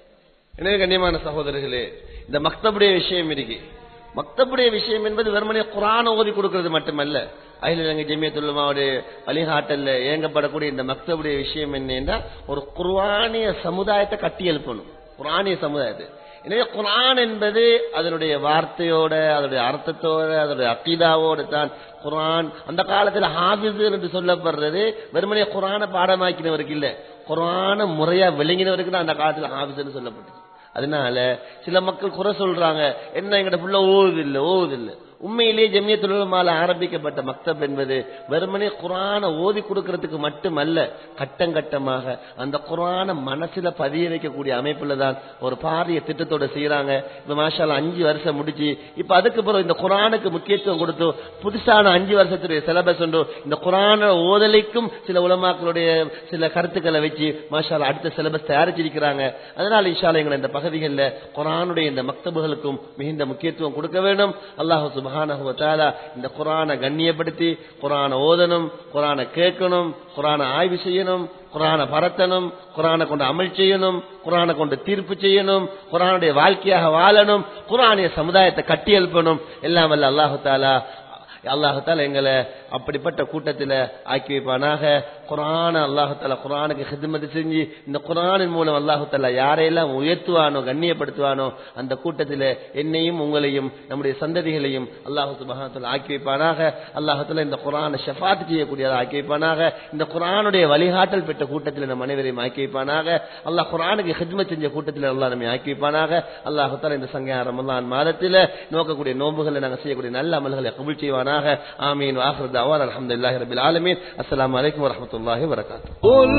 எனவே கண்ணியமான சகோதரர்களே இந்த மக்தபுடைய விஷயம் இருக்கு மக்தபுடைய விஷயம் என்பது வெறுமனே குரான ஓதி கொடுக்கிறது மட்டுமல்ல அகிலங்க ஜெமியத்துல்லமாவுடைய வழிகாட்டல்ல இயங்கப்படக்கூடிய இந்த மக்தபுடைய விஷயம் என்னன்னா ஒரு குர்ஆனிய சமுதாயத்தை கட்டி எழுப்பணும் குர்ஆனிய சமுதாயத்தை எனவே குர்ஆன் என்பது அதனுடைய வார்த்தையோட அதனுடைய அர்த்தத்தோட அதனுடைய அக்கீதாவோடு தான் குர்ஆன் அந்த காலத்துல ஹாஃபிஸ் என்று சொல்லப்படுறது வெறுமனே குர்ஆனை பாடமாக்கினவருக்கு இல்ல குர்ஆனை முறையா விளங்கினவருக்கு தான் அந்த காலத்துல ஹாஃபிஸ்னு சொல்லப்பட்டுச்சு அதனால சில மக்கள் குறை சொல்றாங்க என்ன எங்கட புள்ள ஓவுது இல்ல ஓவுது இல்ல உண்மையிலேயே ஜமியத்துலமால ஆரம்பிக்கப்பட்ட மக்தப் என்பது வெறுமனே குரானை ஓதி கொடுக்கறதுக்கு மட்டுமல்ல கட்டம் கட்டமாக அந்த குரானை மனசுல பதிய வைக்கக்கூடிய அமைப்புல தான் ஒரு பாரிய திட்டத்தோட செய்யறாங்க இப்ப மாஷால அஞ்சு வருஷம் முடிச்சு இப்ப அதுக்கு பிறகு இந்த குரானுக்கு முக்கியத்துவம் கொடுத்து புதுசான அஞ்சு வருஷத்துடைய சிலபஸ் உண்டு இந்த குரான ஓதலைக்கும் சில உலமாக்களுடைய சில கருத்துக்களை வச்சு மாஷால அடுத்த சிலபஸ் தயாரிச்சிருக்கிறாங்க அதனால இன்ஷால எங்களை இந்த பகுதிகளில் குரானுடைய இந்த மக்தபுகளுக்கும் மிகுந்த முக்கியத்துவம் கொடுக்க வேண்டும் அல்லாஹு சுபஹானஹு வ தஆலா இந்த குரானை கண்ணியப்படுத்தி குரானை ஓதணும் குரானை கேட்கணும் குரானை ஆய்வு செய்யணும் குரானை பரத்தணும் குரானை கொண்டு அமல் செய்யணும் குரானை கொண்டு தீர்ப்பு செய்யணும் குரானுடைய வாழ்க்கையாக வாழணும் குரானிய சமுதாயத்தை கட்டி எழுப்பணும் எல்லாம் வல்ல அல்லாஹு தாலா அல்லாஹால எங்களை அப்படிப்பட்ட கூட்டத்தில் ஆக்கி வைப்பானாக குரான அல்லாஹால குரானுக்கு ஹிதமத்து செஞ்சு இந்த குரானின் மூலம் அல்லாஹால யாரையெல்லாம் உயர்த்துவானோ கண்ணியப்படுத்துவானோ அந்த கூட்டத்தில் என்னையும் உங்களையும் நம்முடைய சந்ததிகளையும் அல்லாஹு சுபஹானத்துல ஆக்கி வைப்பானாக அல்லாஹால இந்த குரானை ஷஃபாத் செய்யக்கூடியதை ஆக்கி வைப்பானாக இந்த குரானுடைய வழிகாட்டல் பெற்ற கூட்டத்தில் நம் அனைவரையும் ஆக்கி வைப்பானாக அல்லாஹ் குரானுக்கு ஹிதமத் செஞ்ச கூட்டத்தில் அல்லாஹ் நம்மை ஆக்கி வைப்பானாக அல்லாஹால இந்த சங்கையா ரமலான் மாதத்தில் நோக்கக்கூடிய நோன்புகளை நாங்கள் செய்யக்கூடிய நல்ல அமல்களை கபுல் செய்வானாக ஆமீன் வாஹர் தவான் அலமதுல்லாஹி ரபில் ஆலமீன் அஸ்ஸலாமு அலைக்கும் வரஹ்மத்துல்லாஹி வபரகாத்துஹு قل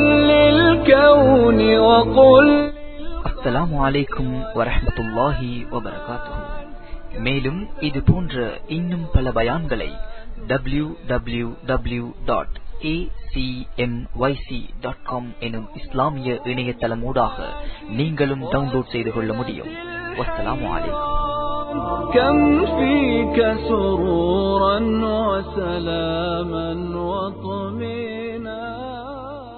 للكون وقل அஸ்ஸலாமு அலைக்கும் வரஹ்மத்துல்லாஹி வபரகாத்துஹு மேலும் இது போன்ற இன்னும் பல பயான்களை W W W dot dot com எனும் இஸ்லாமிய இணையதளமூடாக நீங்களும் டவுன்லோட் செய்து கொள்ள முடியும் வஸ்ஸலாமு அலைக்கும் كم فيك سرورا وسلاما وطمئنا